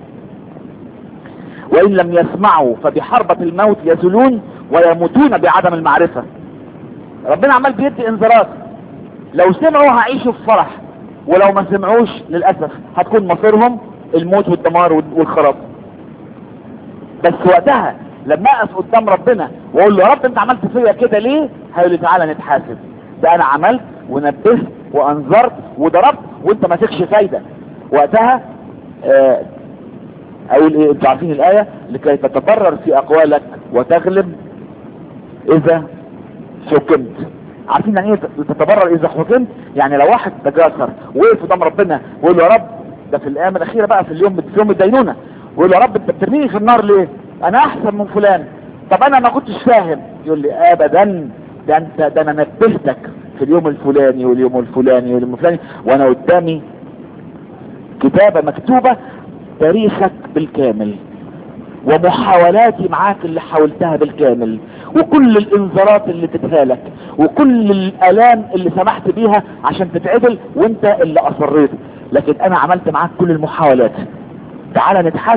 وان لم يسمعوا فبحربة الموت يزولون ويموتون بعدم المعرفة ربنا عمال بيدي انذارات لو سمعوا هعيشوا في فرح ولو ما سمعوش للأسف هتكون مصيرهم الموت والدمار والخراب بس وقتها لما اقف قدام ربنا واقول له يا رب انت عملت فيا كده ليه هيقول لي تعالى نتحاسب ده انا عملت ونبهت وانذرت وضربت وانت ما فيكش فايده وقتها آه اقول ايه انتوا عارفين الايه لكي تتبرر في اقوالك وتغلب اذا حكمت عارفين يعني ايه تتبرر اذا حكمت يعني لو واحد تجاسر وقف قدام ربنا ويقول له يا رب ده في الايام الاخيره بقى في اليوم في يوم الدينونه ويقول له يا رب انت بترميني في النار ليه انا احسن من فلان طب انا ما كنتش فاهم يقول لي ابدا ده انت ده انا نبهتك في اليوم الفلاني واليوم الفلاني واليوم الفلاني وانا قدامي كتابة مكتوبة تاريخك بالكامل ومحاولاتي معاك اللي حاولتها بالكامل وكل الانذارات اللي تتهالك وكل الالام اللي سمحت بيها عشان تتعدل وانت اللي اصريت لكن انا عملت معاك كل المحاولات تعال نتحاسب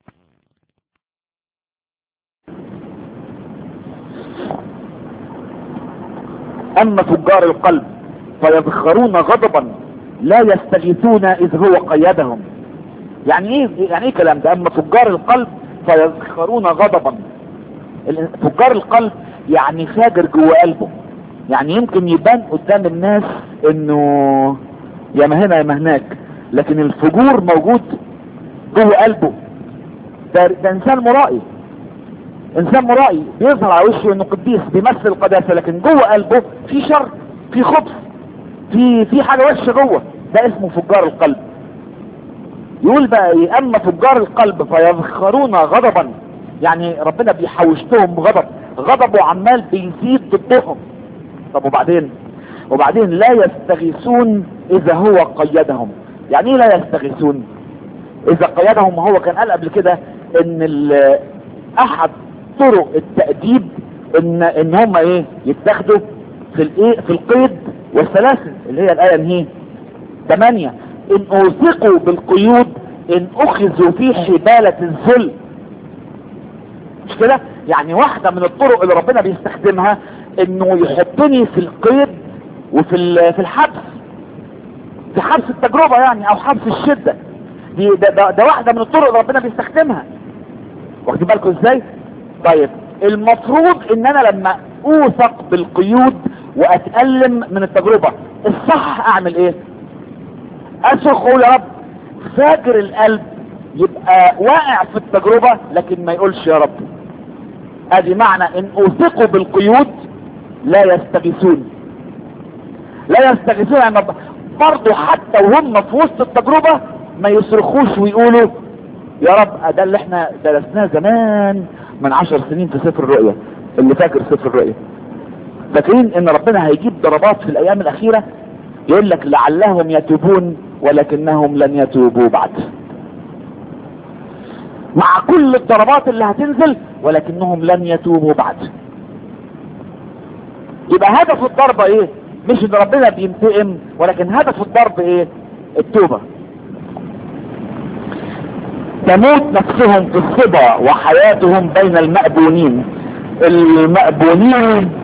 اما تجار القلب فيذخرون غضبا لا يستغيثون اذ هو قيدهم يعني ايه يعني ايه كلام ده اما تجار القلب فيذخرون غضبا تجار القلب يعني فاجر جوه قلبه يعني يمكن يبان قدام الناس انه يا ما هنا يا ما هناك لكن الفجور موجود جوه قلبه ده, ده انسان مرائي انسان مرائي بيظهر على وشه انه قديس بيمثل القداسه لكن جوه قلبه في شر في خبث في في حاجه وحشه جوه ده اسمه فجار القلب يقول بقى ايه اما فجار القلب فيذخرون غضبا يعني ربنا بيحوشتهم غضب غضبه عمال بيزيد ضدهم طب وبعدين وبعدين لا يستغيثون اذا هو قيدهم يعني ايه لا يستغيثون اذا قيدهم هو كان قال قبل كده ان احد طرق التأديب ان ان هم ايه يتاخدوا في الايه في القيد والسلاسل اللي هي الايه انهي ثمانية ان اوثقوا بالقيود ان اخذوا في حبالة الذل مش كده يعني واحدة من الطرق اللي ربنا بيستخدمها انه يحطني في القيد وفي في الحبس في حبس التجربة يعني او حبس الشدة دي ده, ده, ده واحدة من الطرق اللي ربنا بيستخدمها واخدين بالكم ازاي طيب المفروض ان انا لما اوثق بالقيود واتألم من التجربة الصح اعمل ايه اصرخ اقول يا رب فاجر القلب يبقى واقع في التجربة لكن ما يقولش يا رب ادي معنى ان اوثقوا بالقيود لا يستغيثون لا يستغيثون يعني برضه حتى وهم في وسط التجربة ما يصرخوش ويقولوا يا رب ده اللي احنا درسناه زمان من عشر سنين في سفر الرؤية اللي فاكر سفر الرؤية فاكرين ان ربنا هيجيب ضربات في الايام الاخيرة يقول لك لعلهم يتوبون ولكنهم لن يتوبوا بعد مع كل الضربات اللي هتنزل ولكنهم لن يتوبوا بعد يبقى هدف الضربة ايه مش ان ربنا بينتقم ولكن هدف الضرب ايه التوبة تموت نفسهم في الصبا وحياتهم بين المأبونين المأبونين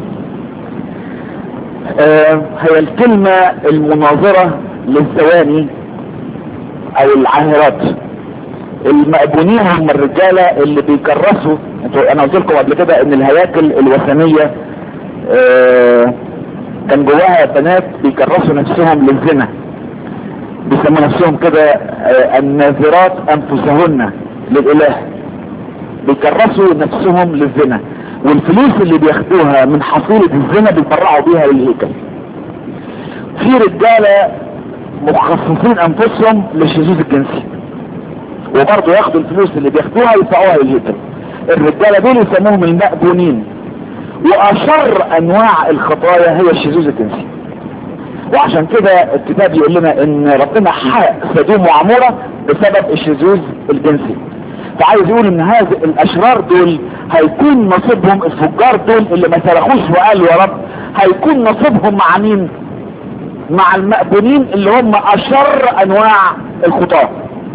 آه هي الكلمة المناظرة للزواني او العاهرات المأبونين هم الرجالة اللي بيكرسوا انا قلت لكم قبل كده ان الهياكل الوثنية آه كان جواها بنات بيكرسوا نفسهم للزنا بيسموا نفسهم كده آه الناذرات انفسهن للاله بيكرسوا نفسهم للزنا والفلوس اللي بياخدوها من حصيلة الزنا بيطلعوا بيها للهيكل في رجالة مخصصين انفسهم للشذوذ الجنسي وبرضه ياخدوا الفلوس اللي بياخدوها يدفعوها للهيكل الرجالة دول يسموهم المأبونين واشر انواع الخطايا هي الشذوذ الجنسي وعشان كده الكتاب يقول لنا ان ربنا حرق سدوم وعمورة بسبب الشذوذ الجنسي فعايز يقول ان هذا الاشرار دول هيكون نصيبهم الفجار دول اللي ما صرخوش وقالوا يا رب هيكون نصيبهم مع مين مع المأبونين اللي هم اشر انواع الخطاه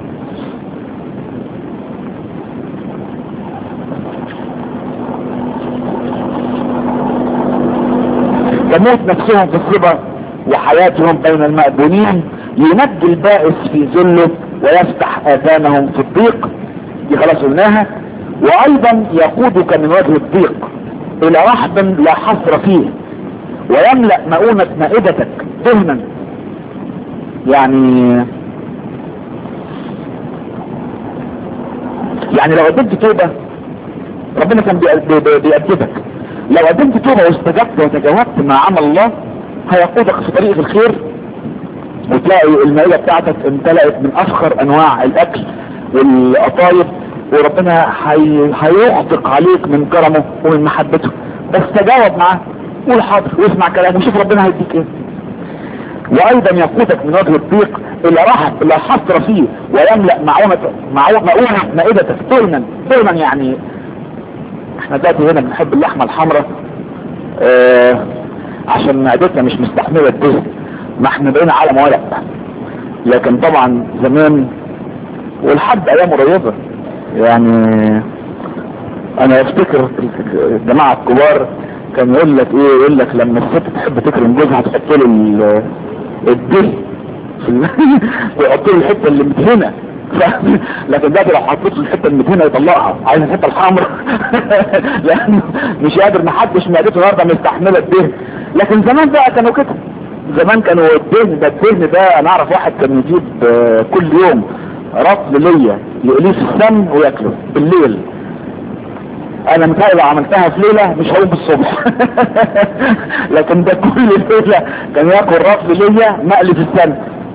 تموت نفسهم في الصبا وحياتهم بين المأبونين ينجي البائس في ذله ويفتح اذانهم في الضيق دي خلاص قلناها وايضا يقودك من وجه الضيق الى رحب لا حصر فيه ويملأ مؤونة مائدتك دهنا يعني يعني لو قدمت توبة ربنا كان بيأدبك لو قدمت توبة واستجبت وتجاوبت مع عمل الله هيقودك في طريق الخير وتلاقي المائدة بتاعتك امتلأت من افخر انواع الاكل والقطايب وربنا هي... هيغدق عليك من كرمه ومن محبته بس تجاوب معاه قول حاضر واسمع كلامه وشوف ربنا هيديك ايه وايضا يقودك من وجه الضيق الى رحب لا حصر فيه ويملأ معونة مؤونة مائدتك طينا طينا يعني احنا دلوقتي هنا بنحب اللحمة الحمراء اه عشان معدتنا مش مستحملة الدهن ما احنا بقينا عالم ورق لكن طبعا زمان ولحد ايام قريبة يعني انا افتكر الجماعة الكبار كان يقول لك ايه يقول لك لما الست تحب تكرم جوزها تحط له الدهن ويحط له الحته اللي مدهنه لكن ده لو حطيت له الحته المدهنه يطلعها عايز الحته الحمراء لانه مش قادر محدش معدته النهارده مستحمله الدهن لكن زمان بقى كانوا كده زمان كانوا الدهن ده الدهن ده انا اعرف واحد كان يجيب كل يوم رطل ليا يقليه في السمن وياكله بالليل انا متهيألي لو عملتها في ليلة مش هقوم بالصبح لكن ده كل ليلة كان ياكل رطل ليا مقلي في السمن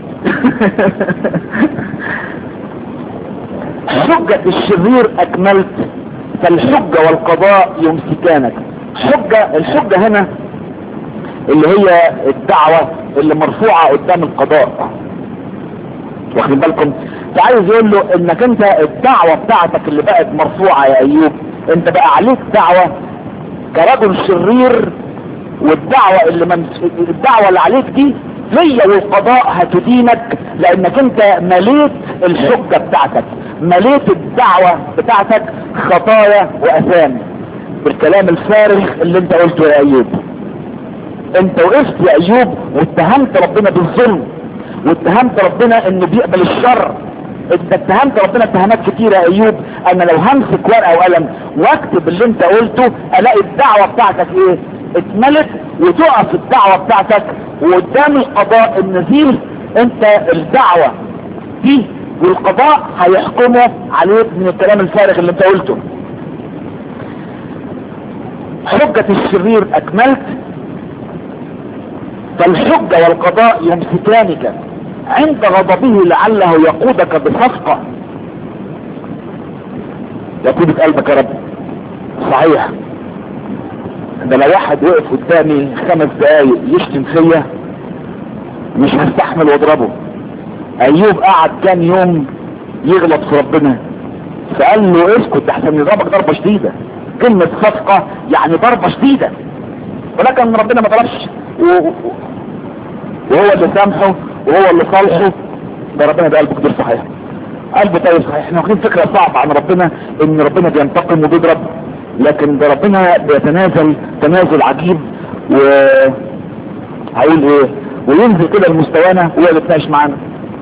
حجة الشرير اكملت فالحجة والقضاء يمسكانك حجة الحجة هنا اللي هي الدعوة اللي مرفوعة قدام القضاء واخدين بالكم فعايز يقول له انك انت الدعوة بتاعتك اللي بقت مرفوعة يا ايوب انت بقى عليك دعوة كرجل شرير والدعوة اللي من... الدعوة اللي عليك دي هي والقضاء هتدينك لانك انت مليت الحجة بتاعتك مليت الدعوة بتاعتك خطايا واثام بالكلام الفارغ اللي انت قلته يا ايوب انت وقفت يا ايوب واتهمت ربنا بالظلم واتهمت ربنا انه بيقبل الشر انت اتهمت ربنا اتهامات كتيرة يا ايوب انا لو همسك ورقة وقلم واكتب اللي انت قلته الاقي الدعوة بتاعتك ايه اتملت وتقف الدعوة بتاعتك وقدام القضاء النزيل انت الدعوة دي والقضاء هيحكموا عليك من الكلام الفارغ اللي انت قلته حجة الشرير اكملت فالحجة والقضاء يمسكانك عند غضبه لعله يقودك بصفقة يقودك قلبك يا رب صحيح ده لو واحد وقف قدامي خمس دقايق يشتم فيا مش هستحمل واضربه ايوب قعد كام يوم يغلط في ربنا فقال له اسكت ده احسن يضربك ضربه شديده كلمه صفقه يعني ضربه شديده ولكن ربنا ما طلبش و- وهو اللي سامحه وهو اللي صالحه ده ربنا ده قلبه كبير صحيح قلبه طيب صحيح احنا واخدين فكره صعبه عن ربنا ان ربنا بينتقم وبيضرب لكن ده ربنا بيتنازل تنازل عجيب و هقول ايه وينزل كده لمستوانا وهو اللي يتناقش معانا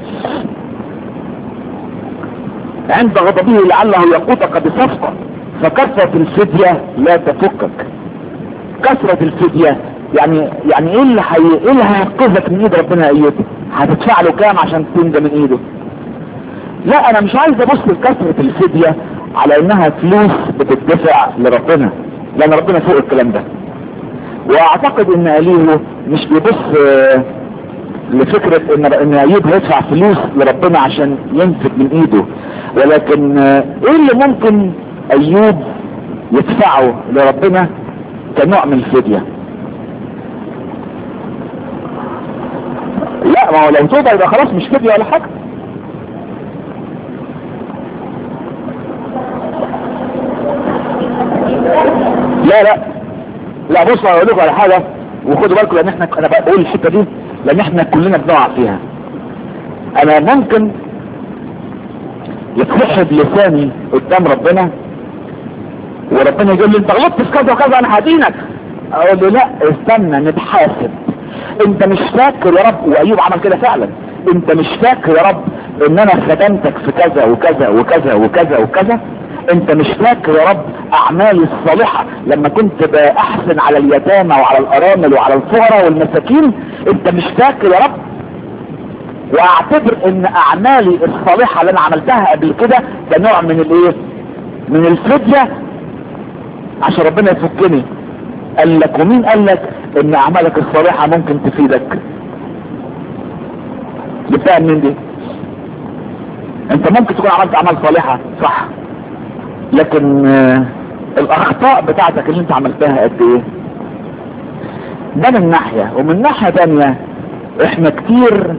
عند غضبه لعله يقوتك بصفقة فكثرة الفدية لا تفكك كثرة الفدية يعني يعني ايه اللي حي... ايه اللي هينقذك من ايد ربنا يا ايوب هتدفع له كام عشان تنجى من ايده لا انا مش عايز ابص لكثرة الفدية على انها فلوس بتدفع لربنا لان ربنا فوق الكلام ده واعتقد ان اليه مش بيبص آه، لفكرة ان ان ايوب هيدفع فلوس لربنا عشان ينفق من ايده ولكن آه، ايه اللي ممكن ايوب يدفعه لربنا كنوع من الفدية لا ما هو لو توبة يبقى خلاص مش فدية ولا حاجة لا لا لا بصوا هقول لكم على حاجه وخدوا بالكم لان احنا انا بقول الحته دي لان احنا كلنا بنقع فيها انا ممكن يتسحب لساني قدام ربنا وربنا يقول لي انت غلطت في كذا وكذا انا هدينك اقول له لا استنى نتحاسب انت مش فاكر يا رب وايوب عمل كده فعلا انت مش فاكر يا رب ان انا خدمتك في كذا وكذا وكذا وكذا وكذا انت مش فاكر يا رب اعمالي الصالحة لما كنت باحسن على اليتامى وعلى الارامل وعلى الفقراء والمساكين انت مش فاكر يا رب واعتبر ان اعمالي الصالحة اللي انا عملتها قبل كده ده نوع من الايه من الفدية عشان ربنا يفكني قال لك ومين قال لك ان اعمالك الصالحة ممكن تفيدك جبتها منين دي انت ممكن تكون عملت اعمال صالحة صح لكن آه، الاخطاء بتاعتك اللي انت عملتها قد ايه ده من ناحية ومن ناحية تانية احنا كتير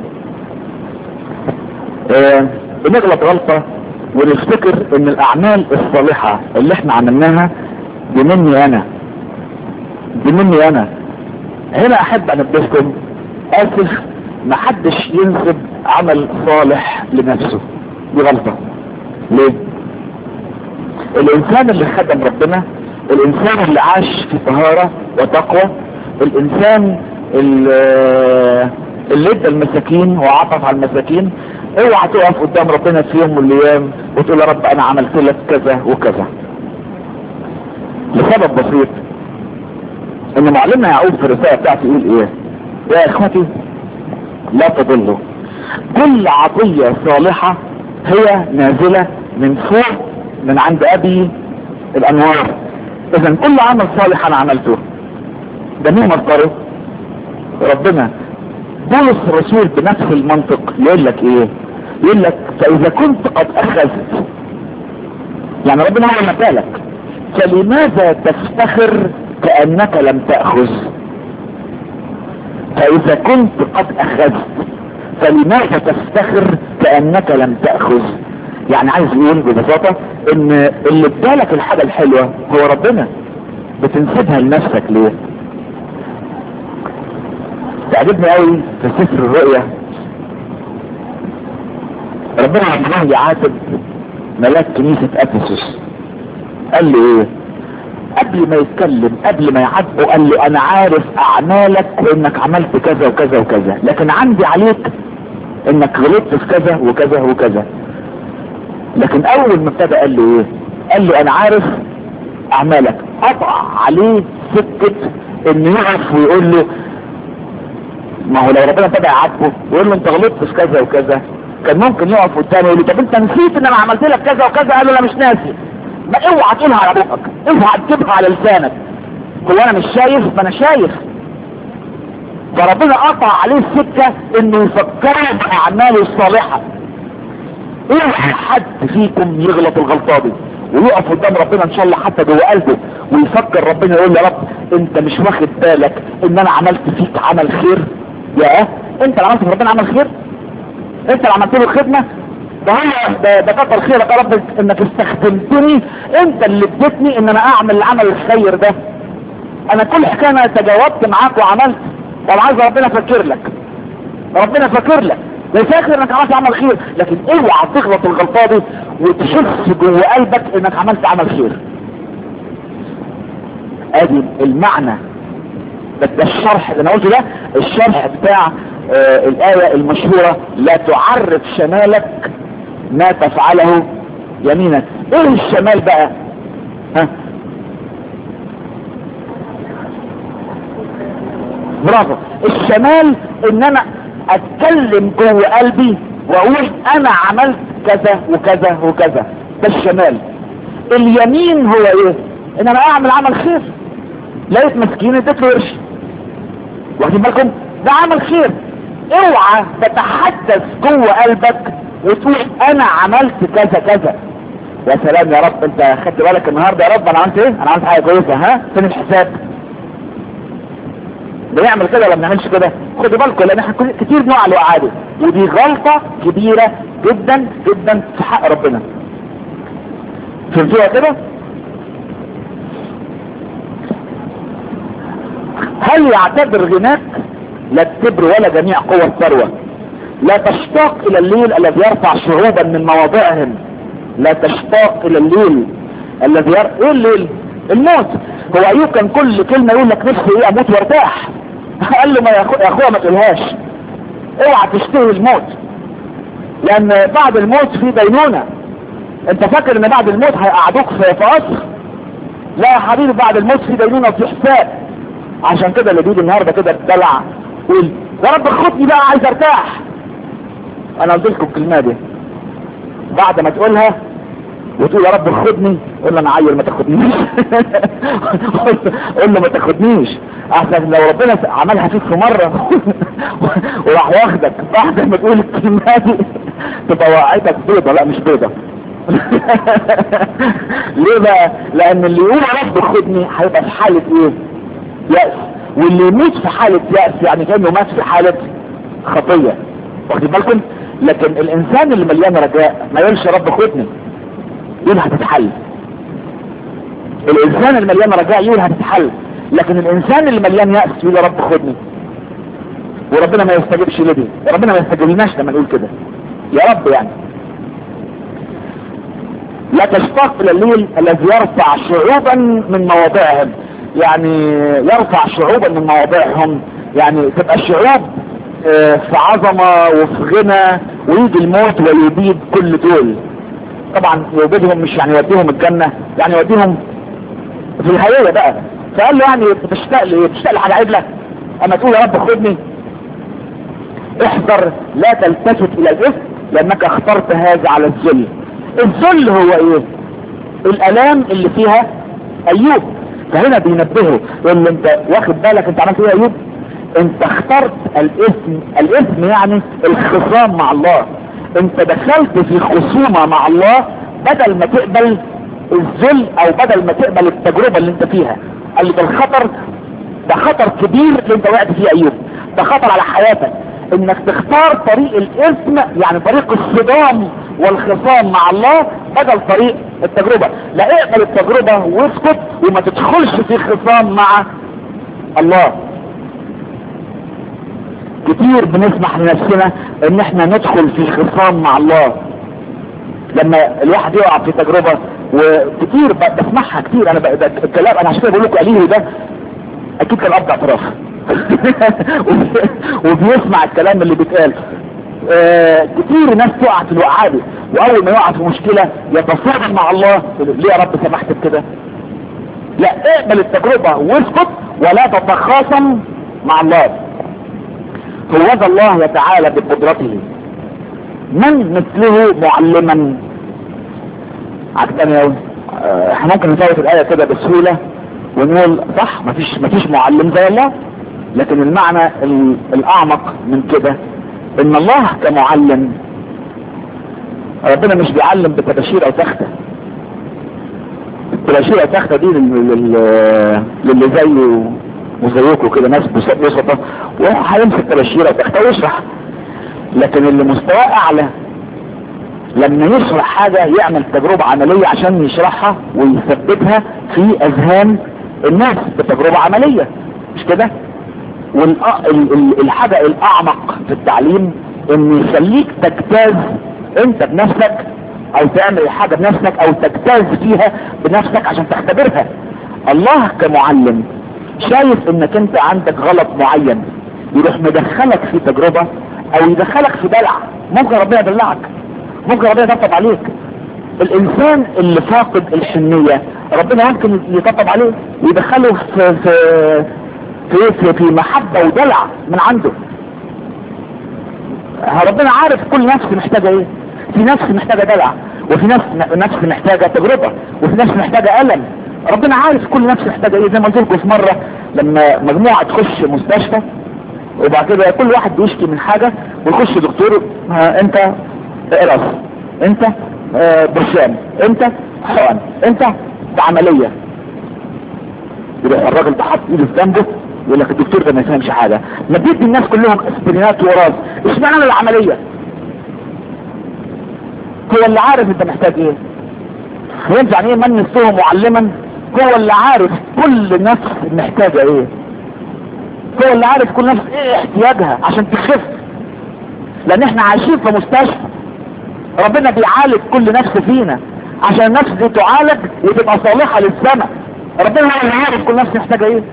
اه بنغلط غلطة ونفتكر ان الاعمال الصالحة اللي احنا عملناها دي مني انا دي مني انا هنا احب انبهكم اسف محدش ينسب عمل صالح لنفسه دي غلطة ليه الانسان اللي خدم ربنا الانسان اللي عاش في طهارة وتقوى الانسان اللي اللي ادى المساكين وعطف على المساكين اوعى تقف قدام ربنا في يوم من الايام وتقول يا رب انا عملت لك كذا وكذا لسبب بسيط ان معلمنا يعقوب في الرسالة بتاعته يقول ايه يا اخوتي لا تضلوا كل عطية صالحة هي نازلة من فوق من عند ابي الانوار اذا كل عمل صالح انا عملته ده مين مصدره ربنا بولس الرسول بنفس المنطق يقول لك ايه يقول لك فاذا كنت قد اخذت يعني ربنا هو اللي لك فلماذا تفتخر كانك لم تاخذ فاذا كنت قد اخذت فلماذا تفتخر كانك لم تاخذ يعني عايز يقول ببساطة ان اللي ادالك الحاجة الحلوة هو ربنا بتنسبها لنفسك ليه تعجبني قوي في سفر الرؤيا ربنا عمال يعاتب ملاك كنيسة افسس قال له ايه قبل ما يتكلم قبل ما يعاتبه قال له انا عارف اعمالك وانك عملت كذا وكذا وكذا لكن عندي عليك انك غلطت في كذا وكذا وكذا لكن اول ما ابتدى قال له ايه قال له انا عارف اعمالك قطع عليه سكة انه يقف ويقول له ما هو لو ربنا ابتدى يعاتبه ويقول له انت غلطت في كذا وكذا كان ممكن يقف قدامه يقول له طب انت نسيت ان انا عملت لك كذا وكذا قال له لا مش ناسي ما اوعى تقولها على بقك اوعى تجيبها على لسانك هو انا مش شايف ما انا شايف فربنا قطع عليه السكة انه يفكره باعماله الصالحة اوعى حد فيكم يغلط الغلطة دي ويقف قدام ربنا ان شاء الله حتى جوه قلبه ويفكر ربنا يقول يا رب انت مش واخد بالك ان انا عملت فيك عمل خير يا انت اللي عملت في ربنا عمل خير انت اللي عملت له خدمة
ده هو ده, ده كتر خيرك يا رب انك استخدمتني انت اللي اديتني ان انا اعمل العمل الخير ده انا كل حكايه انا تجاوبت معاك وعملت طب عايز ربنا فاكر لك ربنا فاكر لك لا فاكر انك عملت عمل خير لكن اوعى تغلط الغلطه دي وتحس جوه قلبك انك عملت عمل خير ادي المعنى ده, ده الشرح اللي انا قلته ده الشرح بتاع آه الايه المشهوره لا تعرف شمالك ما تفعله يمينك ايه الشمال بقى ها برافو الشمال ان انا اتكلم جوه قلبي واقول انا عملت كذا وكذا وكذا ده الشمال اليمين هو ايه ان انا اعمل عمل خير لقيت مسكين اديت له قرش واخدين بالكم ده عمل خير اوعى تتحدث جوه قلبك وتقول انا عملت كذا كذا يا سلام يا رب انت خدت بالك النهارده يا رب انا عملت ايه انا عملت حاجه كويسه ها فين الحساب بنعمل كده ولا ما بنعملش كده خدوا بالكم لان احنا كتير بنقع الوقعه دي ودي غلطه كبيره جدا جدا في حق ربنا فهمتوها كده هل يعتبر غناك لا الكبر ولا جميع قوى الثروة لا تشتاق الى الليل الذي يرفع شعوبا من مواضعهم لا تشتاق الى الليل الذي ير... ايه الليل الموت هو ايوب كان كل كلمة يقول لك نفسي ايه اموت وارتاح قال له ما يا اخويا ما تقولهاش اوعى تشتهي الموت لان بعد الموت في دينونة انت فاكر ان بعد الموت هيقعدوك في قصر لا يا حبيبي بعد الموت في دينونة وفي حساب عشان كده اللي بيجي النهارده كده بدلع يقول يا رب خدني بقى عايز ارتاح انا قلت لكم الكلمه دي بعد ما تقولها وتقول يا رب خدني قول له انا عيل ما تاخدنيش قول له ما تاخدنيش احسن لو ربنا عملها فيك في مره وراح واخدك بعد ما تقول الكلمه دي تبقى وقعتك بيضه لا مش بيضه ليه بقى لان اللي يقول يا رب خدني هيبقى في حاله ايه يأس واللي يموت في حالة يأس يعني كأنه مات في حالة خطية واخدين بالكم لكن الانسان اللي مليان رجاء ما يقولش يا رب خدني يقول هتتحل الانسان اللي مليان رجاء يقول هتتحل لكن الانسان اللي مليان يأس يقول يا رب خدني وربنا ما يستجيبش لدي ربنا ما يستجيبلناش لما نقول كده يا رب يعني لا تشتاق الى الليل الذي يرفع شعوبا من مواضعهم يعني يرفع شعوبا من مواضعهم يعني تبقى الشعوب في عظمة وفي غنى ويجي الموت ويبيد كل دول طبعا يوجدهم مش يعني يوديهم الجنة يعني يوديهم في الحقيقة بقى فقال له يعني بتشتاق لي بتشتاق لحاجة عدلة اما تقول يا رب خدني احذر لا تلتفت الى الاثم لانك اخترت هذا على الذل الذل هو ايه الالام اللي فيها ايوب فهنا بينبهه يقول له انت واخد بالك انت عملت ايه يا ايوب انت اخترت الاثم الاثم يعني الخصام مع الله انت دخلت في خصومة مع الله بدل ما تقبل الذل او بدل ما تقبل التجربة اللي انت فيها قال لي ده الخطر ده خطر كبير اللي انت وقعت فيه ايوب ده خطر على حياتك انك تختار طريق الاثم يعني طريق الصدام والخصام مع الله بدل طريق التجربة لا اقبل التجربة واسكت وما تدخلش في خصام مع الله كتير بنسمح لنفسنا ان احنا ندخل في خصام مع الله لما الواحد يقع في تجربة وكتير بسمعها كتير انا بقى الكلام انا عشان كده بقول لكم قليل ده اكيد كان ابدا اعتراف وبيسمع الكلام اللي بيتقال آه كتير ناس تقع في الوقعه دي واول ما يقع في مشكله يتصاعد مع الله ليه يا رب سمحت بكده لا اقبل التجربه واسكت ولا تتخاصم مع الله هو الله يتعالى بقدرته من مثله معلما عجبني قوي احنا ممكن نفوت الايه كده بسهوله ونقول صح مفيش مفيش معلم زي الله لكن المعنى الاعمق من كده ان الله كمعلم ربنا مش بيعلم بتباشير او تختة التباشير او تختة دي للي زيه وزيكم كده ناس بسطة وهو هيمسك تباشير او تختة ويشرح لكن اللي مستواه اعلى لما يشرح حاجة يعمل تجربة عملية عشان يشرحها ويثبتها في اذهان الناس بتجربة عملية مش كده والحاجة الاعمق في التعليم ان يخليك تجتاز انت بنفسك او تعمل حاجة بنفسك او تجتاز فيها بنفسك عشان تختبرها الله كمعلم شايف انك انت عندك غلط معين يروح مدخلك في تجربة او يدخلك في دلع ممكن ربنا يدلعك ممكن ربنا يطبطب عليك الانسان اللي فاقد الحنية ربنا ممكن يطبطب عليه ويدخله في في في, في, في محبة ودلع من عنده ربنا عارف كل نفس محتاجة ايه في نفس محتاجة دلع وفي نفس نفس محتاجة تجربة وفي نفس محتاجة ألم ربنا عارف كل نفس محتاجة ايه زي ما قلت لكم في مرة لما مجموعة تخش مستشفى وبعد كده كل واحد بيشكي من حاجة ويخش دكتور ها انت اقرص انت اه برشام انت حقن انت بعملية يروح الراجل ده حاطط ايده في جنبه يقول لك الدكتور ده ما يفهمش حاجة ما بيدي الناس كلهم اسبرينات وراس اشمعنى العملية هو اللي عارف انت محتاج ايه ينفع ايه من نفسه معلما هو اللي عارف كل نفس محتاجة ايه هو اللي عارف كل نفس ايه احتياجها عشان تخف لان احنا عايشين في مستشفى ربنا بيعالج كل نفس فينا عشان النفس دي تعالج وتبقى صالحة للسماء ربنا هو اللي عارف كل نفس محتاجة ايه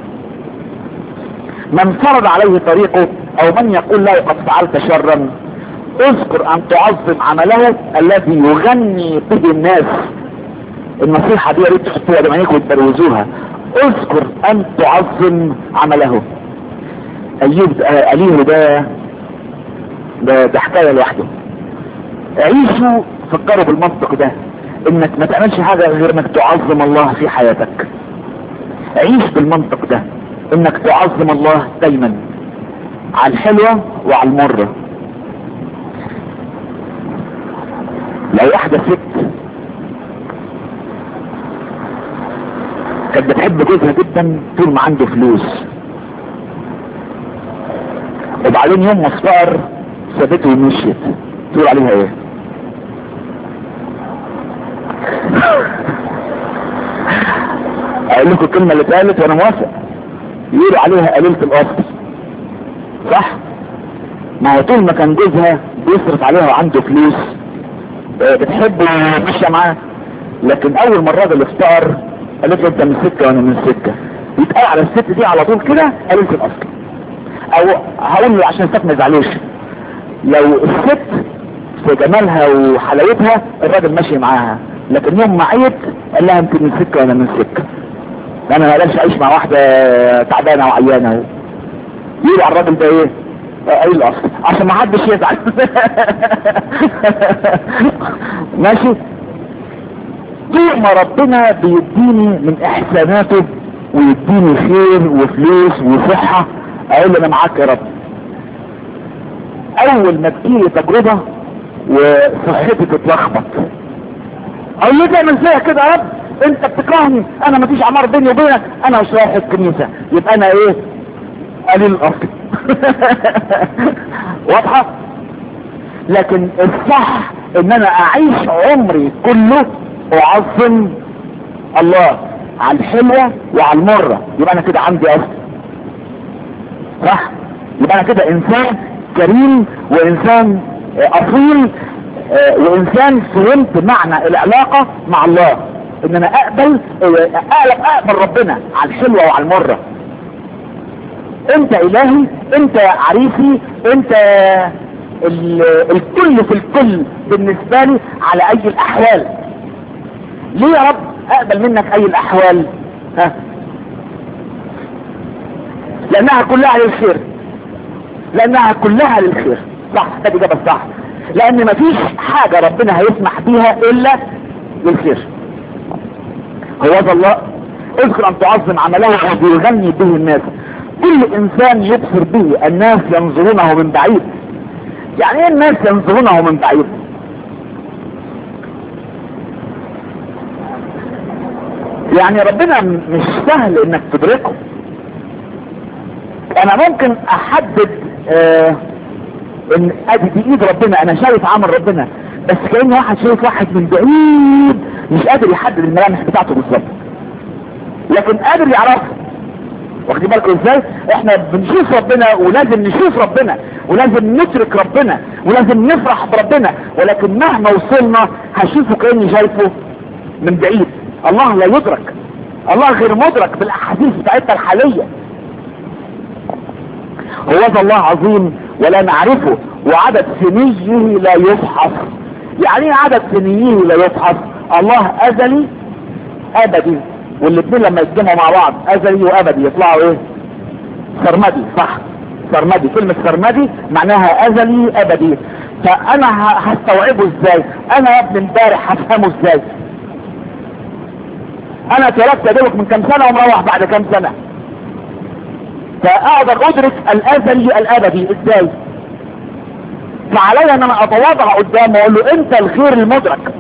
من فرض عليه طريقه او من يقول له قد فعلت شرا اذكر ان تعظم عمله الذي يغني به الناس النصيحة دي يا ريت تحطوها دمعيكم وتبروزوها اذكر ان تعظم عمله ايوب آه اليه ده ده, ده حكاية لوحده عيشوا فكروا بالمنطق ده انك ما تعملش حاجة غير انك تعظم الله في حياتك عيش بالمنطق ده انك تعظم الله دايما على الحلوة وعلى المرة لو واحدة ست كانت بتحب جوزها جدا طول ما عنده فلوس وبعدين يوم ما افتقر سابته ومشيت تقول عليها ايه اقول لكم الكلمة اللي اتقالت وانا موافق يقولوا عليها قليلة الاصل صح ما هو طول ما كان جوزها بيصرف عليها وعنده فلوس بتحب ماشيه معاه لكن اول ما الراجل افتقر قالت له انت من سكه وانا من سكه يتقال على الست دي على طول كده قليلة الاصل او هقول له عشان الست ما يزعلوش لو الست في جمالها وحلاوتها الراجل ماشي معاها لكن يوم ما عيت قال لها انت من سكه وانا من سكه انا ما اقدرش اعيش مع واحده تعبانه وعيانه يقول على الراجل ده ايه قليل الاصل عشان ما حدش يزعل ماشي طول ما ربنا بيديني من احساناته ويديني خير وفلوس وصحة اقول انا معاك يا رب اول ما تجيلي تجربة وصحتي تتلخبط اقول له تعمل فيها كده يا رب انت بتكرهني انا مفيش عمار بيني وبينك انا مش رايح الكنيسة يبقى انا ايه قليل الاصل واضحة لكن الصح ان انا اعيش عمري كله اعظم الله على الحلوة وعلى المرة يبقى انا كده عندي اصل صح يبقى انا كده انسان كريم وانسان اصيل وانسان فهمت معنى العلاقة مع الله ان انا اقبل اقلب اقبل ربنا على الحلوة وعلى المرة انت الهي انت عريسي انت الكل في الكل بالنسبة لي على اي الاحوال ليه يا رب اقبل منك اي الاحوال ها لانها كلها للخير لانها كلها للخير صح ده الاجابه الصح لان مفيش حاجة ربنا هيسمح بيها الا للخير هو ذا الله اذكر ان تعظم عمله ويغني به الناس كل انسان يبصر به الناس ينظرونه من بعيد يعني ايه الناس ينظرونه من بعيد يعني ربنا مش سهل انك تدركه انا ممكن احدد آه ان ادي دي ايد ربنا انا شايف عمل ربنا بس كأن واحد شايف واحد من بعيد مش قادر يحدد الملامح بتاعته بالظبط لكن قادر يعرفها واخدين بالكم ازاي احنا بنشوف ربنا ولازم نشوف ربنا ولازم نترك ربنا ولازم نفرح بربنا ولكن مهما وصلنا هشوفه كاني شايفه من بعيد الله لا يدرك الله غير مدرك بالاحاديث بتاعتنا الحاليه هو ذا الله عظيم ولا نعرفه وعدد سنيه لا يفحص يعني ايه عدد سنيه لا يفحص الله ازلي ابدي والاثنين لما يتجمعوا مع بعض ازلي وابدي يطلعوا ايه سرمدي صح سرمدي كلمة سرمدي معناها ازلي ابدي فانا هستوعبه ازاي انا يا ابن امبارح هفهمه ازاي انا اتولدت يا دوبك من كام سنة ومروح بعد كام سنة فاقدر ادرك الازلي الابدي ازاي فعلي ان انا اتواضع قدامه واقول له انت الخير المدرك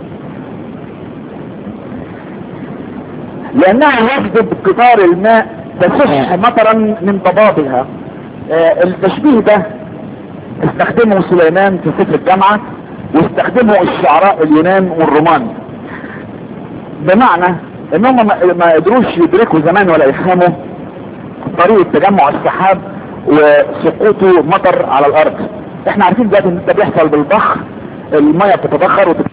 لانها يجذب قطار الماء تسح مطرا من ضبابها آه التشبيه ده استخدمه سليمان في سفر الجامعة واستخدمه الشعراء اليونان والرومان بمعنى انهم ما قدروش يدركوا زمان ولا يفهموا طريقة تجمع السحاب وسقوطه مطر على الارض احنا عارفين دلوقتي ان ده بيحصل بالبخر المية بتتبخر وتت...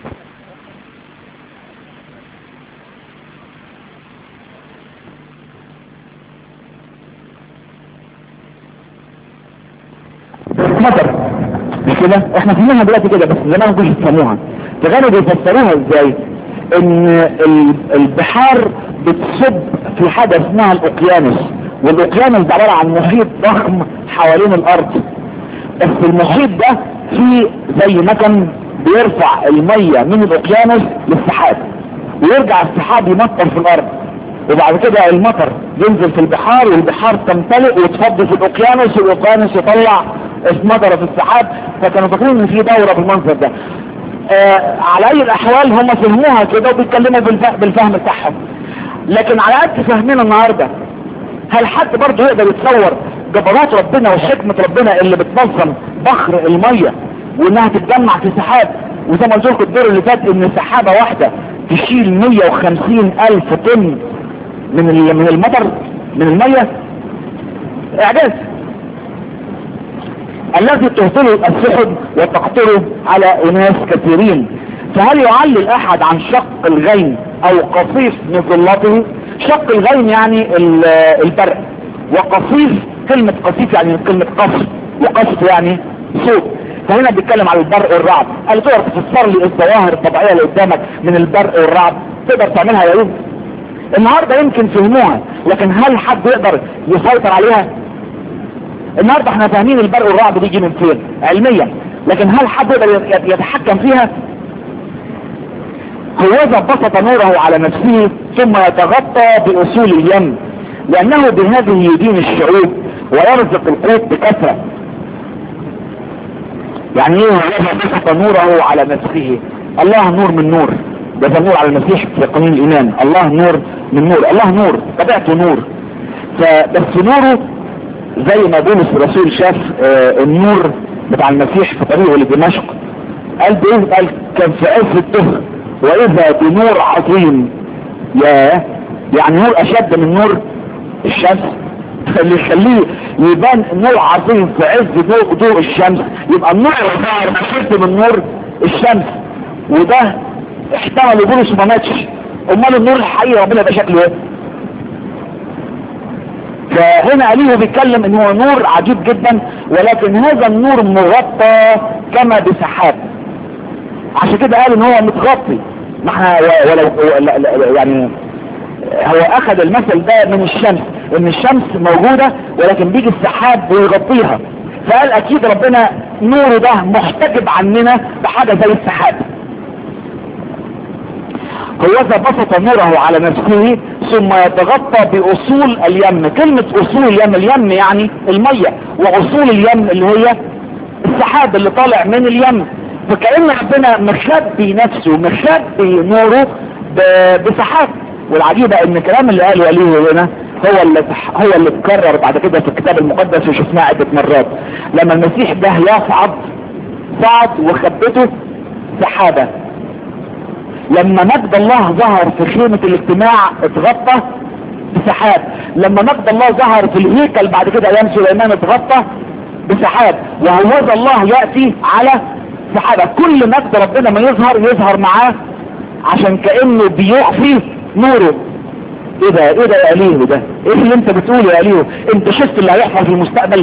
مطر مش كده احنا فهمنا دلوقتي كده بس زمان ما كنتش يفهموها فكانوا بيفسروها ازاي ان البحار بتصب في حاجه اسمها الاوقيانوس والاوقيانوس ده عباره عن محيط ضخم حوالين الارض بس المحيط ده فيه زي مكن بيرفع الميه من الاوقيانوس للسحاب ويرجع السحاب يمطر في الارض وبعد كده المطر ينزل في البحار والبحار تمتلئ وتفضي في الاوقيانوس والاوقيانوس يطلع مطره في السحاب فكانوا فاكرين ان في دوره بالمنظر ده آه على اي الاحوال هم فهموها كده وبيتكلموا بالفهم بتاعهم لكن على قد فهمنا النهارده هل حد برضه يقدر يتصور جبروت ربنا وحكمة ربنا اللي بتنظم بخر المية وانها تتجمع في سحاب وزي ما قلت لكم الدور اللي فات ان سحابة واحدة تشيل 150 الف طن من من المطر من المية اعجاز الذي تهطله السحب وتقطره على اناس كثيرين فهل يعلل احد عن شق الغيم او قصيص من ظلته شق الغيم يعني البرق وقصيص كلمة قصيص يعني كلمة قصر وقصف يعني صوت فهنا بيتكلم على البرق والرعد قال تقدر تفسر لي الظواهر الطبيعية اللي قدامك من البرق والرعد تقدر تعملها يا يوم النهاردة يمكن فهموها لكن هل حد يقدر يسيطر عليها النهاردة احنا فاهمين البرق والرعد بيجي من فين علميا لكن هل حد يقدر يتحكم فيها هوذا بسط نوره على نفسه ثم يتغطى بأصول اليم لأنه بهذه يدين الشعوب ويرزق القوت بكثرة يعني ايه هوذا بسط نوره على نفسه الله نور من نور ده نور على المسيح في قانون الإيمان الله نور من نور الله نور طبيعته نور فبس نوره زي ما بولس الرسول شاف آه النور بتاع المسيح في طريقه لدمشق قال بايه قال كان في عز الدهر واذا بنور عظيم يا يعني نور اشد من نور الشمس اللي يخليه يبان نور عظيم في عز ضوء ضوء الشمس يبقى النور ظاهر اشد من نور الشمس وده احتمل بولس ما ماتش امال النور الحقيقي ربنا يبقى شكله ايه فهنا عليه بيتكلم ان هو نور عجيب جدا ولكن هذا النور مغطى كما بسحاب عشان كده قال ان هو متغطي ما احنا ولو يعني هو اخذ المثل ده من الشمس ان الشمس موجودة ولكن بيجي السحاب ويغطيها فقال اكيد ربنا نوره ده محتجب عننا بحاجة زي السحاب هوذا بسط نوره على نفسه ثم يتغطى باصول اليم كلمة اصول اليم اليم يعني المية واصول اليم اللي هي السحاب اللي طالع من اليم فكأن ربنا مخبي نفسه مخبي نوره بسحاب والعجيبة ان الكلام اللي قاله وليه هنا هو اللي هو اللي اتكرر بعد كده في الكتاب المقدس وشفناه عدة مرات لما المسيح ده يصعد صعد وخبته سحابة لما مجد الله ظهر في خيمة الاجتماع اتغطى بسحاب لما مجد الله ظهر في الهيكل بعد كده ايام سليمان اتغطى بسحاب وهوذا الله يأتي على سحابة كل مجد ربنا ما يظهر يظهر معاه عشان كأنه بيخفي نوره ايه ده ايه ده يا اليه ده ايه اللي انت بتقوله يا اليه انت شفت اللي هيحصل في المستقبل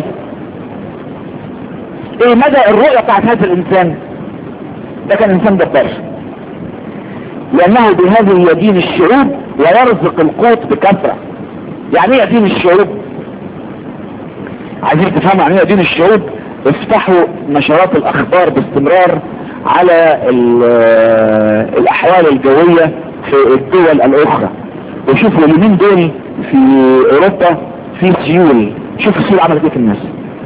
ايه مدى الرؤية بتاعت هذا الانسان ده كان انسان جبار لانه بهذه يدين الشعوب ويرزق القوت بكثرة يعني ايه يدين الشعوب عايزين تفهموا يعني ايه يدين الشعوب افتحوا نشرات الاخبار باستمرار على الاحوال الجوية في الدول الاخرى وشوفوا اليومين دول في اوروبا في سيول شوفوا السيول عملت ايه في الناس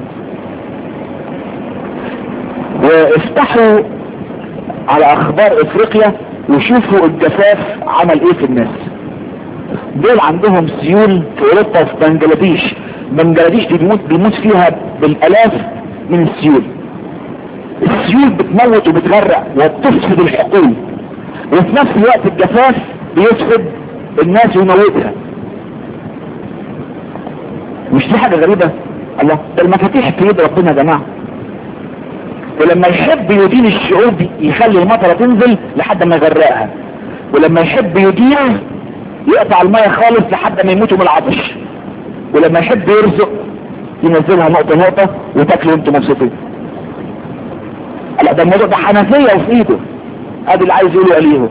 وافتحوا على اخبار افريقيا وشوفوا الجفاف عمل ايه في الناس دول عندهم سيول في اوروبا وفي بنجلاديش بنجلاديش دي بيموت, بيموت فيها بالالاف من السيول السيول بتموت وبتغرق وبتفسد الحقول وفي نفس الوقت الجفاف بيفسد الناس ويموتها مش دي حاجة غريبة الله ده المفاتيح في يد ربنا يا جماعة ولما يحب يدين الشعوب يخلي المطرة تنزل لحد ما يغرقها ولما يحب يدين يقطع المية خالص لحد ما يموتوا من العطش ولما يحب يرزق ينزلها نقطة نقطة وتاكلوا انتوا مبسوطين لا ده الموضوع ده حنفية وفي ايده ادي اللي عايز يقوله عليه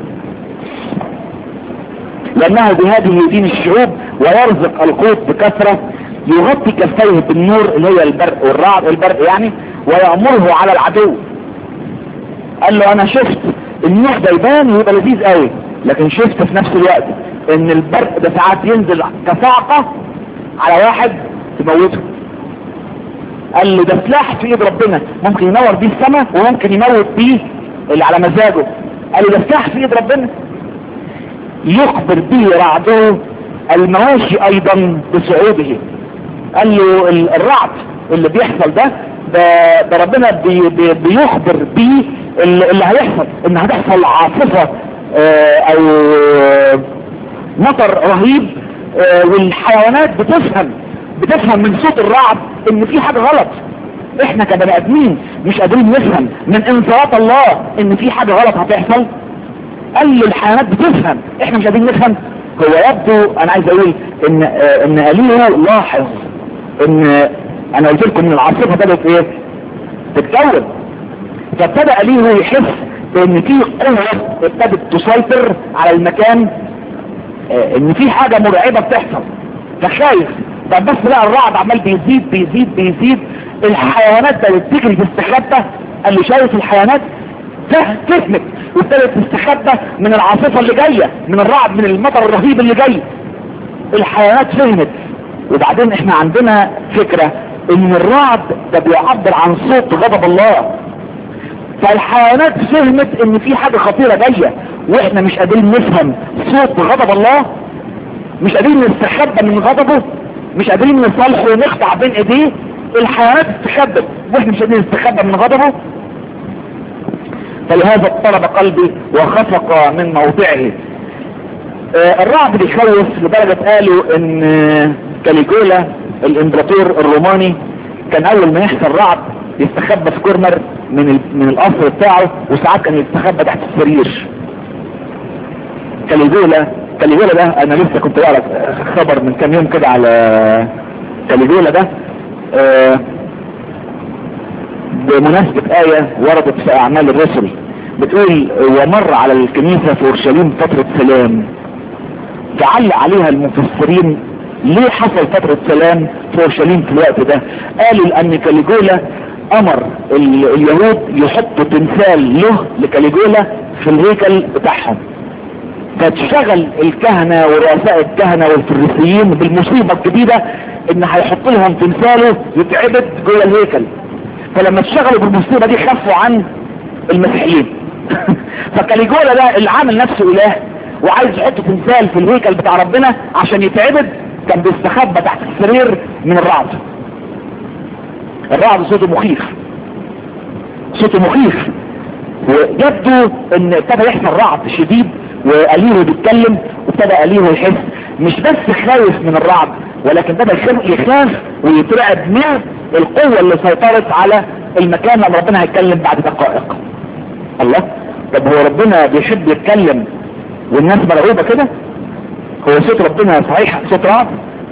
لانه بهذه يدين الشعوب ويرزق القوت بكثرة يغطي كفيه بالنور اللي هي البرق والرعد البرق يعني ويأمره على العدو قال له انا شفت النور ده يبان ويبقى لذيذ قوي لكن شفت في نفس الوقت ان البرق ده ساعات ينزل كصعقة على واحد تموته قال له ده سلاح في ايد ربنا ممكن ينور بيه السماء وممكن يموت بيه اللي على مزاجه قال له ده سلاح في ايد ربنا يخبر به رعده المواشي ايضا بصعوده قال له الرعد اللي بيحصل ده ده, ده ربنا بي بي بيخبر بيه اللي هيحصل ان هتحصل عاصفة اه او مطر رهيب اه والحيوانات بتفهم بتفهم من صوت الرعد ان في حاجة غلط احنا كبني ادمين مش قادرين نفهم من انفراد الله ان في حاجة غلط هتحصل قال له الحيوانات بتفهم احنا مش قادرين نفهم هو يبدو انا عايز اقول ان اه ان اليه لاحظ ان انا قلت لكم ان العاصفه بدات ايه تتكون فابتدى اليه يحس ان في قوه ابتدت تسيطر على المكان اه ان في حاجه مرعبه بتحصل فخايف طب بس لا الرعد عمال بيزيد بيزيد بيزيد الحيوانات بدات تجري تستخبى قال له شايف الحيوانات فهمت وابتدت تستخبى من العاصفه اللي جايه من الرعد من المطر الرهيب اللي جاي الحيوانات فهمت وبعدين احنا عندنا فكرة ان الرعد ده بيعبر عن صوت غضب الله فالحيوانات فهمت ان في حاجة خطيرة جاية واحنا مش قادرين نفهم صوت غضب الله مش قادرين نستخبى من غضبه مش قادرين نصالحه ونخضع بين ايديه الحيوانات استخبت واحنا مش قادرين نستخبى من غضبه فلهذا اضطرب قلبي وخفق من موضعه آه الرعد بيخوف لدرجة قالوا ان كاليجولا الامبراطور الروماني كان اول ما يحصل رعد يستخبى في كورنر من من القصر بتاعه وساعات كان يستخبى تحت السرير كاليجولا كاليجولا ده انا لسه كنت بقرا خبر من كام يوم كده على كاليجولا ده آه بمناسبة آية وردت في أعمال الرسل بتقول ومر على الكنيسة في أورشليم فترة سلام تعلق عليها المفسرين ليه حصل فترة سلام في اورشليم في الوقت ده قالوا لان كاليجولا امر اليهود يحطوا تمثال له لكاليجولا في الهيكل بتاعهم فتشتغل الكهنة ورؤساء الكهنة والفريسيين بالمصيبة الجديدة ان هيحط لهم تمثاله يتعبد جوه الهيكل فلما اشتغلوا بالمصيبة دي خفوا عن المسيحيين فكاليجولا ده اللي عامل نفسه اله وعايز يحط تمثال في الهيكل بتاع ربنا عشان يتعبد كان بيستخبى تحت السرير من الرعد الرعد صوته مخيف صوته مخيف ويبدو ان ابتدى يحصل رعد شديد واليهو بيتكلم وابتدى اليهو يحس مش بس خايف من الرعد ولكن بدأ يخاف ويترعب من القوة اللي سيطرت على المكان لما ربنا هيتكلم بعد دقائق الله طب هو ربنا بيحب يتكلم والناس مرعوبة كده هو صوت ربنا صحيح صوت رعد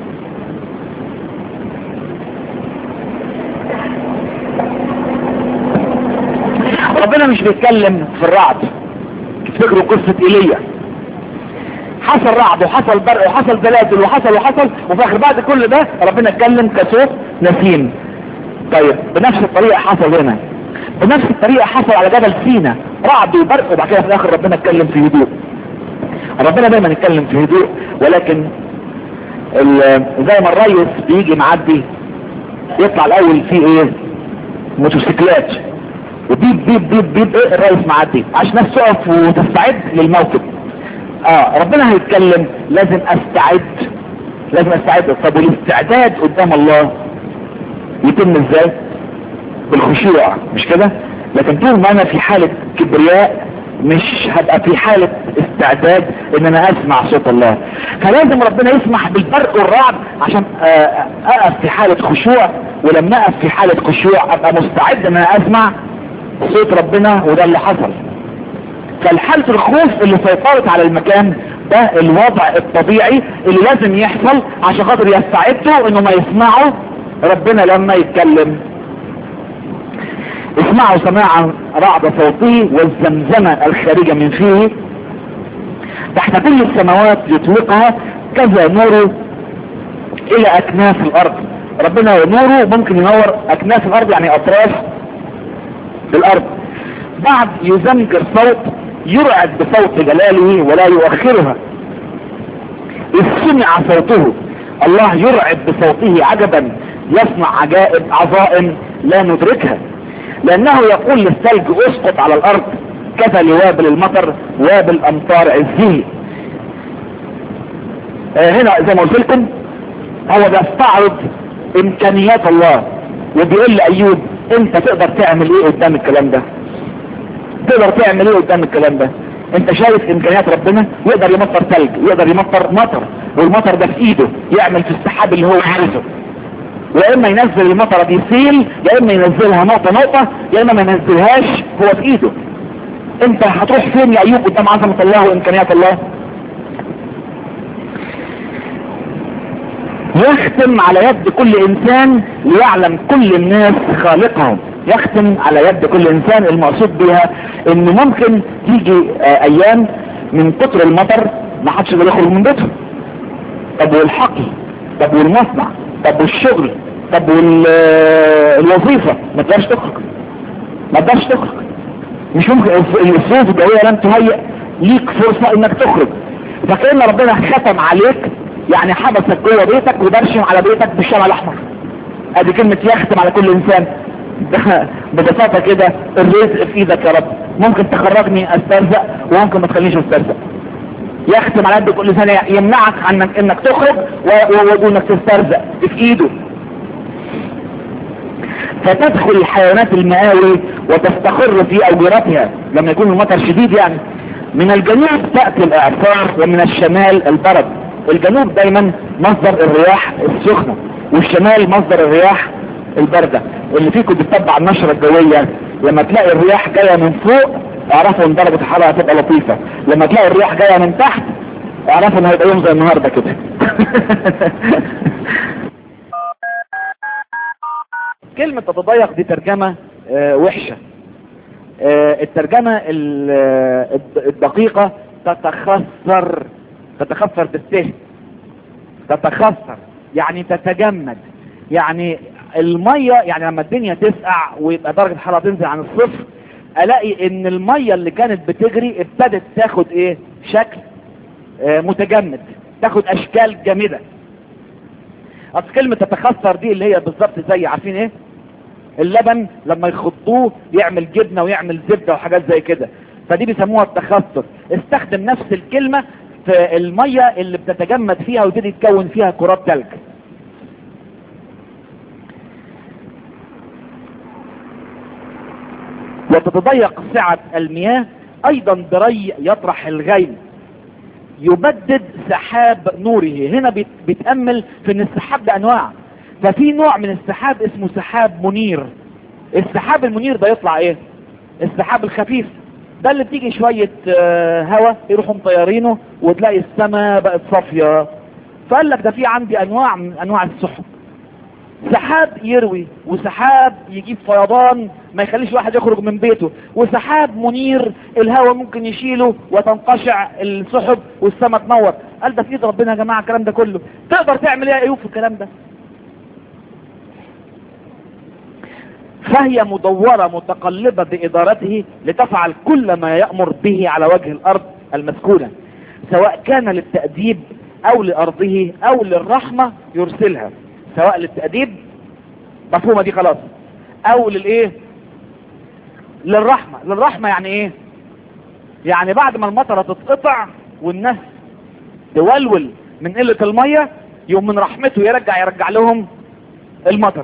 ربنا مش بيتكلم في الرعد تفتكروا قصة ايليا حصل رعد وحصل برق وحصل زلازل وحصل وحصل وفي اخر بعد كل ده ربنا اتكلم كصوت نسيم طيب بنفس الطريقة حصل هنا بنفس الطريقة حصل على جبل سينا رعد وبرق وبعد كده في الاخر ربنا اتكلم في هدوء ربنا دايما يتكلم في هدوء ولكن زي ما الريس بيجي معدي يطلع الاول فيه ايه موتوسيكلات وبيب بيب بيب بيب ايه الريس معدي عشان الناس تقف وتستعد للموقف اه ربنا هيتكلم لازم استعد لازم استعد طب والاستعداد قدام الله يتم ازاي بالخشوع مش كده لكن طول ما انا في حالة كبرياء مش هبقى في حالة استعداد ان انا اسمع صوت الله فلازم ربنا يسمح بالبرق والرعد عشان اقف في حالة خشوع ولما اقف في حالة خشوع ابقى مستعد ان انا اسمع صوت ربنا وده اللي حصل فالحالة الخوف اللي سيطرت على المكان ده الوضع الطبيعي اللي لازم يحصل عشان خاطر يستعدوا انه ما يسمعوا ربنا لما يتكلم اسمعوا سماعا رعد صوته والزمزمة الخارجة من فيه تحت كل السماوات يطلقها كذا نوره الى اكناف الارض ربنا نوره ممكن ينور اكناف الارض يعني اطراف الارض بعد يزمجر صوت يرعد بصوت جلاله ولا يؤخرها اذ سمع صوته الله يرعد بصوته عجبا يصنع عجائب عظائم لا ندركها لانه يقول للثلج اسقط على الارض كفى لوابل المطر وابل امطار عزه آه هنا زي ما قلت لكم هو بيستعرض امكانيات الله وبيقول لايوب انت تقدر تعمل ايه قدام الكلام ده تقدر تعمل ايه قدام الكلام ده انت شايف امكانيات ربنا يقدر يمطر ثلج يقدر يمطر مطر والمطر ده في ايده يعمل في السحاب اللي هو عايزه يا اما ينزل المطره دي سيل يا اما ينزلها نقطة نقطة يا اما ما ينزلهاش هو في ايده انت هتروح فين يا ايوب قدام عظمة الله وامكانيات الله يختم على يد كل انسان ليعلم كل الناس خالقهم يختم على يد كل انسان المقصود بها ان ممكن تيجي آه ايام من كتر المطر ما حدش يقدر يخرج من بيته طب والحقل طب والمصنع طب والشغل طب والوظيفة ما تقدرش تخرج ما تقدرش تخرج مش ممكن الظروف الجوية لم تهيئ ليك فرصة انك تخرج فكأن ربنا ختم عليك يعني حبسك جوه بيتك وبرشم على بيتك بالشمع الاحمر ادي كلمة يختم على كل انسان ببساطة كده الرزق في ايدك يا رب ممكن تخرجني استرزق وممكن ما تخلينيش استرزق يختم على قد كل سنة يمنعك عن انك تخرج وانك تسترزق في ايده فتدخل الحيوانات المآوي وتستقر في اوجرتها لما يكون المطر شديد يعني من الجنوب تأتي الاعصار ومن الشمال البرد الجنوب دايما مصدر الرياح السخنة والشمال مصدر الرياح الباردة اللي فيكم بتتبع النشرة الجوية لما تلاقي الرياح جاية من فوق اعرفوا ان درجة الحرارة هتبقى لطيفة لما تلاقي الرياح جاية من تحت اعرفوا ان هيبقى يوم زي النهاردة كده كلمة تتضيق دي ترجمة آه وحشة آه الترجمة الدقيقة تتخسر تتخسر بالسهل تتخسر يعني تتجمد يعني المية يعني لما الدنيا تسقع ويبقى درجة الحرارة تنزل عن الصفر الاقي ان المية اللي كانت بتجري ابتدت تاخد ايه شكل آه متجمد تاخد اشكال جامدة اصل كلمة تتخسر دي اللي هي بالظبط زي عارفين ايه اللبن لما يخضوه يعمل جبنة ويعمل زبدة وحاجات زي كده فدي بيسموها التخسر استخدم نفس الكلمة في المية اللي بتتجمد فيها وتبتدي تكون فيها كرات تلج وتتضيق سعة المياه ايضا بري يطرح الغيم يبدد سحاب نوره هنا بيت- بيتأمل في ان السحاب ده انواع ففي نوع من السحاب اسمه سحاب منير السحاب المنير ده يطلع ايه السحاب الخفيف ده اللي بتيجي شوية آه، هوا يروحوا مطيرينه وتلاقي السماء بقت صافية فقال لك ده في عندي انواع من انواع السحب سحاب يروي وسحاب يجيب فيضان ما يخليش واحد يخرج من بيته وسحاب منير الهواء ممكن يشيله وتنقشع السحب والسماء تنور قال ده في ايد ربنا يا جماعه الكلام ده كله تقدر تعمل ايه يا ايوب في الكلام ده فهي مدورة متقلبة بإدارته لتفعل كل ما يأمر به على وجه الأرض المسكونة سواء كان للتأديب أو لأرضه أو للرحمة يرسلها سواء للتأديب مفهومة دي خلاص أو للإيه للرحمة للرحمة يعني إيه يعني بعد ما المطرة تتقطع والناس تولول من قلة المية يوم من رحمته يرجع يرجع لهم المطر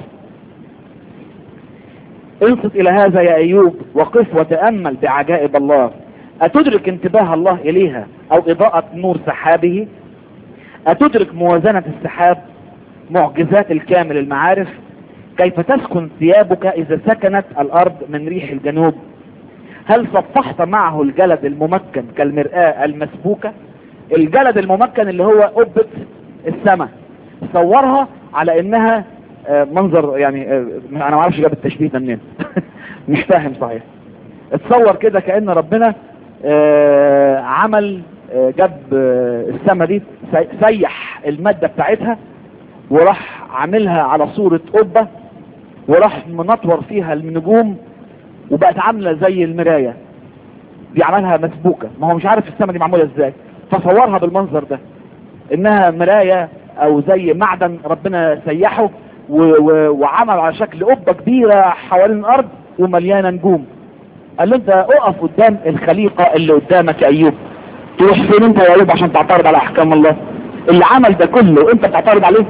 انصت الى هذا يا ايوب وقف وتأمل بعجائب الله اتدرك انتباه الله اليها او اضاءة نور سحابه اتدرك موازنة السحاب معجزات الكامل المعارف كيف تسكن ثيابك اذا سكنت الارض من ريح الجنوب هل صفحت معه الجلد الممكن كالمرآة المسبوكة الجلد الممكن اللي هو قبة السماء صورها على انها آه، منظر يعني آه، انا ما اعرفش جاب التشبيه ده منين مش فاهم صحيح اتصور كده كأن ربنا آه، عمل آه، جاب آه، السما دي سي- سيح المادة بتاعتها وراح عاملها على صورة قبة وراح منطور فيها النجوم وبقت عاملة زي المراية دي عملها مسبوكة ما هو مش عارف السما دي معمولة ازاي فصورها بالمنظر ده انها مراية او زي معدن ربنا سيحه و و وعمل على شكل قبة كبيرة حوالين الارض ومليانة نجوم قال له انت اقف قدام الخليقة اللي قدامك يا ايوب تروح فين انت يا ايوب عشان تعترض على احكام الله اللي عمل ده كله انت بتعترض عليه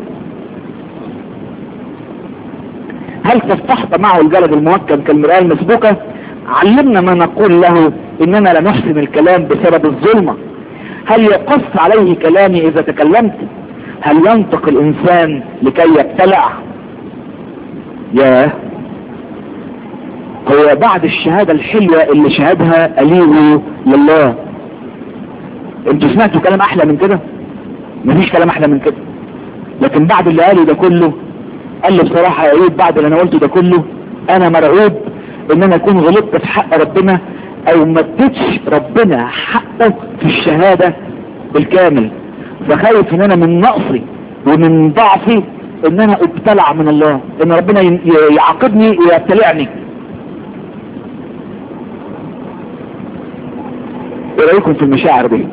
هل صفحت معه الجلد الممكن كالمرآة المسبوكة علمنا ما نقول له اننا لا نحسن الكلام بسبب الظلمة هل يقص عليه كلامي اذا تكلمت هل ينطق الانسان لكي يبتلع ياه هو بعد الشهادة الحلوة اللي شهدها أليه لله انتوا سمعتوا كلام احلى من كده مفيش كلام احلى من كده لكن بعد اللي قاله ده كله قال له بصراحة يا ايوب بعد اللي انا قلته ده كله انا مرعوب ان انا اكون غلطت في حق ربنا او ما اديتش ربنا حقه في الشهادة بالكامل فخايف ان انا من نقصي ومن ضعفي ان انا ابتلع من الله ان ربنا ي- ي- يعاقبني ويبتلعني ايه رايكم في المشاعر دي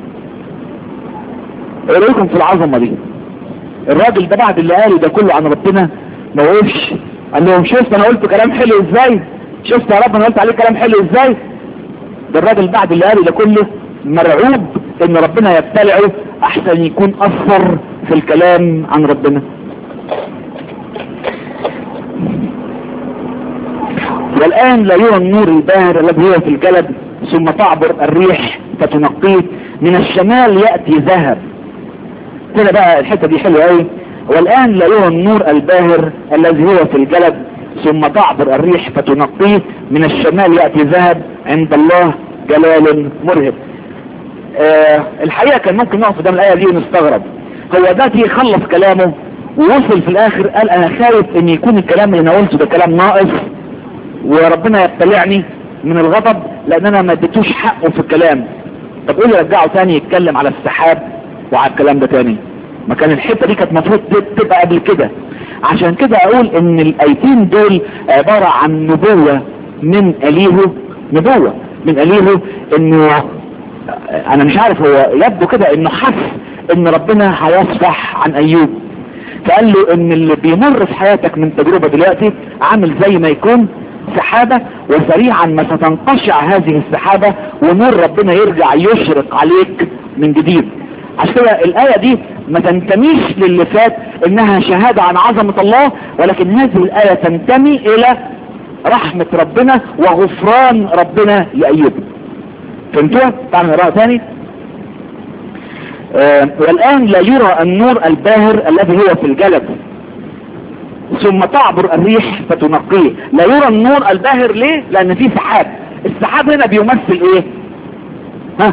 ايه رايكم في العظمه دي الراجل ده بعد اللي قاله ده كله عن ربنا ما وقفش قال لهم شفت انا قلت كلام حلو ازاي شفت يا رب انا قلت عليه كلام حلو ازاي ده الراجل بعد اللي قاله ده كله مرعوب ان ربنا يبتلعه احسن يكون اثر في الكلام عن ربنا والآن لا يرى النور الباهر الذي هو في الجلد ثم تعبر الريح فتنقيه من الشمال يأتي ذهب كده بقى الحتة دي حلوة قوي والآن لا يرى النور الباهر الذي هو في الجلد ثم تعبر الريح فتنقيه من الشمال يأتي ذهب عند الله جلال مرهب آه الحقيقة كان ممكن نقف قدام الآية دي ونستغرب هو ده خلص كلامه ووصل في الآخر قال أنا خايف إن يكون الكلام اللي أنا قلته ده كلام ناقص وربنا يبتلعني من الغضب لان انا ما اديتوش حقه في الكلام طب قول رجعه تاني يتكلم على السحاب وعلى الكلام ده تاني ما كان الحته دي كانت المفروض تبقى قبل كده عشان كده اقول ان الايتين دول عباره عن نبوه من اليهو نبوه من اليهو انه انا مش عارف هو يبدو كده انه حس ان ربنا هيصفح عن ايوب فقال له ان اللي بيمر في حياتك من تجربة دلوقتي عامل زي ما يكون سحابة وسريعا ما ستنقشع هذه السحابة ونور ربنا يرجع يشرق عليك من جديد عشان كده الآية دي ما تنتميش للي فات انها شهادة عن عظمة الله ولكن هذه الآية تنتمي الى رحمة ربنا وغفران ربنا لأيوب فهمتوها؟ تعالوا نقراها تاني آه والآن لا يرى النور الباهر الذي هو في الجلد ثم تعبر الريح فتنقيه لا يرى النور الباهر ليه لان في سحاب السحاب هنا بيمثل ايه ها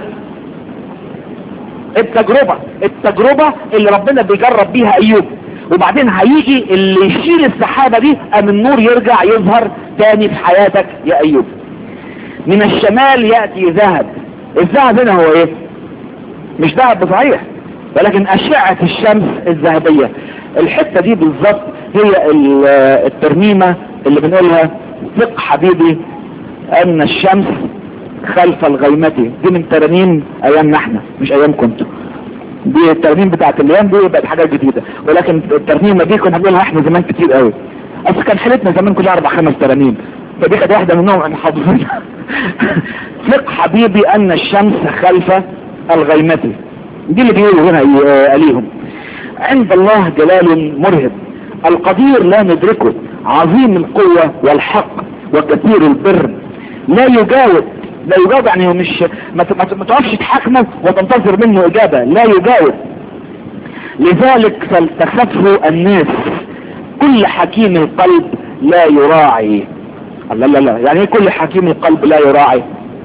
التجربة التجربة اللي ربنا بيجرب بيها ايوب وبعدين هيجي اللي يشيل السحابة دي ام النور يرجع يظهر تاني في حياتك يا ايوب من الشمال يأتي ذهب الذهب هنا هو ايه مش ذهب صحيح ولكن اشعة الشمس الذهبية الحتة دي بالظبط هي الترميمة اللي بنقولها ثق حبيبي ان الشمس خلف الغيمة دي من ترانيم ايامنا احنا مش ايام كنتوا دي الترميم بتاعت الايام دي بقت حاجات جديدة ولكن الترميمة دي كنا بنقولها احنا زمان كتير قوي اصل كان حالتنا زمان كلها اربع خمس ترانيم فدي كانت واحدة منهم احنا حافظينها ثق حبيبي ان الشمس خلف الغيمة دي اللي بيقولوا هنا عليهم عند الله جلال مرهب القدير لا ندركه عظيم القوة والحق وكثير البر لا يجاوب لا يجاوب يعني مش ما تقفش تحاكمه وتنتظر منه اجابة لا يجاوب لذلك فلتخفه الناس كل حكيم القلب لا يراعي لا لا لا يعني ايه كل حكيم القلب لا يراعي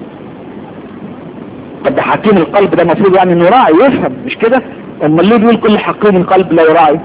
طب ده حكيم القلب ده المفروض يعني انه يراعي يفهم مش كده اما اللي بيقول كل حكيم القلب لا يراعي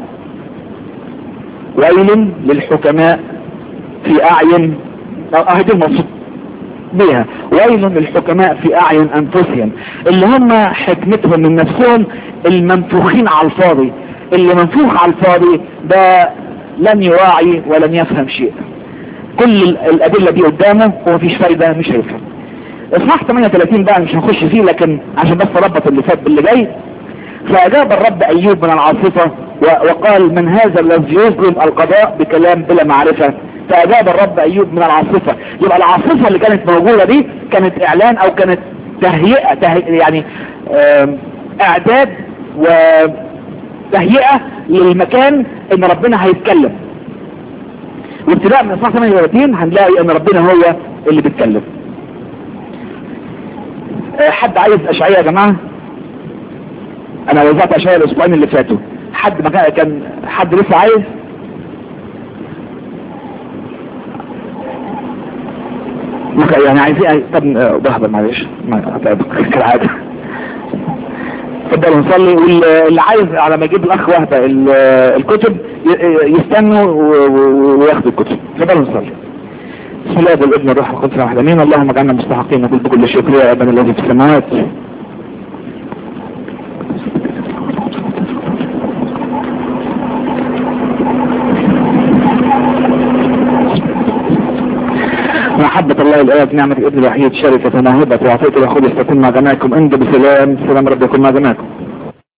ويل للحكماء في اعين اهدي المقصود بيها ويل للحكماء في اعين انفسهم اللي هم حكمتهم من نفسهم المنفوخين على الفاضي اللي منفوخ على الفاضي ده لن يراعي ولن يفهم شيء كل الادلة دي قدامه ومفيش فايدة مش هيفهم اصحاح 38 بقى مش هنخش فيه لكن عشان بس ربط اللي فات باللي جاي فاجاب الرب ايوب من العاصفة وقال من هذا الذي يظلم القضاء بكلام بلا معرفة فاجاب الرب ايوب من العاصفة يبقى العاصفة اللي كانت موجودة دي كانت اعلان او كانت تهيئة, تهيئة يعني اعداد وتهيئة للمكان ان ربنا هيتكلم وابتداء من اصحاح 38 هنلاقي ان ربنا هو اللي بيتكلم حد عايز اشعية يا جماعة انا وزعت اشعية الاسبوعين اللي فاتوا حد ما كان كان حد لسه عايز يعني عايزين طب بهبل معلش ما اتعبك كالعادة اتفضلوا نصلي واللي عايز على ما يجيب الاخ وهبة الكتب يستنوا وياخدوا الكتب اتفضلوا نصلي بسم الله والابن الروح القدس واحد امين اللهم اجعلنا مستحقين نقول بكل شكر يا ابن الذي في السماوات محبة الله الآب نعمة الابن الوحيد شركة موهبة وعطية الأخوة تكون مع جميعكم انت بسلام سلام رب يكون مع جميعكم